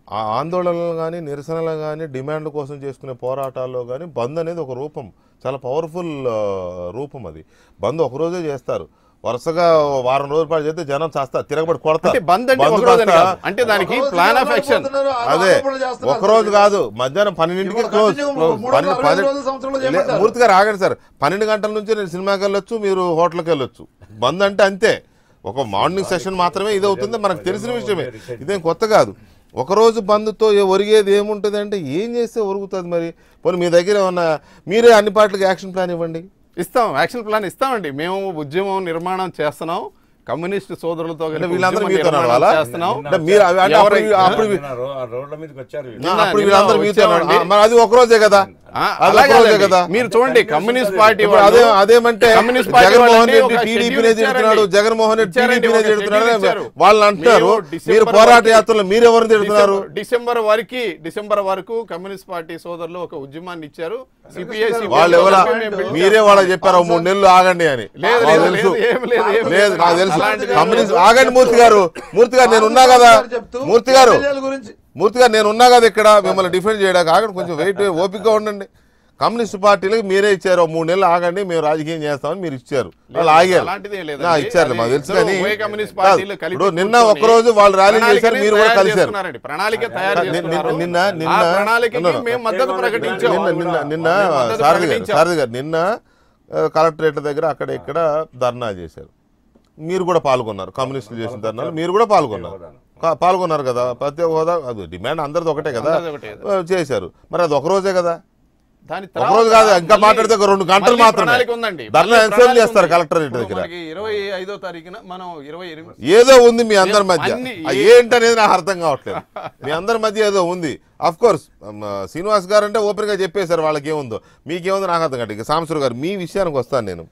ఆ ఆందోళనలు కానీ నిరసనలు కానీ డిమాండ్ల కోసం చేసుకునే పోరాటాల్లో కానీ బంద్ అనేది ఒక రూపం చాలా పవర్ఫుల్ రూపం అది బంద్ ఒక రోజే చేస్తారు వరుసగా వారం రోజుల పాటు చేస్తే జనం చేస్తారు తిరగబడి కొడతారు అంటే బంద్ అంటే బంద్ ఒక రోజు అని కాస్త- కాదు. అంటే దానికి ఒక రోజు ప్లాన్ ఆఫ్ జనాలు యాక్షన్ పోతున్నారు, ఆ అదే ఆరోపణలు చేస్తున్నారు. ఒక రోజు కాదు మధ్యాహ్నం పన్నెండింటికి ఇప్పుడు క్లోజ్ continue క్లోజ్. మూడు పన్నెండు- వందల అరవై ఐదు పన్నెండు- రోజుల సంవత్సరంలో లే- చేయమంటారు. పూర్తిగా రాగండి సార్ పన్నెండు గంటల నుంచి నేను సినిమాకి వెళ్ళొచ్చు మీరు హోటల్కి వెళ్ళొచ్చు బంద్ అంటే అంతే ఒక మార్నింగ్ సెషన్ మాత్రమే ఇది అవుతుంది మనకు తెలిసిన విషయమే ఇదేం కొత్త కాదు ఒక రోజు బంద్తో ఏ- ఒరిగేది ఏముంటుంది అంటే ఏం చేస్తే ఒరుగుతుంది మరి పోనీ మీ దగ్గర ఏమన్నా మీరే అన్ని పార్టీలకు యాక్షన్ ప్లాన్ ఇవ్వండి ఇస్తాం యాక్షన్ ప్లాన్ ఇస్తామండి మేము ఉద్యమం నిర్మాణం చేస్తున్నాం కమ్యూనిస్ట్ సోదరులతో కలిపి అంటే వీళ్ళందరూ ఉద్యమ మీతో నిర్మాణం నడవాలా? చేస్తున్నాం అంటే మీరు అవి- అంటే అప్పుడు ఎవరై- అప్పుడు రోడ్ల మీదకి వచ్చారు ఆ, నిన్న- అప్పుడు నిన్న వీళ్ళందరూ మీతో వచ్చామండి. మరి అది ఒక రోజే కదా ఆ, అది అలాగే ఒక రోజే అదండి. కదా మీరు చూడండి కమ్యూనిస్ట్ పార్టీ ఇప్పుడు వాళ్ళు- అదే అదేమంటే కమ్యూనిస్ట్ పార్టీ జగన్మోహన్ వాళ్ళండి రెడ్డి ఒక టీడీపీనే షెడ్యూల్ తిడుతున్నాడు ఇచ్చారండి. జగన్మోహన్ రెడ్డి ఇచ్చారండి, టీడీపీనే ఒక తిడుతున్నాడు షెడ్యూల్ అని ఇచ్చారు. వాళ్ళు అంటున్నారు మేము మీరు డిసెంబర్ పోరాట వరకు- యాత్రలో మీరెవరిని తిడుతున్నారు డిసెంబర్- డిసెంబర్ వరకు డిసెంబర్ వరకు కమ్యూనిస్ట్ పార్టీ సోదరులు ఒక ఉద్యమాన్ని ఇచ్చారు సిపిఐ వాళ్ళు ఎవరా మీరే వాళ్ళకి చెప్పారు "ఓ మూడు నెలలు ఆగండి అని లేదు, నాకు లేదు, తెలుసు లేదు, ఏం లేదు, ఏం లేదు నాకు తెలుసు అలాంటిది కమ్యూనిస్ట్ ఆగండి మూర్తి గారు మూర్తి గారు నేను ఉన్నా కదా చెప్తూ మూర్తి గారు ఎమ్మెల్యేల గురించి మూర్తి గారు నేను ఉన్నా కదా ఇక్కడ మిమ్మల్ని డిఫెండ్ చేయడానికి ఆగండి కొంచెం వెయిట్ ఓపికగా ఉండండి కమ్యూనిస్ట్ పార్టీలకు మీరే ఇచ్చారు "ఓ మూడు నెలలు ఆగండి మేము రాజకీయం చేస్తామని మీరు ఇచ్చారు వాళ్ళు ఆగారు అలాంటిది ఏం లేదండి. ఆ, ఇచ్చారు అది మాకు తెలుసు ఇద్దరు కానీ ఉభయ కమ్యూనిస్ట్ కాదు. పార్టీలు కలిపి ఇప్పుడు నిన్న కూర్చొని ఒక్కరోజు వాళ్ళు ర్యాలీ చేశారు ప్రణాళికని మీరు కూడా తయారు కలిశారు చేసుకున్నారండి. ప్రణాళిక తయారు నిన్న- చేసుకున్నారు. నిన్న నిన్న ఆ ప్రణాళికకి నిన్న- మేము మద్దతు ప్రకటించాం నిన్న నిన్న నిన్న మేము మద్దతు సారథి గారు ప్రకటించాం. సారథి గారు నిన్న ఆ, కలెక్టరేట్ దగ్గర అక్కడ ఇక్కడ ధర్నా చేశారు మీరు కూడా పాల్గొన్నారు కమ్యూనిస్టులు చేసిన ధర్నాలు మీరు కూడా పాల్గొన్నారు కా- పాల్గొన్నారు కదా ప్రత్యేక హోదా అది డిమాండ్ అందరిది ఒకటే కదా అందరిది ఒకటే. ఆ, చేశారు మరి అది ఒక రోజే కదా దాని ఒక తర్వాత రోజు కాదు ఇంకా మళ్ళీ- మాట్లాడితే ఒక రెండు గంటలు మళ్ళీ మాత్రమే ప్రణాళిక ఉందండి ధర్నా మళ్ళీ ఎంతసేపు ప్రణాళిక చేస్తారు ఉంది. కలెక్టరేట్ ఇప్పుడు దగ్గర మనకి ఇరవై ఐదో తారీఖున మనం ఇరవై ఎనిమిది ఏదో ఉంది మీ అందరి మధ్య అన్ని ఆ ఏ- ఏంటనేది నాకు అర్థం కావట్లేదు మీ అందరి మధ్య ఏదో ఉంది అఫ్ కోర్స్ శ్రీనివాస్ గారు అంటే ఓపెన్ గా చెప్పేశారు వాళ్ళకి ఏముందో మీకేముందో నాకు అర్థం కాదు ఇక సాంబశ్వర్ గారు మీ విషయానికి వస్తాను నేను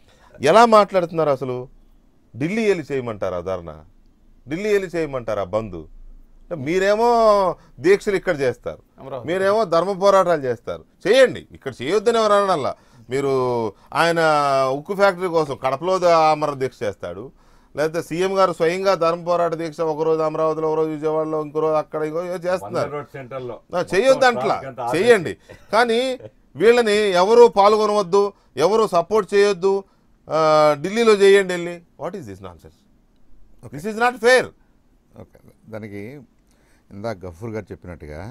ఎలా మాట్లాడుతున్నారు అసలు ఢిల్లీ వెళ్ళి చేయమంటారా ధర్నా ఢిల్లీ వెళ్ళి చేయమంటారా బంధు అంటే మీరేమో దీక్షలు ఇక్కడ చేస్తారు అమరావతి. మీరేమో ధర్మ పోరాటాలు చేస్తారు చేయండి ఇక్కడ చేయొద్దని ఎవరు అనడంలా మీరు ఆయన ఉక్కు ఫ్యాక్టరీ కోసం కడపలో ద- అమర దీక్ష చేస్తాడు లేకపోతే సీఎం గారు స్వయంగా ధర్మ పోరాట దీక్ష ఒక రోజు అమరావతిలో ఒక రోజు విజయవాడలో ఇంకో రోజు అక్కడ ఇంకో ఏదో చేస్తున్నారు రోడ్ సెంటర్లో ఆ, చెయ్యొద్దు అంట్లా చెయ్యండి కానీ వీళ్ళని ఎవరు పాల్గొనవద్దు ఎవరు సపోర్ట్ చేయొద్దు ఆ, ఢిల్లీలో చేయండి వెళ్ళి what is this nonsense this is not fair okay దానికి ఇందాక గఫూర్ గారు చెప్పినట్టుగా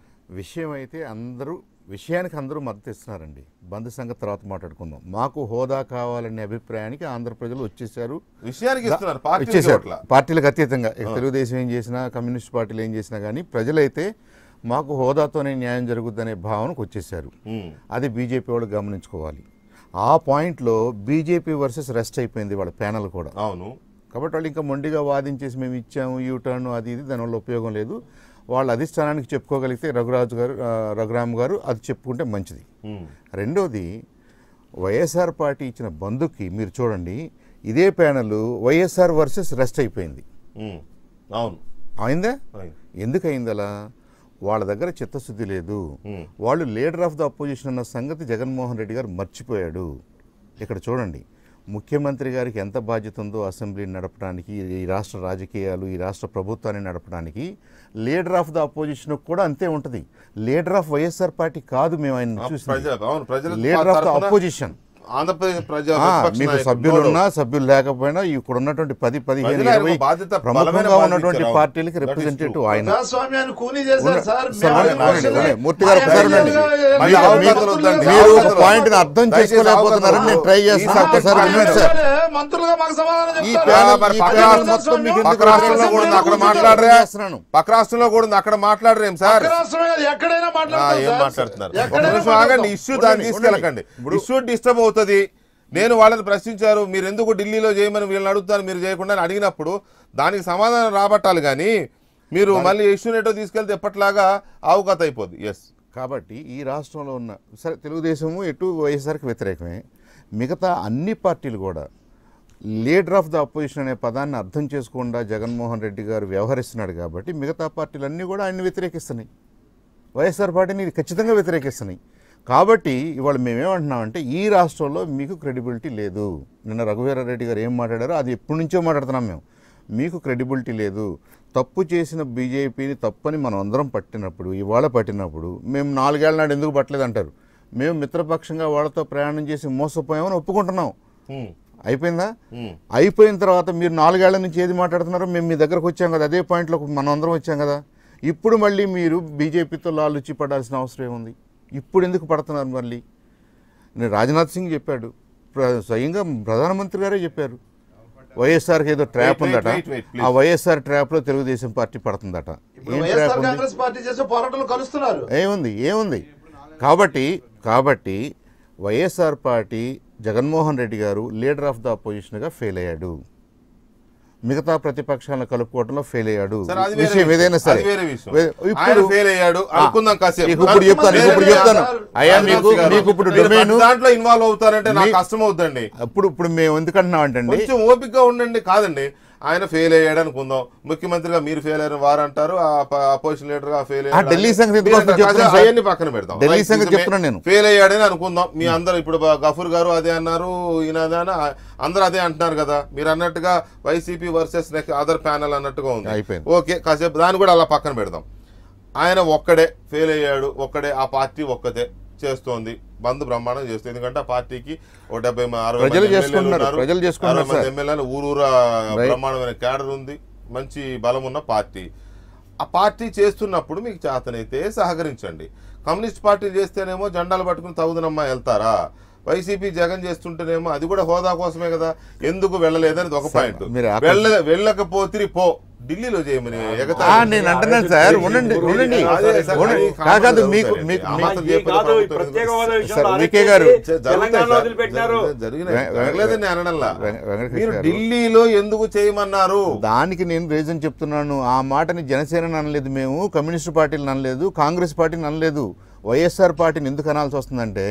విషయం అయితే అందరూ విషయానికి అందరూ మద్దతు ఇస్తున్నారండి బంద్ సంగతి తర్వాత మాట్లాడుకుందాం మాకు హోదా కావాలనే అభిప్రాయానికి ఆంధ్ర ప్రజలు వచ్చేసారు విషయానికి ఇస్తున్నారు పార్టీ ఇచ్చేశారు పార్టీలకు అతీతంగా ఇక తెలుగుదేశం ఏం చేసినా కమ్యూనిస్ట్ పార్టీలు ఏం చేసినా కానీ ప్రజలైతే మాకు హోదాతోనే న్యాయం జరుగుద్దనే భావనకు వచ్చేసారు అది బీజేపీ వాళ్ళు గమనించుకోవాలి ఆ పాయింట్లో బీజేపీ వర్సెస్ రెస్ట్ అయిపోయింది వాళ్ళ ప్యానల్ కూడా అవును కాబట్టి వాళ్ళు ఇంకా మొండిగా వాదించేసి మేము ఇచ్చాము యూ టర్న్ అది ఇది దానివల్ల ఉపయోగం లేదు వాళ్ళ అధిష్టానానికి చెప్పుకోగలిగితే రఘురాజు గారు ఆ, రఘురామ్ గారు అది చెప్పుకుంటే మంచిది రెండోది వైఎస్ఆర్ పార్టీ ఇచ్చిన బంధుకి మీరు చూడండి ఇదే ప్యానల్ వైఎస్ఆర్ వర్సెస్ రెస్ట్ అయిపోయింది ఉమ్, అవును అయిందా అయింది. ఎందుకు అయింది అలా వాళ్ళ దగ్గర చిత్తశుద్ధి లేదు వాళ్ళు లీడర్ ఆఫ్ ద అపోజిషన్ అన్న సంగతి జగన్మోహన్ రెడ్డి గారు మర్చిపోయాడు ఇక్కడ చూడండి ముఖ్యమంత్రి గారికి ఎంత బాధ్యత ఉందో అసెంబ్లీని నడపడానికి ఈ రాష్ట్ర రాజకీయాలు ఈ రాష్ట్ర ప్రభుత్వాన్ని నడపడానికి లీడర్ ఆఫ్ ద అపోజిషన్ కూడా అంతే ఉంటుంది లీడర్ ఆఫ్ వైఎస్ఆర్ పార్టీ కాదు మేము ఆయన ప్రజ చూసి అవును ప్రజల లీడర్ ఆఫ్ ద తరపున అపోజిషన్ ఆంధ్రప్రదేశ్ ప్రజా ఆ, విపక్ష మీకు నాయకుడు. సభ్యులు No doubt. ఉన్నా సభ్యులు లేకపోయినా ఇక్కడ ఉన్నటువంటి పది పదిహేను ప్రజలు ఆయనకు ఇరవై బాధ్యత, బలమైన ప్రముఖంగా బాధ్యత ఉన్నటువంటి ఇచ్చారు. పార్టీలకి That is రిప్రజెంటేటివ్ true. ఆయన ప్రజాస్వామ్యాన్ని కూనీ చేశారు సార్ సార్, మేము అవునండి, ఆలోచనలు- అవునండి. మూర్తి గారు ఒకసారి ఉండండి. మళ్ళీ మీరు- అవకాశాలు వద్దండి. మీరు ఒక అవకాశాలు పాయింట్ ని వద్దు. అర్థం దయచేసి చేసుకోలేకపోతున్నారని నేను ట్రై చేస్తాను ఈసారి ఒక్కసారి పాయింట్ వినండి సార్ మంత్రులుగా మాకు సమాధానం ఈ చెప్తారు. ప్యానెల్- మరి ఈ పక్క ప్యానెల్ రాష్ట్రం- మొత్తం మీకు పక్క ఎందుకు రాష్ట్రంలో కూడా ఉంది, అక్కడ మాట్లాడరే చేస్తున్నాను. పక్క రాష్ట్రంలో కూడా ఉంది, అక్కడ మాట్లాడరేం సార్ పక్క రాష్ట్రమే కాదు, ఎక్కడైనా ఆ, మాట్లాడతాం ఏం సార్. మాట్లాడుతున్నారు ఒక ఎక్కడైనా నిమిషం ఆగండి మాట్లాడతాం. ఇష్యూ దాన్ని తీసుకెళ్ళకండి ఇష్యూ డిస్టర్బ్ అవుతుంది నేను వాళ్ళని ప్రశ్నించారు మీరు ఎందుకు ఢిల్లీలో చేయమని వీళ్ళని అడుగుతారు మీరు చేయకుండా అని అడిగినప్పుడు దానికి సమాధానం రాబట్టాలి కానీ మీరు మళ్ళీ ఇష్యూ నెటో తీసుకెళ్తే ఎప్పటిలాగా అవగత అయిపోద్ది ఎస్ కాబట్టి ఈ రాష్ట్రంలో ఉన్న సరే తెలుగుదేశము ఎటు వైఎస్ఆర్కి వ్యతిరేకమే మిగతా అన్ని పార్టీలు కూడా లీడర్ ఆఫ్ ద అపోజిషన్ అనే పదాన్ని అర్థం చేసుకుండా జగన్మోహన్ రెడ్డి గారు వ్యవహరిస్తున్నాడు కాబట్టి మిగతా పార్టీలన్నీ కూడా ఆయన్ని వ్యతిరేకిస్తున్నాయి వైఎస్ఆర్ పార్టీని ఖచ్చితంగా వ్యతిరేకిస్తున్నాయి కాబట్టి ఇవాళ మేమేమంటున్నామంటే ఈ రాష్ట్రంలో మీకు క్రెడిబిలిటీ లేదు నిన్న రఘువీరారెడ్డి గారు ఏం మాట్లాడారో అది ఎప్పటి నుంచో మాట్లాడుతున్నాం మేము మీకు క్రెడిబిలిటీ లేదు తప్పు చేసిన బీజేపీని తప్పని మనం అందరం పట్టినప్పుడు ఇవాళ పట్టినప్పుడు మేము నాలుగేళ్ల నాడు ఎందుకు పట్టలేదు అంటారు మేము మిత్రపక్షంగా వాళ్ళతో ప్రయాణం చేసి మోసపోయామని ఒప్పుకుంటున్నాం ఉమ్, అయిపోయిందా ఉమ్. అయిపోయిన తర్వాత మీరు నాలుగేళ్ల నుంచి ఏది మాట్లాడుతున్నారో మేము మీ దగ్గరకు వచ్చాం కదా అదే పాయింట్లో మనం అందరం వచ్చాం కదా ఇప్పుడు మళ్ళీ మీరు బీజేపీతో లాలుచి పడాల్సిన అవసరం ఏముంది ఇప్పుడు ఎందుకు పడుతున్నారు మళ్ళీ నేను రాజ్నాథ్ సింగ్ చెప్పాడు ప్ర- స్వయంగా ప్రధానమంత్రి గారే చెప్పారు వైఎస్ఆర్కి ఏదో ట్రాప్ Wait, wait, ఉందట wait, wait, please. ఆ వైఎస్ఆర్ ట్రాప్లో తెలుగుదేశం పార్టీ పడుతుందట ఇప్పుడు ఏం ట్రాప్ వైఎస్ఆర్ ఉంది కాంగ్రెస్ పార్టీ చేసే పోరాటాలు కలుస్తున్నారు ఏముంది ఏముంది కాబట్టి కాబట్టి వైఎస్ఆర్ పార్టీ జగన్మోహన్ రెడ్డి గారు లీడర్ ఆఫ్ ద అపోజిషన్గా ఫెయిల్ అయ్యాడు మిగతా ప్రతిపక్షాలను కలుపుకోవడంలో ఫెయిల్ అయ్యాడు సరే, అది వేరే విషయం విషయం. ఏదైనా సరే అది వేరే విషయం. వే- ఆయన fail అయ్యాడు, ఆ, అనుకుందాం కాసేపు. మీకు ఇప్పుడు చెప్తాను వేరే ఇప్పుడు విషయం. చెప్తాను అయ్యా రాజనాథ్ మీకు గారు, మీకు ఇప్పుడు మీరు డొమైన్ ప్రతి దాంట్లో ఇన్వాల్వ్ అవుతారంటే నాకు మీ- కష్టం అవుతుందండి అప్పుడు ఇప్పుడు మేము ఎందుకంటున్నాం అంటే కొంచెం ఓపికగా ఉండండి కాదండి ఆయన ఫెయిల్ అయ్యాడు అనుకుందాం ముఖ్యమంత్రిగా మీరు ఫెయిల్ అయ్యారు వారు అంటారు అపోజిషన్ లీడర్ గా ఫెయిల్ ఆ, ఢిల్లీ సంగతి ఎందుకు వస్తుందో చెప్తున్నాను సార్. అవన్నీ పక్కన పెడదాం ఢిల్లీ సంగతి చెప్తున్నాను నేను. ఫెయిల్ అయ్యాడని అనుకుందాం మీ అందరూ ఇప్పుడు బ- గఫూర్ గారు అదే అన్నారు ఈయన అదే అని అందరూ అదే అంటున్నారు కదా మీరు అన్నట్టుగా YCP versus next other panel అన్నట్టుగా ఉంది అయిపోయింది. ఓకే కాసేపు దాన్ని కూడా అలా పక్కన పెడదాం ఆయన ఒక్కడే ఫెయిల్ అయ్యాడు ఒక్కడే ఆ పార్టీ ఒక్కతే చేస్తోంది బంద్ బ్రహ్మాండం చేస్తుంది ఎందుకంటే ఆ పార్టీకి ఒక డెబ్బై మ- అరవై ప్రజలు మంది చేసుకుంటున్నారు, ఎమ్మెల్యేలు ఉన్నారు. ప్రజలు చేసుకుంటున్నారు అరవై మంది సార్. ఎమ్మెల్యేలు ఊరూరా Right. బ్రహ్మాండమైన క్యాడర్ ఉంది మంచి బలం ఉన్న పార్టీ ఆ పార్టీ చేస్తున్నప్పుడు మీకు చేతనైతే సహకరించండి కమ్యూనిస్ట్ పార్టీ చేస్తేనేమో జెండాలు పట్టుకుని తగుదనమ్మా వెళ్తారా వైసీపీ జగన్ చేస్తుంటేనేమో అది కూడా హోదా కోసమే కదా ఎందుకు వెళ్ళలేదని ఒక పాయింట్ మీరు ఆపండి. వెళ్ళ వెళ్ళకపోతే పో ఢిల్లీలో చేయమని ఎగతాళి ఆ, నేను అంటున్నాను సార్ ఉండండి ఉండండి అదే సార్, ఉండండి. అది కాదు కాదు కామన్ మీకు జరుగుతాయి. మీకు ఆ మీకు- మాత్రం ఈ చేయకపోతే కాదు ఈ ప్రభుత్వం ప్రత్యేక ఎందుకు హోదా సార్, విషయంలో వికే గారు, అరెస్ట్ చేసి జరుగుతాయి తెలంగాణలో సార్. వదిలిపెట్టినారు జరుగుతాయి, జరిగినాయి. వె- వె- జరగలేదని నేను అనడంలా. వె- వెంకటకృష్ణ మీరు గారు. ఢిల్లీలో ఎందుకు చేయమన్నారు దానికి నేను రీజన్ చెప్తున్నాను ఆ మాటని జనసేన అనలేదు మేము కమ్యూనిస్ట్ పార్టీలు అనలేదు కాంగ్రెస్ పార్టీని అనలేదు వైఎస్ఆర్ పార్టీని ఎందుకు అనాల్సి వస్తుందంటే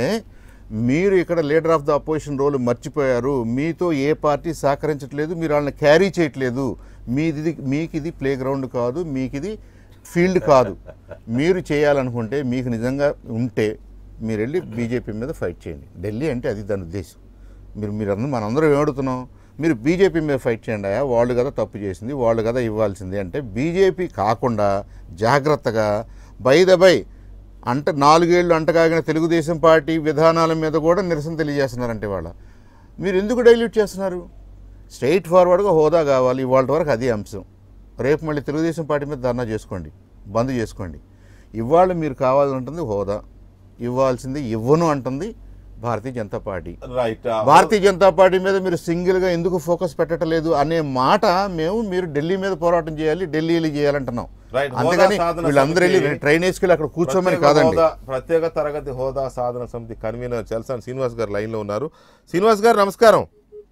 మీరు ఇక్కడ leader of the opposition role మర్చిపోయారు మీతో ఏ పార్టీ సహకరించట్లేదు మీరు వాళ్ళని క్యారీ చేయట్లేదు మీది మీకు ఇది ప్లే గ్రౌండ్ కాదు మీకు ఇది ఫీల్డ్ కాదు మీరు చేయాలనుకుంటే మీకు నిజంగా ఉంటే మీరు వెళ్ళి బీజేపీ మీద ఫైట్ చేయండి ఢిల్లీ అంటే అది దాని ఉద్దేశం మీరు మీరు అందరూ మనందరం ఏమడుతున్నాం మీరు బీజేపీ మీద ఫైట్ చేయండి అయ్యా వాళ్ళు కదా తప్పు చేసింది వాళ్ళు కదా ఇవ్వాల్సింది అంటే బీజేపీ కాకుండా జాగ్రత్తగా బై ద బై అంట నాలుగేళ్లు అంటకాగిన తెలుగుదేశం పార్టీ విధానాల మీద కూడా నిరసన తెలియజేస్తున్నారంటే వాళ్ళ మీరు ఎందుకు డైల్యూట్ చేస్తున్నారు స్ట్రైట్ ఫార్వర్డ్గా హోదా కావాలి ఇవాళ వరకు అది అంశం రేపు మళ్ళీ తెలుగుదేశం పార్టీ మీద ధర్నా చేసుకోండి బంద్ చేసుకోండి ఇవాళ మీరు కావాలంటుంది హోదా ఇవ్వాల్సింది ఇవ్వను అంటుంది Bharatiya Janata party right Bharatiya Janata party మీద మీరు సింగిల్గా ఎందుకు ఫోకస్ పెట్టట్లేదు అనే మాట మేము మీరు ఢిల్లీ మీద పోరాటం చేయాలి ఢిల్లీ వెళ్ళి చేయాలంటున్నాం Right. అంతేగాని హోదా సాధన వీళ్ళందరూ వెళ్ళి సమితి- ట్రైన్ వేసుకెళ్ళి అక్కడ కూర్చోమని ప్రత్యేక కాదండి హోదా- ప్రత్యేక తరగతి హోదా సాధన సమితి కన్వీనర్ చల్సాన్ శ్రీనివాస్ గారు లైన్ లో ఉన్నారు శ్రీనివాస్ గారు నమస్కారం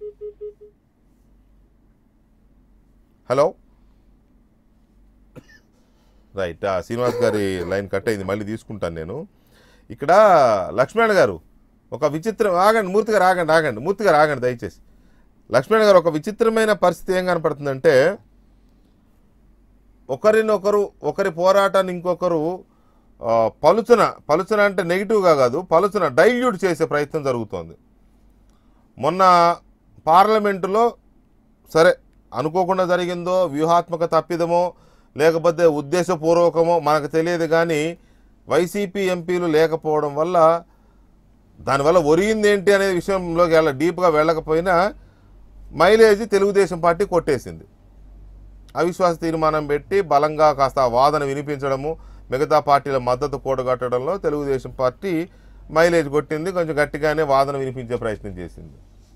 హలో రైట్ ఆ, శ్రీనివాస్ గారి లైన్ కట్ అయింది మళ్ళీ తీసుకుంటాను నేను ఇక్కడ లక్ష్మణ్ గారు ఒక విచిత్రం ఆగండి మూర్తి గారు ఆగండి ఆగండి మూర్తి గారు ఆగండి దయచేసి లక్ష్మణ్ గారు ఒక విచిత్రమైన పరిస్థితి ఏం కనపడుతుందంటే ఒకరినొకరు ఒకరి పోరాటాన్ని ఇంకొకరు ఆ, పలుచన పలుచన అంటే నెగిటివ్గా కాదు పలుచన డైల్యూట్ చేసే ప్రయత్నం జరుగుతోంది మొన్న పార్లమెంటులో సరే అనుకోకుండా జరిగిందో వ్యూహాత్మక తప్పిదమో లేకపోతే ఉద్దేశపూర్వకమో మనకు తెలియదు కానీ వైసీపీ ఎంపీలు లేకపోవడం వల్ల దానివల్ల ఒరిగింది ఏంటి అనే విషయంలోకి వెళ్ళ డీప్గా వెళ్ళకపోయినా మైలేజ్ తెలుగుదేశం పార్టీ కొట్టేసింది అవిశ్వాస తీర్మానం పెట్టి బలంగా కాస్త ఆ వాదన వినిపించడము మిగతా పార్టీల మద్దతు కూడగట్టడంలో తెలుగుదేశం పార్టీ మైలేజ్ కొట్టింది కొంచెం గట్టిగానే వాదన వినిపించే ప్రయత్నం చేసింది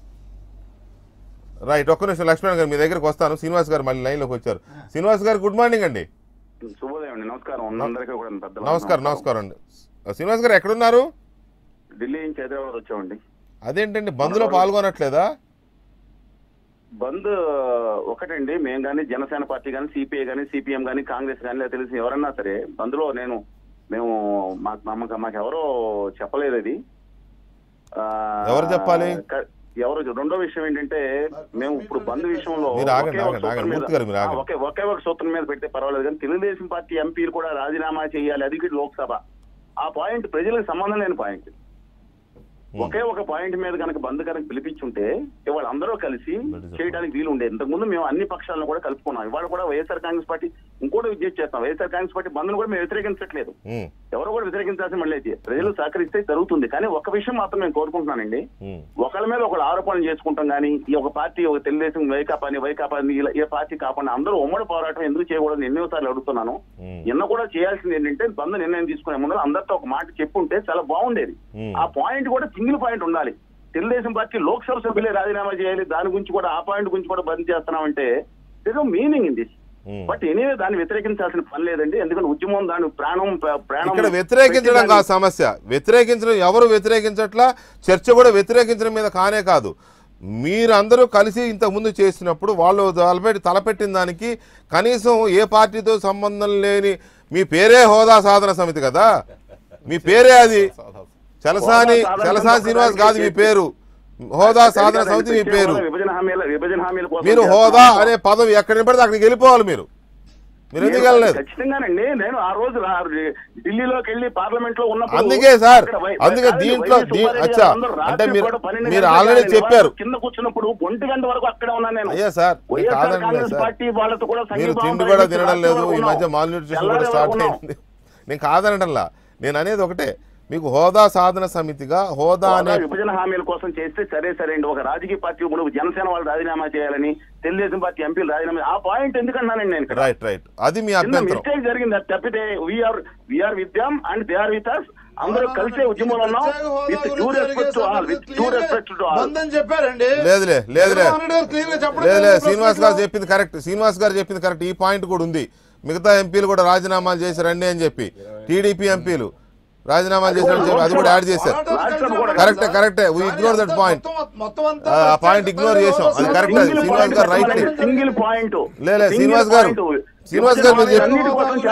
రైట్ ఒక్క నిమిషం లక్ష్మణ్ గారు మీ దగ్గరికి వస్తాను శ్రీనివాస్ గారు మళ్ళీ లైన్లోకి వచ్చారు శ్రీనివాస్ గారు గుడ్ మార్నింగ్ అండి శుభోదయం అండి నమస్కారం అందరికీ కూడా పెద్దలకు నమస్కారం నమస్కారం అండి శ్రీనివాస్ గారు ఎక్కడున్నారు ఢిల్లీ నుంచి హైదరాబాద్ వచ్చామండి అదేంటండి బంద్లో పాల్గొనట్లేదా బంద్ ఒకటండి మేము కానీ జనసేన పార్టీ కానీ సిపిఐ కానీ సిపిఎం కానీ కాంగ్రెస్ కానీ లేదా తెలిసి ఎవరన్నా సరే బంద్లో నేను మేము మాకు మాకు మాకు ఎవరో చెప్పలేదు అది ఆ, ఎవరు చెప్పాలి? క- ఎవరు రెండో విషయం ఏంటంటే మేము ఇప్పుడు బంద్ విషయంలో మీరు ఆగండి, ఒకే ఒక ఆగండి, ఆగండి. సూత్రం మీద- మూర్తి గారు మీరు ఆగండి. ఆ, ఒకే ఒకే ఒక సూత్రం మీద పెడితే పర్వాలేదు కానీ తెలుగుదేశం పార్టీ ఎంపీలు కూడా రాజీనామా చేయాలి అది కూడా లోక్సభ ఆ పాయింట్ ప్రజలకు సంబంధం లేని పాయింట్ ఒకే ఒక పాయింట్ మీద కనుక బంద్ కనుక పిలిపించుంటే ఇవాళ అందరూ కలిసి చేయడానికి వీలు ఉండేది ఇంతకు ముందు మేము అన్ని పక్షాలను కూడా కలుపుకున్నాం ఇవాళ కూడా వైఎస్ఆర్ కాంగ్రెస్ పార్టీ ఇంకోటి విజ్ఞప్తి చేస్తాం వైఎస్ఆర్ కాంగ్రెస్ పార్టీ బంద్ను కూడా మేము వ్యతిరేకించట్లేదు ఉమ్, ఎవరు కూడా వ్యతిరేకించాల్సిన మళ్ళీ అయితే ప్రజలు సహకరిస్తే జరుగుతుంది కానీ ఒక విషయం మాత్రం నేను కోరుకుంటున్నానండి ఉమ్. ఒకళ్ళ మీద ఒకళ్ళు ఆరోపణలు చేసుకుంటాం కానీ ఈ ఒక పార్టీ ఒక తెలుగుదేశం వైకాపా అని వైకాపా అని ఇలా ఏ పార్టీ కాకుండా అందరూ ఉమ్మడి పోరాటం ఎందుకు చేయకూడదు ఎన్నోసార్లు అడుగుతున్నాను నిన్న కూడా చేయాల్సింది ఏంటంటే బంద్ నిర్ణయం తీసుకునే ముందు అందరితో ఒక మాట చెప్పుంటే చాలా బాగుండేది Hmm. ఆ పాయింట్ కూడా సింగిల్ పాయింట్ ఉండాలి తెలుగుదేశం పార్టీ లోక్సభ సభ్యులే రాజీనామా చేయాలి దాని గురించి కూడా ఆ పాయింట్ గురించి కూడా బంద్ చేస్తున్నామంటే ఏదో meaning in this Hmm. But anyway దాన్ని వ్యతిరేకించాల్సిన పని లేదండి ఎందుకంటే ఉద్యమం దాని ప్రాణం ప్రాణం ఇక్కడ వ్యతిరేకించడం పెట్టి కాదు సమస్య వ్యతిరేకించడం ఎవరు వ్యతిరేకించట్లా చర్చ కూడా వ్యతిరేకించడం మీద కానే కాదు మీరందరూ కలిసి ఇంతకుముందు చేసినప్పుడు వాళ్ళు తలపెట్టి తలపెట్టిన దానికి కనీసం ఏ పార్టీతో సంబంధం లేని మీ పేరే హోదా సాధన సమితి కదా మీ పేరే అది చలసాని హోదా సాధన చలసాని సమితి శ్రీనివాస్ కాదు మీ పేరు హోదా సాధన సమితి మీ పేరు విభజన హామీల విభజన హామీల కోసం మీరు చేస్తున్నాం. హోదా అనే పదం ఎక్కడికి పడితే అక్కడికి వెళ్ళిపోవాలి మీరు మీరు ఎందుకు వెళ్ళలేదు ఖచ్చితంగానండి నేను ఆ రోజు రా- ఢిల్లీలోకి వెళ్ళి పార్లమెంట్ లో ఉన్నప్పుడు అందుకే సార్, అక్కడ వై- అందుకే కాదండి, దీంట్లో వైఎస్ దీ- సుబ్బారెడ్డి అచ్చా, గారు అందరూ అంటే రాత్రి మీరు- పూట పన్నెండు మీరు గంటలకు ఆల్రెడీ ఆయన చెప్పారు. కింద కూర్చున్నప్పుడు ఒంటి గంట వరకు అక్కడే ఉన్నాను నేను అయ్యా సార్, నేను వైఎస్ఆర్ కాదనట్లేదు కాంగ్రెస్ సార్. పార్టీ వాళ్ళతో కూడా మీరు సంఘీభావం తిండి కూడా ప్రకటించి తినడం రాత్రి లేదు వరకు ఈ మధ్య ఉన్నాం. మాల్ న్యూట్రిషన్ కూడా తెల్లారి స్టార్ట్ వరకు ఉన్నాం. అయింది నేను కాదనటంలా నేను అనేది ఒకటే మీకు హోదా సాధన సమితిగా హోదా అనే హోదా విభజన హామీల కోసం చేస్తే సరే సరే అండి ఒక రాజకీయ పార్టీ ఇప్పుడు జనసేన వాళ్ళు రాజీనామా చేయాలని తెలుగుదేశం పార్టీ ఎంపీలు రాజీనామా ఆ పాయింట్ ఎందుకన్నానండి నేను ఇక్కడ రైట్ రైట్ అది మీ చిన్న అభ్యంతరం మిస్టేక్ జరిగింది అది తప్పితే we're we're with them and they are with us అందరూ కలిసే ఉద్యమంలో ఉన్నాం ప్రత్యేక హోదా విత్ గురించి డ్యూ జరిగే respect to all with due సభకు రెస్పెక్ట్ టు ఆల్ బంద్ అని చెప్పారండి లేదులే లేదులే జగన్మోహన్ రెడ్డి గారు clear గా చెప్పడం లేదు లేదు లేదు శ్రీనివాస్ ప్రశ్నలో. గారు చెప్పింది కరెక్ట్ శ్రీనివాస్ గారు చెప్పింది కరెక్ట్ ఈ పాయింట్ కూడా ఉంది మిగతా ఎంపీలు కూడా రాజీనామాలు చేసి రండి అని చెప్పి టీడీపీ ఎంపీలు రాజీనామాలు చేశారని చెప్పి అది కూడా యాడ్ చేశారు పోరాటాలు కలిసి కూడా కరెక్టే సార్. కరెక్టే we ignore that point. మొత్తం- మొత్తం అంతా ఆ పాయింట్ ఇగ్నోర్ చేసాం అది కరెక్ట్ అది శ్రీనివాస్ గారు రైట్ సింగిల్ పాయింట్ లే, శ్రీనివాస్ గారు, శ్రీనివాస్ గారు మీరు చెప్పి-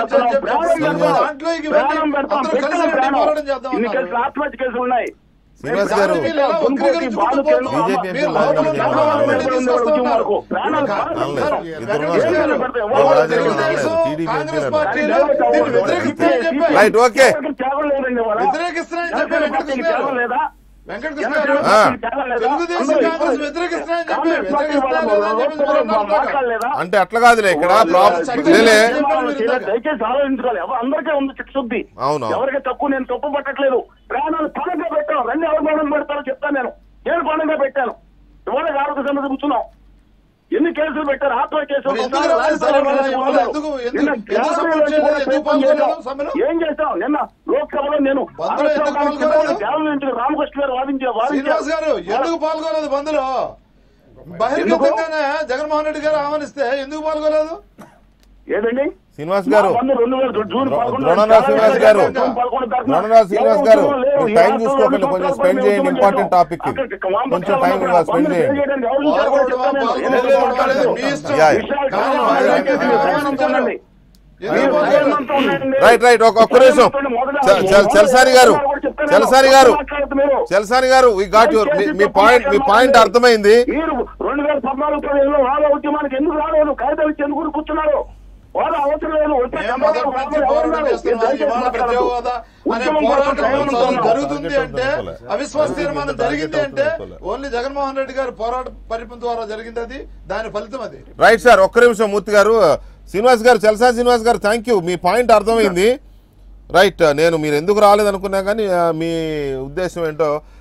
దాంట్లో ఇక ఇవన్నీ అందరూ కలిసి రండి, పోరాటం చేద్దాం ఇన్ని అన్నారు. కేసులు ఆత్మహత్య కేసులు ఉన్నాయి శ్రీనివాస్ గారు వీళ్ళు ఎలా వక్రీకరించుకుంటూ పోతున్నారు? బీజేపీ మీరు ఎంపీలు లోపల రాజీనామా జగన్మోహన్ రెడ్డి చేయాలి. తీసుకొస్తా ఉన్నారు. ప్రాణాలు అనలేదు. సార్, ఇద్దరు వెంకటేశ్వర ఉన్నారు. గారు, వాళ్ళు వాళ్ళు రాజీనామా తెలుగుదేశం, అనలేదు. టీడీపీ కాంగ్రెస్ ఎంపీలు పార్టీలు అన్నారు. దీన్ని వ్యతిరేకిస్తారని చెప్పారు. రైట్ ఓకే త్యాగం లేదండి వాళ్ళ. వ్యతిరేకిస్తున్నారని చెప్పారు వెంకటకృష్ణ గారు. త్యాగం లేదా వెంకటకృష్ణ జనసేన గారు ఆ. పార్టీకి త్యాగం లేదా? తెలుగుదేశం అందరూ కాంగ్రెస్ ఇప్పుడు వ్యతిరేకిస్తున్నారని చెప్పి కాంగ్రెస్ పార్టీ వాళ్ళ వ్యతిరేకిస్తున్నారని చెప్పి లోపల మీరు అన్నారు. మాట్లాడలేదా? అంటే అట్లా కాదులే ఇక్కడ ప్రాబ్లం చక్కగా లేలే చెప్పారు. దయచేసి ఆలోచించుకోవాలి ఎవరు అందరికీ ఉంది చిత్తశుద్ధి అవును. ఎవరికి తక్కువ నేను తప్పు పట్టట్లేదు ప్రాణాలు పణంగా పెట్టాను రెండు ఎవరు పణం పెడతారో చెప్తాను నేను నేను పణంగా పెట్టాను ఇవాళ ఆరోగ్య సమస్య కూర్చున్నాం ఎన్ని కేసులు పెట్టారు ఆత్మ కేసులు మరి ఎందుకు ఒకసారి రాలేదు సార్ రాజధాని ఇవాళ? రాజధాని ఇవాళ ఉన్నారు. ఎందుకు- ఎందుకు- నిన్న ఎందుకు గ్యాస్ సపోర్ట్ రైలు చేయలేదు? వచ్చి ఎందుకు ప్రయత్నం పాల్గొనలేదు చేశాం. సమ్మెలో? ఏం చేస్తాం నిన్న లోక్సభలో నేను బంద్లో ఎందుకు ఆరోగ్య పాల్గొనలేదు? గ్యాస్ నుంచి రామకృష్ణ గారు వాదించే శ్రీనివాస్ గారు ఎందుకు పాల్గొలేదు బంద్లో బహిర్గతంగానే జగన్మోహన్ రెడ్డి గారు ఆహ్వానిస్తే ఎందుకు పాల్గొలేదు ఏదండి శ్రీనివాస్ గారు మా బంధు రెండు వేల జూన్ పదకొండు ద్రోణరాజు శ్రీనివాస్ గారు జూన్ పదకొండు తారీఖున ద్రోణరాజు శ్రీనివాస్ గారు ఎవరు లేరు. మీరు ఈ టైం రాష్ట్రంలో చూసుకోకండి రెండు కొంచెం సంవత్సరాలు స్పెండ్ చేయండి ఉద్యమం ఇంపార్టెంట్ చేశాం. టాపిక్ ఇది అక్కడ వామపక్షాలు కొంచెం టైం ఉన్నారు. ఇవ్వాలి స్పెండ్ బంధు చేయండి చేయడానికి ఎవరు చూశారో పాల్గొనడం, చెప్తాను నేను. పాల్గొనలేదు, ఏదో పాల్గొనలేదు. మీ ఇష్టం. యా. విషయాలు కానీ చాలా ఆయన ఉన్నాయి. ఆయన మీరు ఆయన సంయమనంతో ఉండండి. ఎందుకు మీరు పాల్గొనలేదు? సంయమనంతో ఉండండి. రైట్ రైట్ ఒక ఒక్క నిమిషం సంయమనంతో మొదట చ- చ- చలసాని గారు కూడా చెప్తాను చలసాని నేను. గారు మాట్లాడొద్దు మీరు. చలసాని గారు వి గాట్ యువర్ మీ పాయింట్ మీ పాయింట్ అర్థమైంది మీరు రెండు వేల పద్నాలుగు పదిహేనులో వాళ్ళ ఉద్యమానికి ఎందుకు రాలేదు కాగితాలు ఇచ్చి ఎందుకు కూర్చున్నారు వాళ్ళ అవసరం లేదు వచ్చే మేము చంద్రబాబు మొదటి నుంచి నాయుడు పోరాటం ఎవరున్నారు? చేస్తున్నాం. మీరు దయచేసి ఇవాళ ప్రత్యేక మాట్లాడొద్దు. హోదా అనే ఉద్యమం పోరాటం కోసం అసలు ప్రయాణం జరుగుతుంది అంటే అనుకోలే. అవిశ్వాస తీర్మానం టార్గెట్ జరిగింది అంటే అనుకోలే. ఓన్లీ జగన్మోహన్ రెడ్డి గారి పోరాట పరిపం ద్వారా జరిగింది అది దాని ఫలితం అది రైట్ సార్ ఒక్క నిమిషం మూర్తి గారు శ్రీనివాస్ గారు చలసా శ్రీనివాస్ గారు థ్యాంక్ యూ మీ పాయింట్ అర్థమైంది రైట్ నేను మీరు ఎందుకు రాలేదనుకున్నా కానీ ఆ, మీ ఉద్దేశం ఏంటో